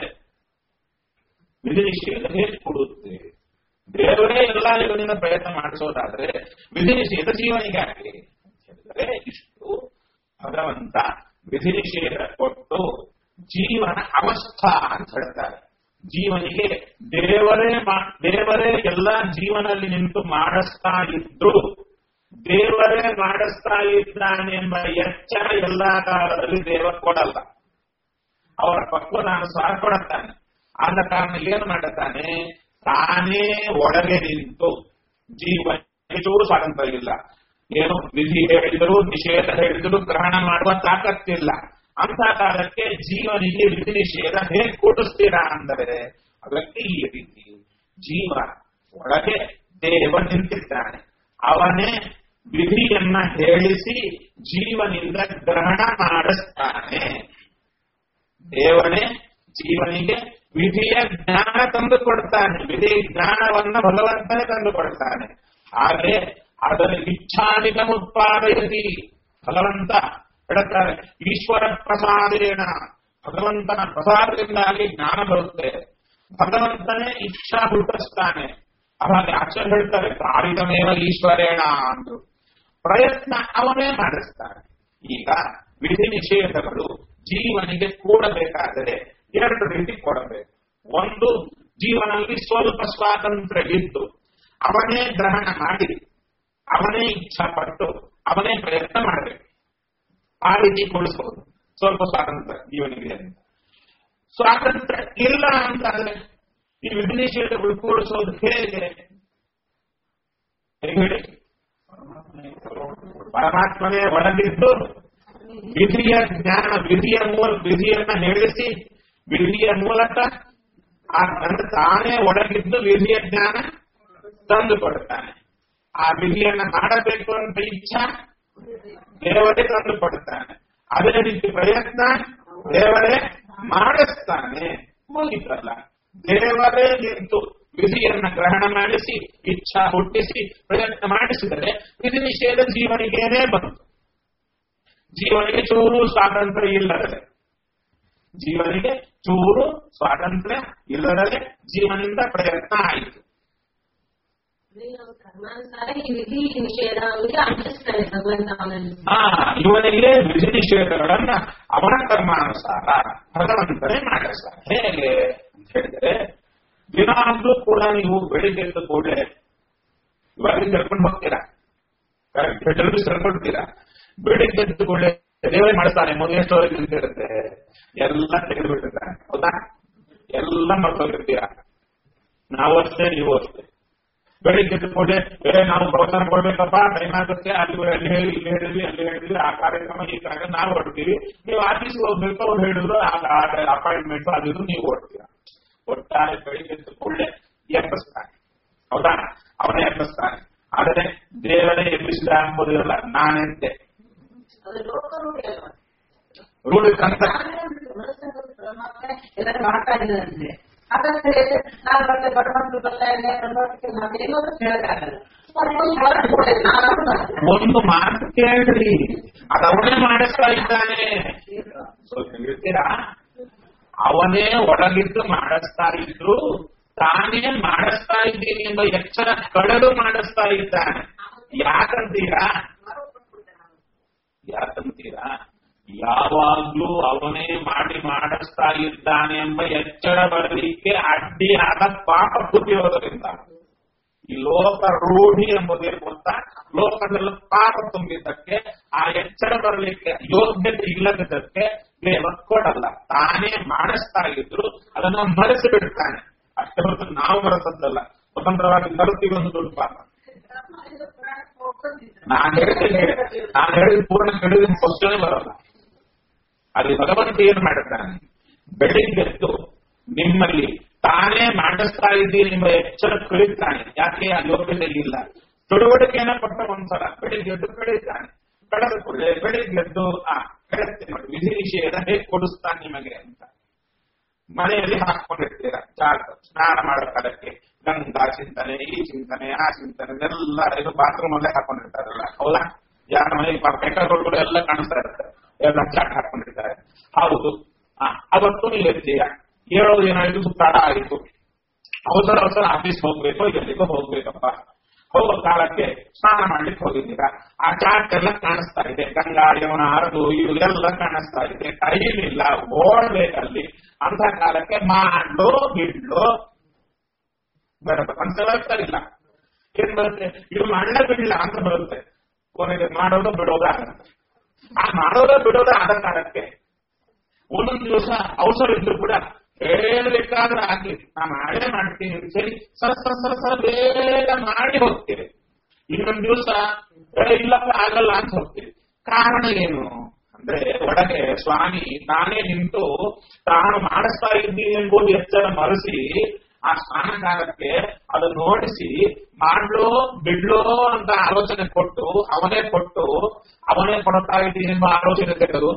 ವಿಧಿ ನಿಷೇಧ ಹೇಗೆ ಕೊಡುತ್ತೆ ದೇವರೇ ಎಲ್ಲ ಇವನಿಂದ ಪ್ರಯತ್ನ ಮಾಡಿಸೋದಾದ್ರೆ ವಿಧಿ ನಿಷೇಧ ಜೀವನಿಗೆ ಆಗಲಿ ಹೇಳಿದರೆ ಇಷ್ಟು ಭಗವಂತ ವಿಧಿ ನಿಷೇಧ ಕೊಟ್ಟು ಜೀವನ ಅವಸ್ಥಾ ಅಂತ ಹೇಳ್ತಾರೆ ಜೀವನಿಗೆ ದೇವರೇ ಮಾ- ದೇವರೇ ಎಲ್ಲ ಜೀವನಲ್ಲಿ ನಿಂತು ಮಾಡಿಸ್ತಾ ಇದ್ರು ದೇವರೇ ಮಾಡಿಸ್ತಾ ಇದ್ದಾನೆಂಬ ಎಚ್ಚರ ಎಲ್ಲಾ ಕಾಲದಲ್ಲಿ ದೇವ ಕೊಡಲ್ಲ ಅವರ ಪಕ್ವದಾನುಸಾರ ಕೊಡುತ್ತಾನೆ ಆದ ಕಾರಣ ಏನು ಮಾಡುತ್ತಾನೆ ತಾನೇ ಒಳಗೆ ನಿಂತು ಜೀವನಿಗೆ ಚೂರು ಸ್ವಾತಂತ್ರ್ಯ ಇಲ್ಲ ಏನು ವಿಧಿ ಹೇಳಿದರು ನಿಷೇಧ ಹೇಳಿದರು ಗ್ರಹಣ ಮಾಡುವ ತಾಕತ್ತಿಲ್ಲ ಅಂತ ಕಾಲಕ್ಕೆ ಜೀವನಿಗೆ ವಿಧಿ ನಿಷೇಧ ಹೇಗೆ ಕೂಡಿಸ್ತೀರಾ ಅಂದರೆ ಅದಕ್ಕೆ ಈ ರೀತಿ ಜೀವ ಒಳಗೆ ದೇವ ನಿಂತಿದ್ದಾನೆ ಅವನೇ ವಿಧಿಯನ್ನ ಹೇಳಿಸಿ ಜೀವನಿಂದ ಗ್ರಹಣ ಮಾಡಿಸ್ತಾನೆ ದೇವನೇ ಜೀವನಿಗೆ ವಿಧಿಯ ಜ್ಞಾನ ತಂದು ಕೊಡ್ತಾನೆ ವಿಧಿ ಜ್ಞಾನವನ್ನ ಭಗವಂತನೇ ತಂದು ಕೊಡ್ತಾನೆ ಹಾಗೆ ಅದರ ಇಚ್ಛಾನಿಕ ಉತ್ಪಾದಯತಿ ಭಗವಂತ ಹೇಳ್ತಾರೆ ಈಶ್ವರ ಪ್ರಸಾದೇನ ಭಗವಂತನ ಪ್ರಸಾದದಿಂದಾಗಿ ಜ್ಞಾನ ಬರುತ್ತೆ ಭಗವಂತನೇ ಇಚ್ಛಾ ಹುಟ್ಟಿಸ್ತಾನೆ ಅವಾಗ ಆಚಾರ್ಯ ಹೇಳ್ತಾರೆ ಕಾರಿದಮೇವ ಈಶ್ವರೇಣ ಅಂದ್ರು ಪ್ರಯತ್ನ ಅವನೇ ಮಾಡಿಸ್ತಾನೆ ಈಗ ವಿಧಿ ನಿಷೇಧಗಳು ಜೀವನಿಗೆ ಕೂಡಬೇಕಾದರೆ ಎರಡು ರೀತಿ ಕೊಡಬೇಕು ಒಂದು ಜೀವನಲ್ಲಿ ಸ್ವಲ್ಪ ಸ್ವಾತಂತ್ರ್ಯ ಇದ್ದು ಅವನೇ ಗ್ರಹಣ ಮಾಡಿ ಅವನೇ ಇಚ್ಛಾಪಟ್ಟು ಅವನೇ ಪ್ರಯತ್ನ ಮಾಡಬೇಕು ಆ ರೀತಿ ಕೊಡಿಸಬಹುದು ಸ್ವಲ್ಪ ಸ್ವಾತಂತ್ರ್ಯ ಜೀವನಿಗೆ ಅಂತ ಸ್ವಾತಂತ್ರ್ಯ ಇಲ್ಲ ಅಂತಾದ್ರೆ ಈ ವಿಧಿ ನಿಷೇಧಗಳು ಕೂಡಿಸೋದು ಹೇಗೆ ಹೇಗೆ ಹೇಳಿ ಪರಮಾತ್ಮನೇ ಒಳಗಿದ್ದು ವಿಧಿಯ ಜ್ಞಾನ ವಿಧಿಯ ಮೂಲ ವಿಧಿಯನ್ನ ಹೇಳಿಸಿ ವಿಧಿಯ ಮೂಲಕ ಆ ತನ್ನ ತಾನೇ ಒಳಗಿದ್ದು ವಿಧಿಯ ಜ್ಞಾನ ತಂದು ಕೊಡ್ತಾನೆ ಆ ವಿಧಿಯನ್ನ ಮಾಡಬೇಕು ಅಂತ ಇಚ್ಛಾ ದೇವರೇ ತಂದು ಕೊಡ್ತಾನೆ ಅದೇ ರೀತಿ ಪ್ರಯತ್ನ ದೇವರೇ ಮಾಡಿಸ್ತಾನೆ ಮುಗಿತಲ್ಲ ದೇವರೇ ನಿಂತು ವಿಧಿಯನ್ನ ಗ್ರಹಣ ಮಾಡಿಸಿ ಇಚ್ಛಾ ಹುಟ್ಟಿಸಿ ಪ್ರಯತ್ನ ಮಾಡಿಸಿದರೆ ವಿಧಿ ನಿಷೇಧ ಜೀವನಿಗೇನೇ ಬಂತು ಜೀವನಿಗೆ ಚೂರು ಸ್ವಾತಂತ್ರ್ಯ ಇಲ್ಲದೆ ಜೀವನಿಗೆ ಚೂರು ಸ್ವಾತಂತ್ರ್ಯ ಇಲ್ಲದೆ ಜೀವನಿಂದ ಪ್ರಯತ್ನ ಆಯಿತು ನಾವು ಕರ್ಮಾನುಸಾರ ಈ ವಿಧಿ ನಿಷೇಧ ಅವನಿಗೆ ಅಂಟಿಸ್ತಾನೆ ಭಗವಂತ ಅವನಲ್ಲಿ ಆ ಇವನಿಗೆ ವಿಧಿ ನಿಷೇಧಗಳನ್ನ ಅವನ ಕರ್ಮಾನುಸಾರ ಭಗವಂತನೇ ಮಾಡಿಸ್ತಾನೆ ಹೇಗೆ ಅಂತ ಹೇಳಿದ್ರೆ ದಿನಾಗ್ಲೂ ಕೂಡ ನೀವು ಬೆಳಿಗ್ಗೆ ಎದ್ದ ಕೂಡಲೇ ಇವಾಗ ಕರ್ಕೊಂಡು ಹೋಗ್ತೀರಾ ಕರೆಕ್ಟ್ ಕರ್ಕೊಳ್ತೀರಾ ಬೆಳಿಗ್ಗೆ ಎದ್ದ ಕೂಡಲೇ ದೇವರೇ ಮಾಡ್ತಾನೆ ಮೊದಲನೇ ಸ್ಟೋರೇಜ್ ನಿಂತಿರುತ್ತೆ ಎಲ್ಲ ತೆಗೆದು ಬಿಟ್ಟಿರ್ತಾನೆ ಹೌದಾ ಎಲ್ಲ ಮರ್ತೋಗಿರ್ತೀರಾ ನಾವು ಅಷ್ಟೇ ನೀವು ಅಷ್ಟೇ ಬೆಳಿಗ್ಗೆ ಎದ್ದ ಕೂಡಲೇ ಬೇರೆ ನಾವು ಪ್ರೋತ್ಸಾಹ ಕೊಡ್ಬೇಕಪ್ಪ ಟೈಮ್ ಆಗುತ್ತೆ ಅಲ್ಲಿ ಅಲ್ಲಿ ಹೇಳಿ ಇಲ್ಲಿ ಹೇಳಿದ್ವಿ ಅಲ್ಲಿ ಹೇಳಿದ್ವಿ ಆ ಕಾರ್ಯಕ್ರಮ ಈ ಕಾರ್ಯಕ್ರಮ ನಾವು ಹೊಡ್ತೀವಿ ನೀವು ಆಫೀಸ್ಗೆ ಹೋಗ್ಬೇಕು ಅವ್ರು ಹೇಳಿದ್ರು ಅಪಾಯಿಂಟ್ಮೆಂಟ್ ಅದು ನೀವು ಹೊಡ್ತೀರಾ ಒಟ್ಟಾರೆ ಬೆಳಿಗ್ಗೆ ಎದ್ದ ಕೂಡಲೇ ಎಬ್ಬಿಸ್ತಾನೆ ಹೌದಾ ಅವನೇ ಎಬ್ಬಿಸ್ತಾನೆ ಆದರೆ ದೇವರೇ ಎಬ್ಬಿಸಿದ ಎಂಬುದಿಲ್ಲ ನಾನೆಂತೆ ಅದು ಲೋಕ ರೂಢಿ ಅಲ್ವಾ ರೂಢಿ ಕಂತ ಎಲ್ಲರೂ ಮಾಡ್ತಾ ಇದ್ದಾರಂತೆ ಹಾಗಾದ್ರೆ ನಾನು ಮತ್ತೆ ಬಡವಂತರು ಬರ್ತಾ ಇಲ್ಲ ಬಡವಂತರಿಗೆ ನಾವೇನೋ ಹೇಳಕ್ಕಾಗಲ್ಲ ಅವ್ರಿಗೊಂದು ಹೊರಗೆ ಕೊಡಿ, ನಾನು ಮಾಡ್ತೀನಿ. ಒಂದು ಮಾತು ಕೇಳ್ರಿ ಅದು ಅವನೇ ಮಾಡಿಸ್ತಾ ಇದ್ದಾನೆ ಸ್ವಲ್ಪ ಹೇಳ್ತೀರಾ ಅವನೇ ಒಳಗಿದ್ದು ಮಾಡಿಸ್ತಾ ಇದ್ರು ತಾನೇ ಮಾಡಿಸ್ತಾ ಇದ್ದೀನಿ ಎಂಬ ಎಚ್ಚರ ಕಳೆದು ಮಾಡಿಸ್ತಾ ಇದ್ದಾನೆ ಯಾಕಂತೀರಾ ಯಾಕಂತೀರಾ ಯಾವಾಗ್ಲೂ ಅವನೇ ಮಾಡಿ ಮಾಡಿಸ್ತಾ ಇದ್ದಾನೆ ಎಂಬ ಎಚ್ಚರ ಬರಲಿಕ್ಕೆ ಅಡ್ಡಿಯಾದ ಪಾಪ ಬುದ್ಧಿಯೋದರಿಂದ ಈ ಲೋಕ ರೂಢಿ ಎಂಬುದೇ ಗೊತ್ತಾ ಲೋಕದಲ್ಲಿ ಪಾಪ ತುಂಬಿದ್ದಕ್ಕೆ ಆ ಎಚ್ಚರ ಬರಲಿಕ್ಕೆ ಯೋಗ್ಯತೆ ಇಲ್ಲದಕ್ಕೆ ದೇವ ಕೊಡಲ್ಲ ತಾನೇ ಮಾಡಿಸ್ತಾ ಇದ್ರು ಅದನ್ನ ಮರೆಸಿ ಬಿಡ್ತಾನೆ ಅಷ್ಟೇ ಹೊರತು ನಾವು ಮರೆಸದ್ದಲ್ಲ ಸ್ವತಂತ್ರವಾಗಿ ಮರೆತೀವಿ ಒಂದು ದೊಡ್ಡ ಪಾಪ ನಾನು ಹೇಳಿದ್ರೆ ನಾನು ಹೇಳಿದ ಪೂರ್ಣ ಹೇಳಿದ ಕ್ವಶನ್ ಬರಲ್ಲ ಅಲ್ಲಿ ಭಗವಂತ ಏನ್ ಮಾಡುತ್ತಾನೆ ಬೆಳಿಗ್ಗೆದ್ದು ನಿಮ್ಮಲ್ಲಿ ತಾನೇ ಮಾಡಿಸ್ತಾ ಇದ್ದೀನಿ ಎಂಬ ಎಚ್ಚರ ಕಳೀತಾನೆ ಯಾಕೆ ಆ ಯೋಗ್ಯತೆ ಇಲ್ಲ ತಿಳುವಳಿಕೆಯನ್ನ ಕೊಟ್ಟ ಒಂದ್ಸಲ ಬೆಳಿಗ್ಗೆದ್ದು ಕಳೀತಾನೆ ಕಳೆದ ಕೂಡಲೇ ಬೆಳಿಗ್ಗೆದ್ದು ಆ ಹೇಳುತ್ತೆ ನೋಡಿ ವಿಧಿ ನಿಷೇಧ ಹೇಗೆ ಕೊಡಿಸ್ತಾನೆ ನಿಮಗೆ ಅಂತ ಮನೆಯಲ್ಲಿ ಹಾಕೊಂಡಿರ್ತೀರ ಚಾಟ್ ಸ್ನಾನ ಮಾಡೋ ಕಾಲಕ್ಕೆ ಗಂಗಾ ಚಿಂತನೆ ಈ ಚಿಂತನೆ ಆ ಚಿಂತನೆ ಎಲ್ಲ ಇದು ಬಾತ್ರೂಮ್ ಅಲ್ಲೇ ಹಾಕೊಂಡಿರ್ತಾರಲ್ಲ ಹೌದಾ ಯಾರ ಮನೆಗೆ ಪೆಟ್ರೋಲ್ಗಳು ಎಲ್ಲ ಕಾಣಿಸ್ತಾ ಇರ್ತಾರೆ ಎಲ್ಲ ಚಾಟ್ ಹಾಕೊಂಡಿರ್ತಾರೆ ಹೌದು ಆ, ಅವತ್ತು ನೀವು ಇರ್ತೀರ ಹೇಳೋದು ಏನಾಯ್ತು ತಡ ಆಯಿತು ಅವಸರ ಅವಸರ ಆಫೀಸ್ ಹೋಗ್ಬೇಕು ಎಲ್ಲಿಗೋ ಹೋಗ್ಬೇಕಪ್ಪ ಹೋಗೋ ಕಾಲಕ್ಕೆ ಸ್ನಾನ ಮಾಡ್ಲಿಕ್ಕೆ ಹೋಗಿದ್ದೀರಾ ಆ ಚಾಟ್ ಎಲ್ಲ ಕಾಣಿಸ್ತಾ ಇದೆ ಗಂಗಾ ಯಮನ ಹರದು ಇವೆಲ್ಲ ಕಾಣಿಸ್ತಾ ಇದೆ ಟೈಮ್ ಇಲ್ಲ ಓಡ್ಬೇಕಲ್ಲಿ ಅಂತ ಕಾಲಕ್ಕೆ ಮಾಡ್ಲೋ ಬಿಡ್ಲೋ ಬರಬೇಕು ಅಂತ ಬರ್ತಾರಿಲ್ಲ ಏನ್ ಬರುತ್ತೆ ಇದು ಮಾಡಲೇ ಬಿಡಲಿಲ್ಲ ಅಂತ ಬರುತ್ತೆ ಕೊನೆಗೆ ಮಾಡೋದು ಬಿಡೋದ ಆಗುತ್ತೆ ಆ ಮಾಡೋದ ಬಿಡೋದ ಆದ ಕಾಲಕ್ಕೆ ಒಂದೊಂದು ದಿವಸ ಅವಸರ ಇದ್ರು ಕೂಡ ಹೇಳ್ಬೇಕಾದ್ರೆ ಆಗ್ಲಿ ನಾ ಮಾಡೇ ಮಾಡ್ತೀನಿ ಅಂತ ಹೇಳಿ ಸರ ಸರ ಸರ ಸರ ಬೇಗ ಮಾಡಿ ಹೋಗ್ತೀರಿ ಇನ್ನೊಂದು ದಿವಸ ಇಲ್ಲಪ್ಪ ಆಗಲ್ಲ ಅಂತ ಹೋಗ್ತೀರಿ ಕಾರಣ ಏನು ಅಂದ್ರೆ ಒಳಗೆ ಸ್ವಾಮಿ ನಾನೇ ನಿಂತು ತಾನು ಮಾಡಿಸ್ತಾ ಇದ್ದೀನಿ ಎಂಬುದು ಎಚ್ಚರ ಮರೆಸಿ ಆ ಸ್ನಾನಕಾರಕ್ಕೆ ಅದು ನೋಡಿಸಿ ಮಾಡ್ಲೋ ಬಿಡ್ಲೋ ಅಂತ ಆಲೋಚನೆ ಕೊಟ್ಟು ಅವನೇ ಕೊಟ್ಟು ಅವನೇ ಕೊಡ್ತಾ ಇದ್ದೀನಿ ಎಂಬ ಆಲೋಚನೆ ತೆಗೆದು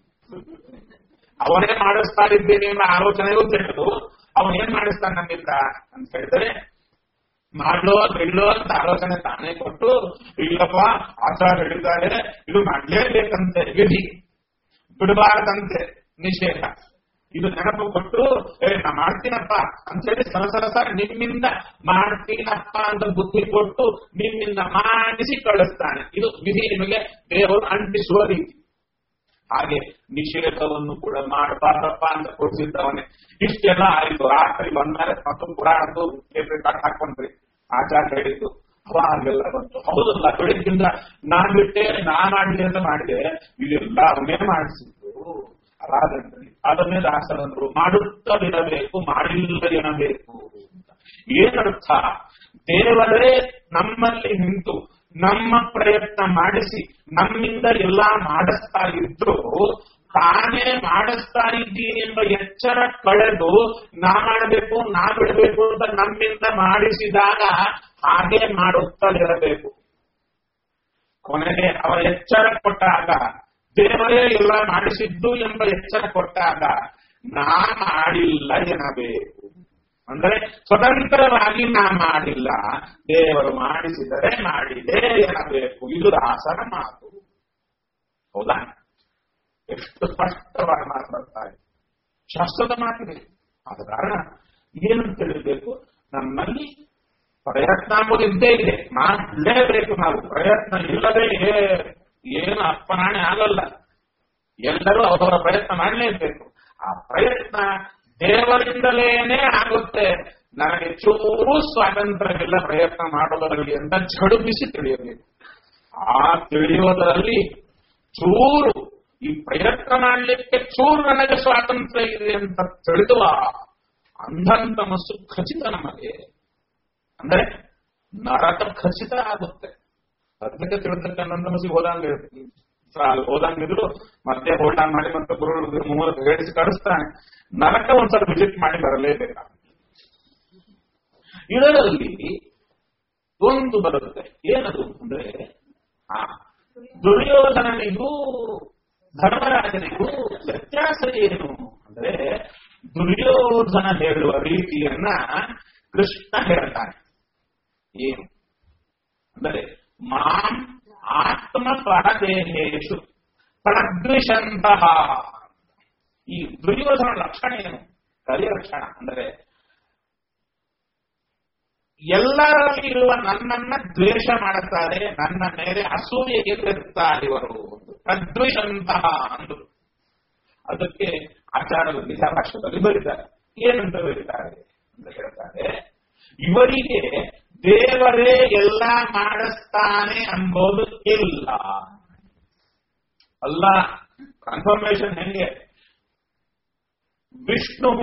ಅವನೇ ಮಾಡಿಸ್ತಾ ಇದ್ದೀನಿ ಎಂಬ ಆಲೋಚನೆಗೂ ತೆಗೆದು ಅವನ್ ಏನ್ ಮಾಡಿಸ್ತಾನೆ ನಮ್ಮಿಂದ ಅಂತ ಹೇಳಿದ್ರೆ ಮಾಡ್ಲೋ ಬಿಡ್ಲೋ ಅಂತ ಆಲೋಚನೆ ತಾನೇ ಕೊಟ್ಟು ಇಲ್ಲಪ್ಪ ಆಚಾರ ಹೇಳಿದ್ದಾರೆ ಇದು ಮಾಡ್ಲೇಬೇಕಂತೆ ವಿಧಿ ಬಿಡಬಾರದಂತೆ ನಿಷೇಧ ಇದು ನೆನಪು ಕೊಟ್ಟು ಏ ನಾ ಮಾಡ್ತೀನಪ್ಪ ಅಂತ ಹೇಳಿ ಸರಸರಸ ನಿಮ್ಮಿಂದ ಮಾಡ್ತೀನಪ್ಪ ಅಂತ ಬುದ್ಧಿ ಕೊಟ್ಟು ನಿಮ್ಮಿಂದ ಮಾಡಿಸಿ ಕಳಿಸ್ತಾನೆ ಇದು ವಿಧಿ ನಿಮಗೆ ದೇವರು ಅಂಟಿಸುವ ರೀತಿ ಹಾಗೆ ನಿಷೇಧವನ್ನು ಕೂಡ ಮಾಡಬಾರದಪ್ಪ ಅಂತ ಕೊಡಿಸಿದ್ದವನೇ ಇಷ್ಟೆಲ್ಲ ಆಯ್ತು ರಾತ್ರಿ ಬಂದ್ಮೇಲೆ ಮತ್ತು ಪುರಾಣದ್ದು ಕಾರ್ಡ್ ಹಾಕೊಂಡ್ರಿ ಆಚಾರ ಹೇಳಿದ್ದು ಅವಾಗೆಲ್ಲ ಬಂತು ಹೌದಲ್ಲ ಬೆಳಿಗ್ಗಿಂದ ನಾನ್ ಬಿಟ್ಟೆ ನಾನ್ ಮಾಡ್ಲಿ ಅಂತ ಮಾಡಿದೆ ಇದೆಲ್ಲ ಅವನೇ ಮಾಡಿಸಿದ್ರು ಅದಾದ್ರಿ ಅದನ್ನೇ ದಾಸರಂದ್ರು ಮಾಡುತ್ತಲಿರಬೇಕು ಮಾಡಿಲ್ಲ ಎನ್ನಬೇಕು ಏನರ್ಥ ದೇವರೇ ನಮ್ಮಲ್ಲಿ ನಿಂತು ನಮ್ಮ ಪ್ರಯತ್ನ ಮಾಡಿಸಿ ನಮ್ಮಿಂದ ಎಲ್ಲಾ ಮಾಡಿಸ್ತಾ ಇದ್ರು ತಾನೇ ಮಾಡಿಸ್ತಾ ಇದ್ದೀನಿ ಎಂಬ ಎಚ್ಚರ ಕಳೆದು ನಾ ಮಾಡಬೇಕು ನಾ ಬಿಡಬೇಕು ಅಂತ ನಮ್ಮಿಂದ ಮಾಡಿಸಿದಾಗ ಹಾಗೆ ಮಾಡುತ್ತಲಿರಬೇಕು ಕೊನೆಗೆ ಅವರ ಎಚ್ಚರ ಕೊಟ್ಟಾಗ ದೇವರೇ ಎಲ್ಲ ಮಾಡಿಸಿದ್ದು ಎಂಬ ಎಚ್ಚರ ಕೊಟ್ಟಾಗ ನಾ ಮಾಡಿಲ್ಲ ಎನ್ನಬೇಕು ಅಂದ್ರೆ ಸ್ವತಂತ್ರವಾಗಿ ನಾ ಮಾಡಿಲ್ಲ ದೇವರು ಮಾಡಿಸಿದರೆ ಮಾಡಿದೆ ಎನ್ನಬೇಕು ಇದು ದಾಸರ ಮಾತು ಹೌದಾ ಎಷ್ಟು ಸ್ಪಷ್ಟವಾಗಿ ಮಾತಾಡ್ತಾರೆ ಶಾಸ್ತ್ರದ ಮಾತಿದೆ ಆದ ಕಾರಣ ಏನಂತ ತಿಳಿಬೇಕು ನಮ್ಮಲ್ಲಿ ಪ್ರಯತ್ನ ಎಂಬುದು ಇದ್ದೇ ಇದೆ ಮಾಡಲೇಬೇಕು ನಾವು ಪ್ರಯತ್ನ ಇಲ್ಲದೆ ಏ- ಏನು ಅಪ್ಪನಾಣೆ ಆಗಲ್ಲ ಎಲ್ಲರೂ ಅವರವರ ಪ್ರಯತ್ನ ಮಾಡಲೇಬೇಕು ಆ ಪ್ರಯತ್ನ ದೇವರಿಂದಲೇನೆ ಆಗುತ್ತೆ ನನಗೆ ಚೂರು ಸ್ವಾತಂತ್ರ್ಯವಿಲ್ಲ ಪ್ರಯತ್ನ ಮಾಡೋದರಲ್ಲಿ ಅಂತ ಝಡುಪಿಸಿ ತಿಳಿಯಬೇಕು ಆ ತಿಳಿಯೋದರಲ್ಲಿ ಚೂರು ಈ ಪ್ರಯತ್ನ ಮಾಡಲಿಕ್ಕೆ ಚೂರು ನನಗೆ ಸ್ವಾತಂತ್ರ್ಯ ಇದೆ ಅಂತ ತಿಳಿದುವ ಅಂಧಂತ ಮಸ್ಸು ಖಚಿತ ನಮಗೆ ಅಂದ್ರೆ ನರಕ ಖಚಿತ ಆಗುತ್ತೆ ಅದಕ್ಕೆ ತಿಳಿದಕ್ಕೆ ನಂದ ಮಸಿಗೆ ಹೋದಂಗೆ ಅಲ್ಲಿ ಹೋದಂಗಿದ್ರು ಮತ್ತೆ ಹೋಲ್ಡಾನ್ ಮಾಡಿ ಮತ್ತೆ ಗುರು ಮೂವತ್ತು ಹೇಳಿಸಿ ಕಳಿಸ್ತಾನೆ ನರಕ ಒಂದ್ಸಲ ವಿಸಿಟ್ ಮಾಡಿ ಬರಲೇಬೇಕಾಗುತ್ತೆ ಇದರಲ್ಲಿ ಒಂದು ಬರುತ್ತೆ ಏನದು ಅಂದ್ರೆ ಆ ದುರ್ಯೋಧನನಿಗೂ ಧರ್ಮರಾಜನಿಗೂ ವ್ಯತ್ಯಾಸ ಏನು ಅಂದ್ರೆ ದುರ್ಯೋಧನ ಹೇಳುವ ರೀತಿಯನ್ನ ಕೃಷ್ಣ ಹೇಳ್ತಾನೆ ಏನು ಅಂದರೆ ಮಾಂ ಆತ್ಮ ಪರದೇಹೇಶು ಪ್ರದ್ವಿಷಂತಹ ಈ ದುರ್ಯೋಧನ ಲಕ್ಷಣ ಏನು ಕಲಿಯ ಲಕ್ಷಣ ಅಂದರೆ ಎಲ್ಲರಲ್ಲಿ ಇರುವ ನನ್ನನ್ನ ದ್ವೇಷ ಮಾಡುತ್ತಾರೆ ನನ್ನ ಮೇಲೆ ಅಸೂಯೆಗೆಲ್ಲಿರುತ್ತಾರೆ ಇವರು ಪ್ರದ್ವಿಷಂತಹ ಅಂದು ಅದಕ್ಕೆ ಆಚಾರ ವಿದ್ಯಾಭಾಷದಲ್ಲಿ ಬರೀತಾರೆ ಏನಂತ ಬರೀತಾರೆ ಅಂತ ಹೇಳ್ತಾರೆ ಇವರಿಗೆ ದೇವರೇ ಎಲ್ಲ ಮಾಡಿಸ್ತಾನೆ ಎಂಬುದು ಇಲ್ಲ ಅಲ್ಲ ಕನ್ಫರ್ಮೇಶನ್ ಹೆಂಗೆ ವಿಷ್ಣು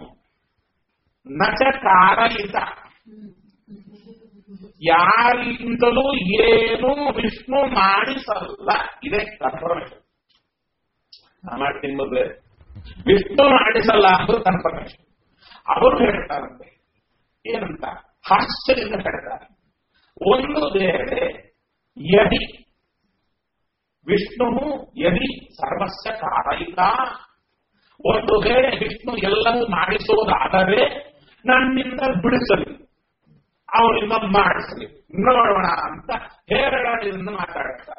ನಚ ಕಾರಯಿತ ಯಾರಿಂದಲೂ ಏನು ವಿಷ್ಣು ಮಾಡಿಸಲ್ಲ ಇದೇ ಕನ್ಫರ್ಮೇಶನ್ ನಾ ಮಾಡ್ತೀನಿ ಮೊದಲೇ ವಿಷ್ಣು ಮಾಡಿಸಲ್ಲ ಅಂದ್ರೂ ಕನ್ಫರ್ಮೇಶನ್ ಅವರು ಹೇಳ್ತಾರಂತೆ ಏನಂತ ಹಾಸ್ಯದಿಂದ ಹೇಳ್ತಾರೆ ಒಂದು ವೇಳೆ ಯದಿ ವಿಷ್ಣು ಯದಿ ಸರ್ವಸ್ಯ ಕಾರಯಿತ ಒಂದು ವೇಳೆ ವಿಷ್ಣು ಎಲ್ಲವೂ ಮಾಡಿಸುವುದಾದರೆ ನನ್ನಿಂದ ಬಿಡಿಸಲಿ ಅವನಿಂದ ಮಾಡಿಸಲಿ ನೋಡೋಣ ಅಂತ ಹೇರಳದಿಂದ ಮಾತಾಡ್ತಾರೆ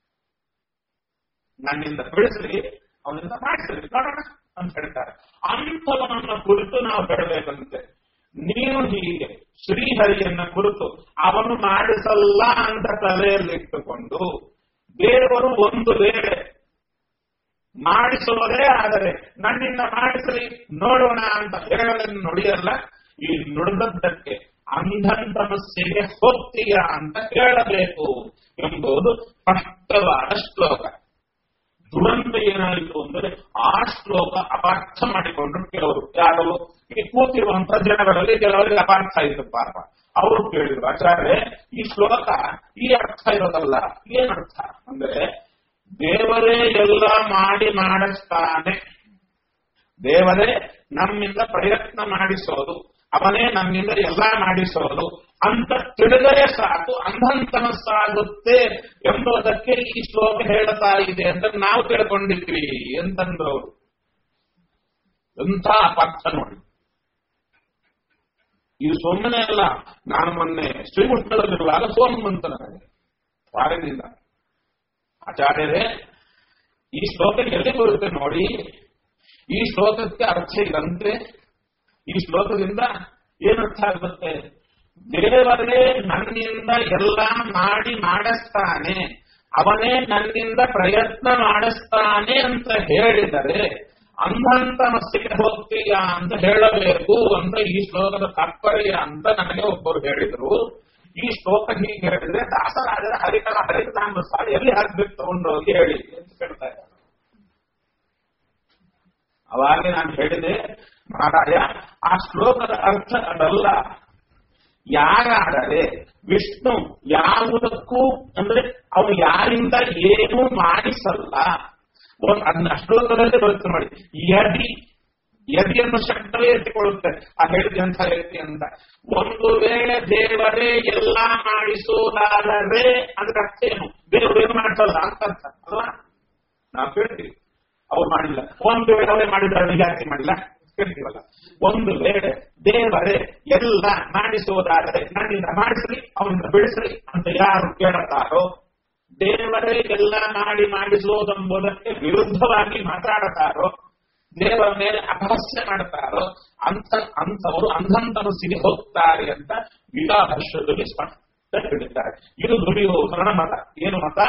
ನನ್ನಿಂದ ಬಿಡಿಸಲಿ ಅವನಿಂದ ಮಾಡಿಸಲಿ ನೋಡೋಣ ಅಂತ ಹೇಳ್ತಾರೆ ಅಂಥವನನ್ನ ಕುರಿತು ನಾವು ಹೇಳಬೇಕಂತೆ ನೀನು ಹೀಗೆ ಶ್ರೀಹರಿಯನ್ನ ಕುರಿತು ಅವನು ಮಾಡಿಸಲ್ಲ ಅಂತ ತಲೆಯಲ್ಲಿಟ್ಟುಕೊಂಡು ದೇವರು ಒಂದು ವೇಳೆ ಮಾಡಿಸುವುದೇ ಆದರೆ ನನ್ನಿಂದ ಮಾಡಿಸಲಿ ನೋಡೋಣ ಅಂತ ಹೇಳೋದನ್ನು ನುಡಿಯಲ್ಲ ಈ ನುಡಿದದ್ದಕ್ಕೆ ಅಂಧನ್ ಸಮಸ್ಯೆಗೆ ಹೋಗ್ತೀಯ ಅಂತ ಕೇಳಬೇಕು ಎಂಬುದು ಸ್ಪಷ್ಟವಾದ ಶ್ಲೋಕ ದುರಂತ ಏನಾಯಿತು ಅಂದರೆ ಆ ಶ್ಲೋಕ ಅಪಾರ್ಥ ಮಾಡಿಕೊಂಡ್ರು ಕೆಲವರು ಯಾರು ಈ ಕೂತಿರುವಂತಹ ಜನಗಳಲ್ಲಿ ಕೆಲವರಿಗೆ ಅಪಾರ್ಥ ಆಯಿತು ಪಾಪ ಅವರು ಕೇಳಿದ್ರು ಆಚಾರ್ಯ ಈ ಶ್ಲೋಕ ಈ ಅರ್ಥ ಇರೋದಲ್ಲ ಏನರ್ಥ ಅಂದ್ರೆ ದೇವರೇ ಎಲ್ಲ ಮಾಡಿ ಮಾಡಿಸ್ತಾನೆ ದೇವರೇ ನಮ್ಮಿಂದ ಪ್ರಯತ್ನ ಮಾಡಿಸೋದು ಅವನೇ ನಮ್ಮಿಂದ ಎಲ್ಲ ಮಾಡಿಸೋದು ಅಂತ ತಿಳಿದರೆ ಸಾಕು ಅಂಧಂತನಸ್ಸಾಗುತ್ತೆ ಎಂಬುದಕ್ಕೆ ಈ ಶ್ಲೋಕ ಹೇಳ್ತಾ ಇದೆ ಅಂತ ನಾವು ತಿಳ್ಕೊಂಡಿದ್ವಿ ಅಂತಂದ್ರು ಅವರು ಎಂಥ ಅಪಾರ್ಥ ನೋಡಿ ಇದು ಸುಮ್ಮನೆ ಅಲ್ಲ ನಾನು ಮೊನ್ನೆ ಶ್ರೀಕೃಷ್ಣದಲ್ಲಿರುವಾಗ ಫೋನ್ ಬಂತು ನನಗೆ ಫಾರಿನಿಂದ ಆಚಾರ್ಯರೇ ಈ ಶ್ಲೋಕ ಎಲ್ಲಿ ಬರುತ್ತೆ ನೋಡಿ ಈ ಶ್ಲೋಕಕ್ಕೆ ಅರ್ಥ ಇದಂತೆ ಈ ಶ್ಲೋಕದಿಂದ ಏನರ್ಥ ಆಗುತ್ತೆ ದೇವರೇ ನನ್ನಿಂದ ಎಲ್ಲ ಮಾಡಿ ಮಾಡಿಸ್ತಾನೆ ಅವನೇ ನನ್ನಿಂದ ಪ್ರಯತ್ನ ಮಾಡಿಸ್ತಾನೆ ಅಂತ ಹೇಳಿದರೆ ಅಂಧಂತ ಮಸ್ತಿಗೆ ಹೋಗ್ತೀಯ ಅಂತ ಹೇಳಬೇಕು ಅಂತ ಈ ಶ್ಲೋಕದ ತಾತ್ಪರ್ಯ ಅಂತ ನನಗೆ ಒಬ್ಬರು ಹೇಳಿದರು ಈ ಶ್ಲೋಕ ಹೀಗೆ ಹೇಳಿದ್ರೆ ದಾಸರಾಜರ ಹರಿಕಲ ಹರಿಕತಾಂಬ ಸಾರಿ ಎಲ್ಲಿ ಹಾಕ್ಬೇಕು ತಗೊಂಡೋಗಿ ಹೇಳಿ ಅಂತ ಕೇಳ್ತಾ ಇದ್ದಾರೆ ಅವಾಗ ನಾನು ಹೇಳಿದೆ ಮಹಾರಾಜ ಆ ಶ್ಲೋಕದ ಅರ್ಥ ಅದಲ್ಲ ಯಾರಾದರೆ ವಿಷ್ಣು ಯಾವುದಕ್ಕೂ ಅಂದ್ರೆ ಅವನು ಯಾರಿಂದ ಏನೂ ಮಾಡಿಸಲ್ಲ ಒಂದು ಅದನ್ನ ಶ್ಲೋಕದಲ್ಲೇ ಬರುತ್ತೆ ನೋಡಿ ಯದಿ ಯದಿಯನ್ನು ಶಬ್ದವೇ ಎತ್ತಿಕೊಳ್ಳುತ್ತೆ ಆ ಹೇಳಿದ ಅಂತ ವ್ಯಕ್ತಿ ಅಂತ ಒಂದು ವೇಳೆ ದೇವರೇ ಎಲ್ಲ ಮಾಡಿಸುವುದಾದರೆ ಅದ್ರ ಅರ್ಥ ಏನು ದೇವರು ಏನು ಮಾಡಿಸಲ್ಲ ಅಂತ ಅರ್ಥ ಅಲ್ವಾ ನಾವು ಕೇಳ್ತೀವಿ ಅವ್ರು ಮಾಡಿಲ್ಲ ಒಂದು ವೇಳೆ ಅವರೇ ಮಾಡಿದ್ದಾರೆ ಜಾಸ್ತಿ ಮಾಡಿಲ್ಲ ಕೇಳ್ತೀವಲ್ಲ ಒಂದು ವೇಳೆ ದೇವರೇ ಎಲ್ಲ ಮಾಡಿಸುವುದಾದರೆ ನನ್ನಿಂದ ಮಾಡಿಸ್ರಿ ಅವನಿಂದ ಬಿಡಿಸ್ರಿ ಅಂತ ಯಾರು ಕೇಳುತ್ತಾರೋ ದೇವರೇ ಎಲ್ಲ ಮಾಡಿ ಮಾಡಿಸುವುದೆಂಬುದಕ್ಕೆ ವಿರುದ್ಧವಾಗಿ ಮಾತಾಡುತ್ತಾರೋ ದೇವರ ಮೇಲೆ ಅಪಹಾಸ್ಯ ಮಾಡ್ತಾರೋ ಅಂತ ಅಂತವರು ಅಂಧಂತನಸ್ಸಿಗೆ ಹೋಗ್ತಾರೆ ಅಂತ ವಿಧಾಭರ್ಷದಲ್ಲಿ ಸ್ಪಷ್ಟ ಹೇಳಿದ್ದಾರೆ ಇದು ದುರ್ಯೋಧನ ಮತ ಏನು ಮತ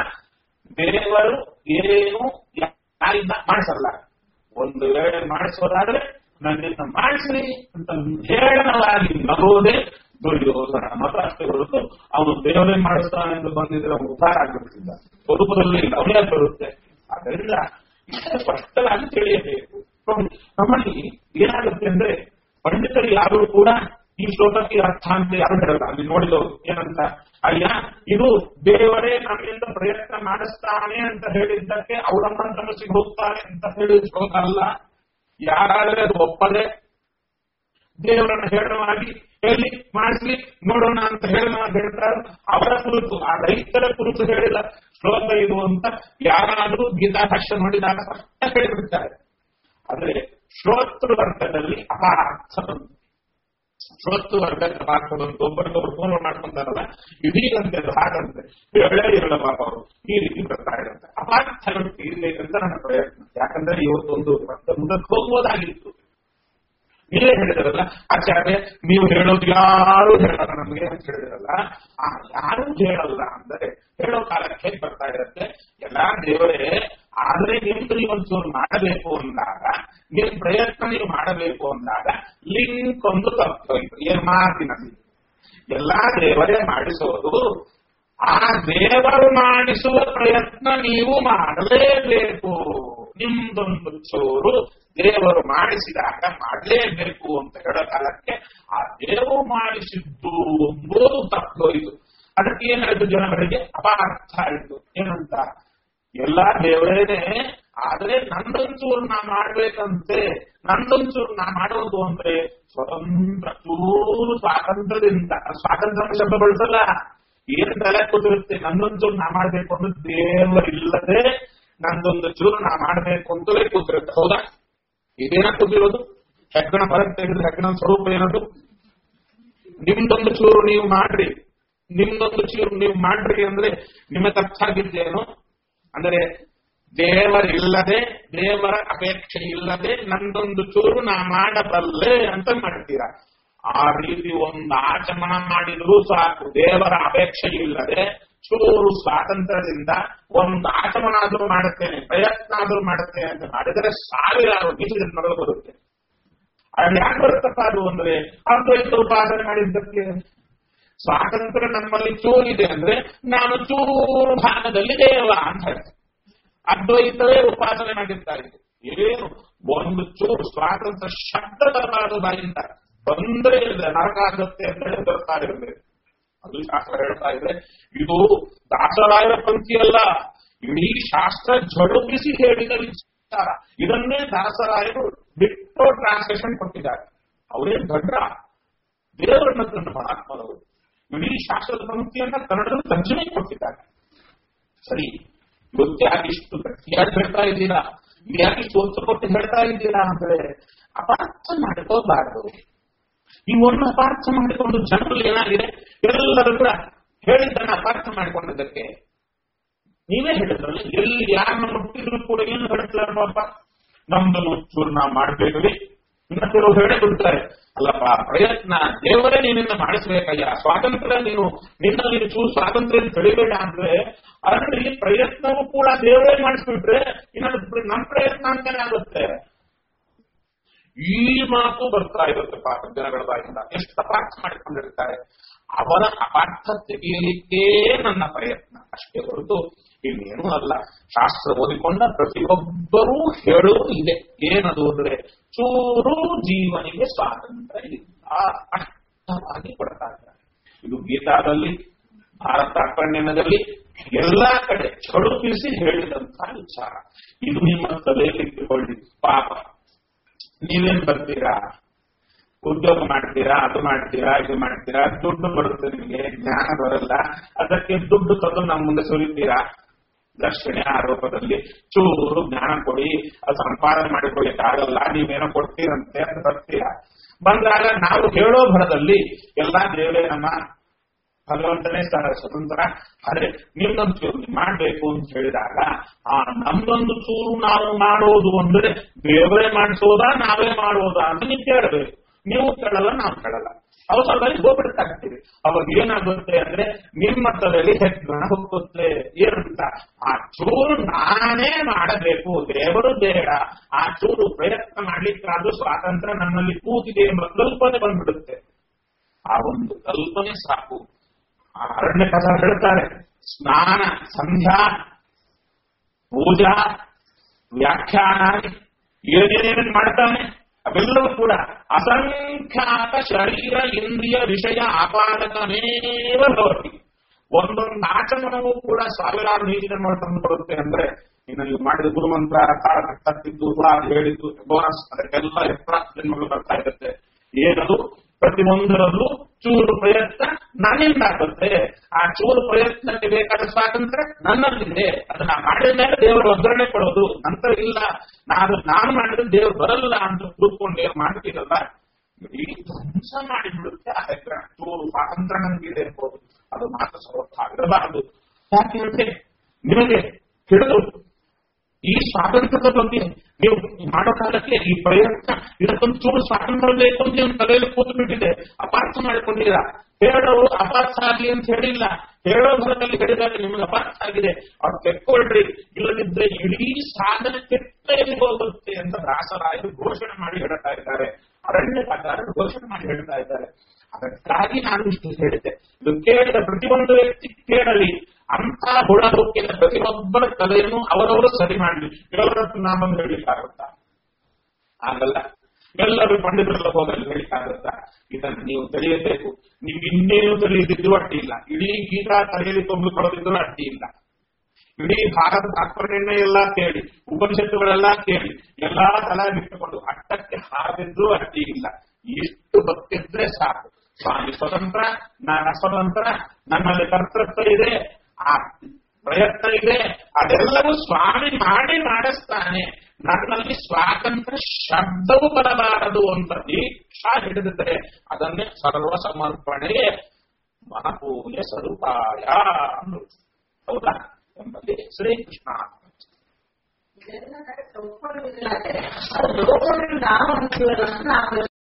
ದೇವರು ಏನು ಯಾರಿಂದ ಮಾಡಿಸಲ್ಲ ಒಂದು ವೇಳೆ ಮಾಡಿಸೋದಾದ್ರೆ ನನ್ನಿಂದ ಮಾಡಿಸ್ರಿ ಅಂತ ಹೇಳನವಾಗಿ ನಗೋದೇ ದುರ್ಯೋಧನ ಮತ ಅಷ್ಟೇ ಹೊರತು ಅವನು ದೇವರೇ ಮಾಡಿಸ್ತಾನೆ ಎಂದು ಬಂದಿದ್ರೆ ಅವನು ಉದ್ಧಾರ ಆಗಿಬಿಟ್ಟಿದ್ದ ಸ್ವರೂಪದಲ್ಲಿ ಅವನೇ ಬರುತ್ತೆ ಆದ್ದರಿಂದ ಇಷ್ಟೇ ಸ್ಪಷ್ಟವಾಗಿ ತಿಳಿಯಬೇಕು ನಮ್ಮಲ್ಲಿ ಏನಾಗುತ್ತೆ ಅಂದ್ರೆ ಪಂಡಿತರು ಯಾರು ಕೂಡ ಈ ಶ್ಲೋಕಕ್ಕೆ ಅರ್ಥ ಅಂತ ಯಾರು ಹೇಳಲ್ಲ ಅಲ್ಲಿ ನೋಡಿದವರು ಏನಂತ ಅಯ್ಯ ಇದು ದೇವರೇ ನಮ್ಮಿಂದ ಪ್ರಯತ್ನ ಮಾಡಿಸ್ತಾನೆ ಅಂತ ಹೇಳಿದ್ದಕ್ಕೆ ಅವರನ್ನ ಸಮಸ್ಯೆಗೆ ಹೋಗ್ತಾನೆ ಅಂತ ಹೇಳಿದ ಶ್ಲೋಕ ಅಲ್ಲ ಯಾರಾದ್ರೆ ಅದು ಒಪ್ಪದೆ ದೇವರನ್ನ ಹೇಳವಾಗಿ ಹೇಳಿ ಮಾಡಿಸ್ಲಿ ನೋಡೋಣ ಅಂತ ಹೇಳೋಣ ಹೇಳ್ತಾರೆ ಅವರ ಕುರಿತು ಆ ರೈತರ ಕುರಿತು ಹೇಳಿದ ಶ್ಲೋಕ ಇದು ಅಂತ ಯಾರಾದರೂ ಗೀತಾಭಾಷ್ಯ ನೋಡಿದಾಗ ಸ್ಪಷ್ಟ ಹೇಳಿಬಿಡ್ತಾರೆ ಆದ್ರೆ ಶ್ರೋತೃ ವರ್ಗದಲ್ಲಿ ಅಪಾರ್ಥ ಬಂತು ಶ್ರೋತೃ ವರ್ಗದ ಅಪಾರ್ಥ ಬಂತು ಒಬ್ಬರಿಗೊಬ್ಬರು ಫೋನ್ ಮಾಡ್ಕೊಂತಾರಲ್ಲ ಇದೀಗಂತೆ ಅದು ಹಾಗಂತೆ ಹೇಳೇ ಇರಲ್ಲ ಪಾಪ ಅವರು ಈ ರೀತಿ ಬರ್ತಾ ಇರುತ್ತೆ ಅಪಾರ್ಥಗಳು ಇರ್ಬೇಕಂತ ನನ್ನ ಪ್ರಯತ್ನ ಯಾಕಂದ್ರೆ ಇವತ್ತೊಂದು ಮುಂದಕ್ಕೆ ಹೋಗ್ಬೋದಾಗಿತ್ತು ನೀವೇ ಹೇಳಿದ್ರಲ್ಲ ಆಚಾರ್ಯ ನೀವು ಹೇಳೋದು ಯಾರು ಹೇಳಲ್ಲ ನಮಗೆ ಅಂತ ಹೇಳಿದ್ರಲ್ಲ ಆ ಯಾರು ಹೇಳಲ್ಲ ಅಂದ್ರೆ ಹೇಳೋ ಕಾಲಕ್ಕೆ ಬರ್ತಾ ಇರುತ್ತೆ ಎಲ್ಲಾ ದೇವರೇ ಆದ್ರೆ ನಿಮ್ದು ನೀವು ಒಂಚೂರು ಮಾಡಬೇಕು ಅಂದಾಗ ನಿಮ್ ಪ್ರಯತ್ನ ನೀವು ಮಾಡಬೇಕು ಅಂದಾಗ ಲಿಂಕ್ ಒಂದು ತಪ್ಪೋಯ್ತು ಏನ್ ಮಾತಿನಲ್ಲಿ ಎಲ್ಲಾ ದೇವರೇ ಮಾಡಿಸೋದು ಆ ದೇವರು ಮಾಡಿಸುವ ಪ್ರಯತ್ನ ನೀವು ಮಾಡಲೇಬೇಕು ನಿಮ್ದೊಂದು ಚೂರು ದೇವರು ಮಾಡಿಸಿದಾಗ ಮಾಡಲೇಬೇಕು ಅಂತ ಹೇಳೋ ಕಾಲಕ್ಕೆ ಆ ದೇವರು ಮಾಡಿಸಿದ್ದು ಎಂಬುದು ತಪ್ಪೋಯ್ತು ಅದಕ್ಕೆ ಏನಾಯ್ತು ಜನಗಳಿಗೆ ಅಪಾರ್ಥ ಆಯಿತು ಏನಂತ ಎಲ್ಲಾ ದೇವರೇನೆ ಆದ್ರೆ ನಂದೊಂಚೂರು ನಾ ಮಾಡ್ಬೇಕಂತೆ ನಂದೊಂಚೂರು ನಾ ಮಾಡೋದು ಅಂದ್ರೆ ಸ್ವತಂತ್ರ ಚೂರು ಸ್ವಾತಂತ್ರ್ಯದಿಂದ ಸ್ವಾತಂತ್ರ್ಯ ಶಬ್ದ ಬಳಸಲ್ಲ ಏನ್ ತಲೆ ಕೂತಿರುತ್ತೆ ನಂದೊಂಚೂರು ನಾ ಮಾಡ್ಬೇಕು ಅಂದ್ರೆ ದೇವರಿಲ್ಲದೆ ನಂದೊಂದು ಚೂರು ನಾ ಮಾಡ್ಬೇಕು ಅಂತಲೇ ಕೂತಿರುತ್ತೆ ಹೌದಾ ಇದೇನ ಕೂತಿರೋದು ಹೆಗ್ಗಣ ಹೊರಗೆ ತೆಗೆದ್ರೆ ಹೆಗ್ಗಣ ಸ್ವರೂಪ ಏನದು ನಿಮ್ದೊಂದು ಚೂರು ನೀವು ಮಾಡ್ರಿ ನಿಮ್ದೊಂದು ಚೂರು ನೀವು ಮಾಡ್ರಿ ಅಂದ್ರೆ ನಿಮಗೆ ತಪ್ಪಾಗಿದ್ದೇನು ಅಂದರೆ ದೇವರಿಲ್ಲದೆ ದೇವರ ಅಪೇಕ್ಷೆ ಇಲ್ಲದೆ ನಂದೊಂದು ಚೂರು ನಾ ಮಾಡಬಲ್ಲೆ ಅಂತ ಮಾಡ್ತೀರಾ ಆ ರೀತಿ ಒಂದು ಆಚಮನ ಮಾಡಿದ್ರು ಸಾಕು ದೇವರ ಅಪೇಕ್ಷೆ ಇಲ್ಲದೆ ಚೂರು ಸ್ವಾತಂತ್ರ್ಯದಿಂದ ಒಂದು ಆಚಮನ ಆದ್ರೂ ಮಾಡುತ್ತೇನೆ ಪ್ರಯತ್ನ ಆದ್ರೂ ಮಾಡುತ್ತೇನೆ ಅಂತ ಮಾಡಿದರೆ ಸಾವಿರಾರು ಬೀಜಗಳು ಬರುತ್ತೆ ಅದು ಯಾಕೆ ಬರುತ್ತಪ್ಪ ಅದು ಅಂದ್ರೆ ಅದ್ವೈತ ಉಪಾಸನೆ ಮಾಡಿದ್ದಕ್ಕೆ ಸ್ವಾತಂತ್ರ್ಯ ನಮ್ಮಲ್ಲಿ ಚೂರಿದೆ ಅಂದ್ರೆ ನಾನು ಚೂರು ಭಾಗದಲ್ಲಿ ದೇವ ಅಂತ ಹೇಳ್ತೇನೆ ಅದ್ವೈತವೇ ಉಪಾಸನೆ ಮಾಡಿರ್ತಾ ಇದೆ ಏನು ಒಂದು ಚೂರು ಸ್ವಾತಂತ್ರ್ಯ ಶಬ್ದ ಬರಬಾರದು ಬಾಯಿಂದ ಬಂದ್ರೆ ಇಲ್ಲ ನರಕ ಆಗುತ್ತೆ ಅಂತ ಹೇಳಿ ಬರ್ತಾ ಇರಬೇಕು ಅದು ಶಾಸ್ತ್ರ ಹೇಳ್ತಾ ಇದೆ ಇದು ದಾಸರಾಯರ ಪಂಕ್ತಿಯಲ್ಲ ಇಡೀ ಶಾಸ್ತ್ರ ಜಡುಗಿಸಿ ಹೇಳಿದ ವಿಚಾರ ಇದನ್ನೇ ದಾಸರಾಯರು ಬಿಟ್ಟು ಟ್ರಾನ್ಸ್ಲೇಷನ್ ಕೊಟ್ಟಿದ್ದಾರೆ ಅವರೇ ದೊಡ್ಡ ದೇವರನ್ನ ತಂದ ಮಹಾತ್ಮರವರು ಇಡೀ ಶಾಸ್ತ್ರದ ಪಂಕ್ತಿಯನ್ನ ಕನ್ನಡದಲ್ಲಿ ತರ್ಜಮೆ ಕೊಟ್ಟಿದ್ದಾರೆ ಸರಿ ಇವತ್ತು ಯಾಕೆ ಇಷ್ಟು ಗಟ್ಟಿಯಾಗಿ ಹೇಳ್ತಾ ಇದ್ದೀರಾ ಯಾಕೆ ಇಷ್ಟು ಒತ್ತು ಕೊಟ್ಟು ಹೇಳ್ತಾ ಇದ್ದೀರಾ ಅಂದ್ರೆ ಅಪಾರ್ಥ ಮಾಡ್ಕೋಬಾರದು ಇವನ್ನ ಅಪಾರ್ಥ ಮಾಡಿಕೊಂಡು ಜನರು ಏನಾಗಿದೆ ಎಲ್ಲರೂ ಕೂಡ ಹೇಳಿದ್ದನ್ನ ಅಪಾರ್ಥ ಮಾಡಿಕೊಂಡಿದ್ದಕ್ಕೆ ನೀವೇ ಹೇಳಿದ್ರಲ್ಲ ಎಲ್ಲಿ ಯಾರನ್ನ ಮುಟ್ಟಿದ್ರು ಕೂಡ ಏನು ಹೇಳ್ತಾರೆ ಪಾಪ ನಮ್ದು ಚೂರು ನಾವು ಮಾಡ್ಬೇಕ್ರಿ ಇನ್ನ ಕೆಲವು ಹೇಳೇ ಬಿಡ್ತಾರೆ ಅಲ್ಲಪ್ಪ ಪ್ರಯತ್ನ ದೇವರೇ ನಿನ್ನಿಂದ ಮಾಡಿಸ್ಬೇಕಯ್ಯ ಸ್ವಾತಂತ್ರ್ಯ ನೀನು ನಿನ್ನಲ್ಲಿ ಚೂರು ಸ್ವಾತಂತ್ರ್ಯ ತಿಳಿಬೇಡ ಅಂದ್ರೆ ಅದರಲ್ಲಿ ಪ್ರಯತ್ನವೂ ಕೂಡ ದೇವರೇ ಮಾಡಿಸ್ಬಿಟ್ರೆ ಇನ್ನು ನಮ್ಮ ಪ್ರಯತ್ನ ಅಂತಾನೆ ಆಗುತ್ತೆ ಈ ಮಾತು ಬರ್ತಾ ಇರುತ್ತೆ ಪಾಪ ಜನಗಳ ಬಾಯಿಂದ ಎಷ್ಟು ಅಪಾರ್ಥ ಮಾಡಿಕೊಂಡಿರ್ತಾರೆ ಅವರ ಅಪಾರ್ಥ ತೆಗೆಯಲಿಕ್ಕೇ ನನ್ನ ಪ್ರಯತ್ನ ಅಷ್ಟೇ ಹೊರತು ಇನ್ನೇನು ಅಲ್ಲ ಶಾಸ್ತ್ರ ಓದಿಕೊಂಡ ಪ್ರತಿಯೊಬ್ಬರೂ ಹೇಳುವುದು ಇದೆ ಏನದು ಅಂದ್ರೆ ಚೂರು ಜೀವನಿಗೆ ಸ್ವಾತಂತ್ರ್ಯ ಇಲ್ಲ ಅಷ್ಟವಾಗಿ ಕೊಡ್ತಾ ಇದ್ದಾರೆ ಇದು ಗೀತಾದಲ್ಲಿ ಭಾರತ ಅಕ್ಕಣ್ಯನದಲ್ಲಿ ಎಲ್ಲಾ ಕಡೆ ಚಡುಪಿಸಿ ಹೇಳಿದಂತಹ ವಿಚಾರ ಇದು ನಿಮ್ಮ ತಲೆಯಲ್ಲಿ ಇಟ್ಟುಕೊಳ್ಳಿ ಪಾಪ ನೀವೇನ್ ಬರ್ತೀರಾ ಉದ್ಯೋಗ ಮಾಡ್ತೀರಾ ಅದು ಮಾಡ್ತೀರಾ ಇದು ಮಾಡ್ತೀರಾ ದುಡ್ಡು ಬರುತ್ತೆ ನಿಮಗೆ ಜ್ಞಾನ ಬರಲ್ಲ ಅದಕ್ಕೆ ದುಡ್ಡು ತಂದು ನಮ್ಮ ಮುಂದೆ ಸುರಿತೀರಾ ದಕ್ಷಿಣೆ ಆರೋಪದಲ್ಲಿ ಚೂರು ಜ್ಞಾನ ಕೊಡಿ ಅದು ಸಂಪಾದನೆ ಮಾಡಿಕೊಳ್ಳಿಕ್ಕಾಗಲ್ಲ ನೀವೇನೋ ಕೊಡ್ತೀರಂತೆ ಅಂತ ಬರ್ತೀರಾ ಬಂದಾಗ ನಾವು ಹೇಳೋ ಭರದಲ್ಲಿ ಎಲ್ಲಾ ದೇವರೇ ನಮ್ಮ ಭಗವಂತನೇ ಸಹ ಸ್ವತಂತ್ರ ಆದ್ರೆ ನಿಮ್ದೊಂದು ಚೂರು ಮಾಡ್ಬೇಕು ಅಂತ ಹೇಳಿದಾಗ ಆ ನಮ್ದೊಂದು ಚೂರು ನಾವು ಮಾಡೋದು ಅಂದ್ರೆ ದೇವರೇ ಮಾಡಿಸೋದಾ ನಾವೇ ಮಾಡೋದಾ ಅಂತ ನೀವು ಕೇಳಬೇಕು ನೀವು ಕೇಳಲ್ಲ ನಾವು ಕೇಳಲ್ಲ ಅವಸರದಲ್ಲಿ ಹೋಗ್ಬಿಡ್ತಾಗ್ತೀವಿ ಅವಾಗ ಏನಾಗುತ್ತೆ ಅಂದ್ರೆ ನಿಮ್ಮ ತಲೆಯಲ್ಲಿ ಹೆಗ್ಗಣ ಹೋಗುತ್ತೆ ಏನಂತ ಆ ಚೂರು ನಾನೇ ಮಾಡಬೇಕು ದೇವರು ಬೇಡ ಆ ಚೂರು ಪ್ರಯತ್ನ ಮಾಡ್ಲಿಕ್ಕಾದ್ರೂ ಸ್ವಾತಂತ್ರ್ಯ ನನ್ನಲ್ಲಿ ಕೂತಿದೆ ಎಂಬ ಕಲ್ಪನೆ ಬಂದ್ಬಿಡುತ್ತೆ ಆ ಒಂದು ಕಲ್ಪನೆ ಸಾಕು ಆ ಅರಣ್ಯ ಕಥ ಹೇಳ್ತಾರೆ ಸ್ನಾನ ಸಂಧ್ಯಾ ಪೂಜಾ ವ್ಯಾಖ್ಯಾನ ಏನೇನೇನು ಮಾಡ್ತಾನೆ ಅವೆಲ್ಲವೂ ಕೂಡ ಅಸಂಖ್ಯಾತ ಶರೀರ ಇಂದ್ರಿಯ ವಿಷಯ ಆಪಾದಕಮೇವ ಭವತಿ ಒಂದೊಂದು ಆಚರಣೆಗೂ ಕೂಡ ಸಾವಿರಾರು ನೀತಿಗಳನ್ನು ತಂದು ಕೊಡುತ್ತೆ ಅಂದ್ರೆ ಇನ್ನು ನೀವು ಮಾಡಿದ ಗುರುಮಂತ್ರ ಕಾಳ ಕಟ್ಟಿದ್ದು ಹುಳ ಹೇಳಿದ್ದು ಬೋನಸ್ ಅದಕ್ಕೆಲ್ಲ ಎಪ್ಪತ್ತು ಜನ್ಮಗಳು ಬರ್ತಾ ಇರುತ್ತೆ ಏನದು ಪ್ರತಿಯೊಂದರಲ್ಲೂ ಚೂರು ಪ್ರಯತ್ನ ನನ್ನಿಂದ ಆಗುತ್ತೆ ಆ ಚೂರು ಪ್ರಯತ್ನಕ್ಕೆ ಬೇಕಾದ ಸ್ವಾತಂತ್ರ್ಯ ನನ್ನಲ್ಲಿದೆ ಅದನ್ನ ಮಾಡಿದ ಮೇಲೆ ದೇವರು ಒಗ್ಗರಣೆ ಕೊಡೋದು ನಂತರ ಇಲ್ಲ ನಾನು ನಾನು ಮಾಡಿದ್ರೆ ದೇವರು ಬರಲ್ಲ ಅಂತ ಕೂತ್ಕೊಂಡು ಏನು ಮಾಡ್ತೀರಲ್ಲ ಈ ಧ್ವಂಸ ಮಾಡಿಬಿಡುತ್ತೆ ಆ ಹೆಗ್ಗಣ ಚೂರು ಸ್ವಾತಂತ್ರ್ಯ ನನಗಿದೆ ಎಂಬುದು ಅದು ಮಾತ್ರ ಸರ್ವಥ ಇರಬಾರದು ಯಾಕೆಂದ್ರೆ ನಿಮಗೆ ಹಿಡಿದು ಈ ಸ್ವಾತಂತ್ರ್ಯದ ಬಗ್ಗೆ ನೀವು ಮಾಡೋ ಕಾಲಕ್ಕೆ ಈ ಪ್ರಯತ್ನ ಇದಕ್ಕೊಂದು ಚೂರು ಸ್ವಾತಂತ್ರ್ಯ ಬೇಕು ಅಂತ ನಿಮ್ಮ ತಲೆಯಲ್ಲಿ ಕೂತು ಬಿಟ್ಟಿದೆ ಅಪಾರ್ಥ ಮಾಡಿಕೊಂಡಿಲ್ಲ ಹೇಳೋರು ಅಪಾರ್ಥ ಆಗಲಿ ಅಂತ ಹೇಳಿಲ್ಲ ಹೇಳೋ ಭರದಲ್ಲಿ ಹೇಳಿದಾಗ ನಿಮಗೆ ಅಪಾರ್ಥ ಆಗಿದೆ ಅವ್ರು ತೆಕ್ಕೊಳ್ರಿ ಇಲ್ಲದಿದ್ರೆ ಇಡೀ ಸಾಧನೆ ಕೆಟ್ಟಲ್ಲಿ ಹೋಗುತ್ತೆ ಅಂತ ದಾಸರಾಯರು ಘೋಷಣೆ ಮಾಡಿ ಹೇಳ್ತಾ ಇದ್ದಾರೆ ಅರಣ್ಯಕಾರರು ಘೋಷಣೆ ಮಾಡಿ ಹೇಳ್ತಾ ಇದ್ದಾರೆ ಅದಕ್ಕಾಗಿ ನಾನು ಇಷ್ಟು ಹೇಳಿದ್ದೆ ಇದು ಕೇಳಿದ ಪ್ರತಿಯೊಂದು ವ್ಯಕ್ತಿ ಕೇಳಲಿ ಅಂತ ಹುಳ ಹುಟ್ಟಿದ ಪ್ರತಿಯೊಬ್ಬರ ತಲೆಯನ್ನು ಅವರವರು ಸರಿ ಮಾಡಲಿ ಎಲ್ಲರದ್ದು ನಾಮನ್ನು ಹೇಳಿಕ್ಕಾಗುತ್ತಾ ಆಗಲ್ಲ ಎಲ್ಲರೂ ಪಂಡಿತರೆಲ್ಲ ಹೋಗಲು ಹೇಳಿಕ್ಕಾಗುತ್ತಾ ಇದನ್ನು ನೀವು ತಿಳಿಯಬೇಕು ನೀವು ಇನ್ನೇನು ತಿಳಿಯದಿದ್ದು ಅಡ್ಡಿ ಇಲ್ಲ ಇಡೀ ಗೀತಾ ತಲೆಯಲ್ಲಿ ತುಂಬಿಕೊಳ್ಳದಿದ್ದು ಅಡ್ಡಿ ಇಲ್ಲ ಇಡೀ ಭಾರತ ತಾತ್ಪರ್ಯನೇ ಎಲ್ಲ ಕೇಳಿ ಉಪನಿಷತ್ತುಗಳೆಲ್ಲ ಕೇಳಿ ಎಲ್ಲಾ ತಲೆ ಬಿಟ್ಟುಕೊಂಡು ಅಟ್ಟಕ್ಕೆ ಹಾರಿದ್ರು ಅಡ್ಡಿ ಇಲ್ಲ ಇಷ್ಟು ಗೊತ್ತಿದ್ರೆ ಸಾಕು ಸ್ವಾಮಿ ಸ್ವತಂತ್ರ ನಾನು ಅಸ್ವತಂತ್ರ ನನ್ನಲ್ಲಿ ಕರ್ತೃತ್ವ ಇದೆ ಆ ಪ್ರಯತ್ನ ಇದೆ ಅದೆಲ್ಲವೂ ಸ್ವಾಮಿ ಮಾಡಿ ಮಾಡಿಸ್ತಾನೆ ನನ್ನಲ್ಲಿ ಸ್ವಾತಂತ್ರ್ಯ ಶಬ್ದವು ಬರಬಾರದು ಅಂತ ದೀಕ್ಷಾ ಹಿಡಿದಿದ್ರೆ ಅದನ್ನೇ ಸರ್ವ ಸಮರ್ಪಣೆಗೆ ಮಹಾಪೂಜೆ ಸ್ವರೂಪಾಯ ಅಂದ್ರು ಹೌದಾ ಎಂಬಲ್ಲಿ ಶ್ರೀಕೃಷ್ಣ ಇದೆಲ್ಲ ಒಪ್ಕೊಳ್ಳೋದಿಲ್ಲ. ಅದು ಒಪ್ಕೊಂಡ್ರೆ ನಾವು ಅಂತೀವಲ್ಲ, ನಾವು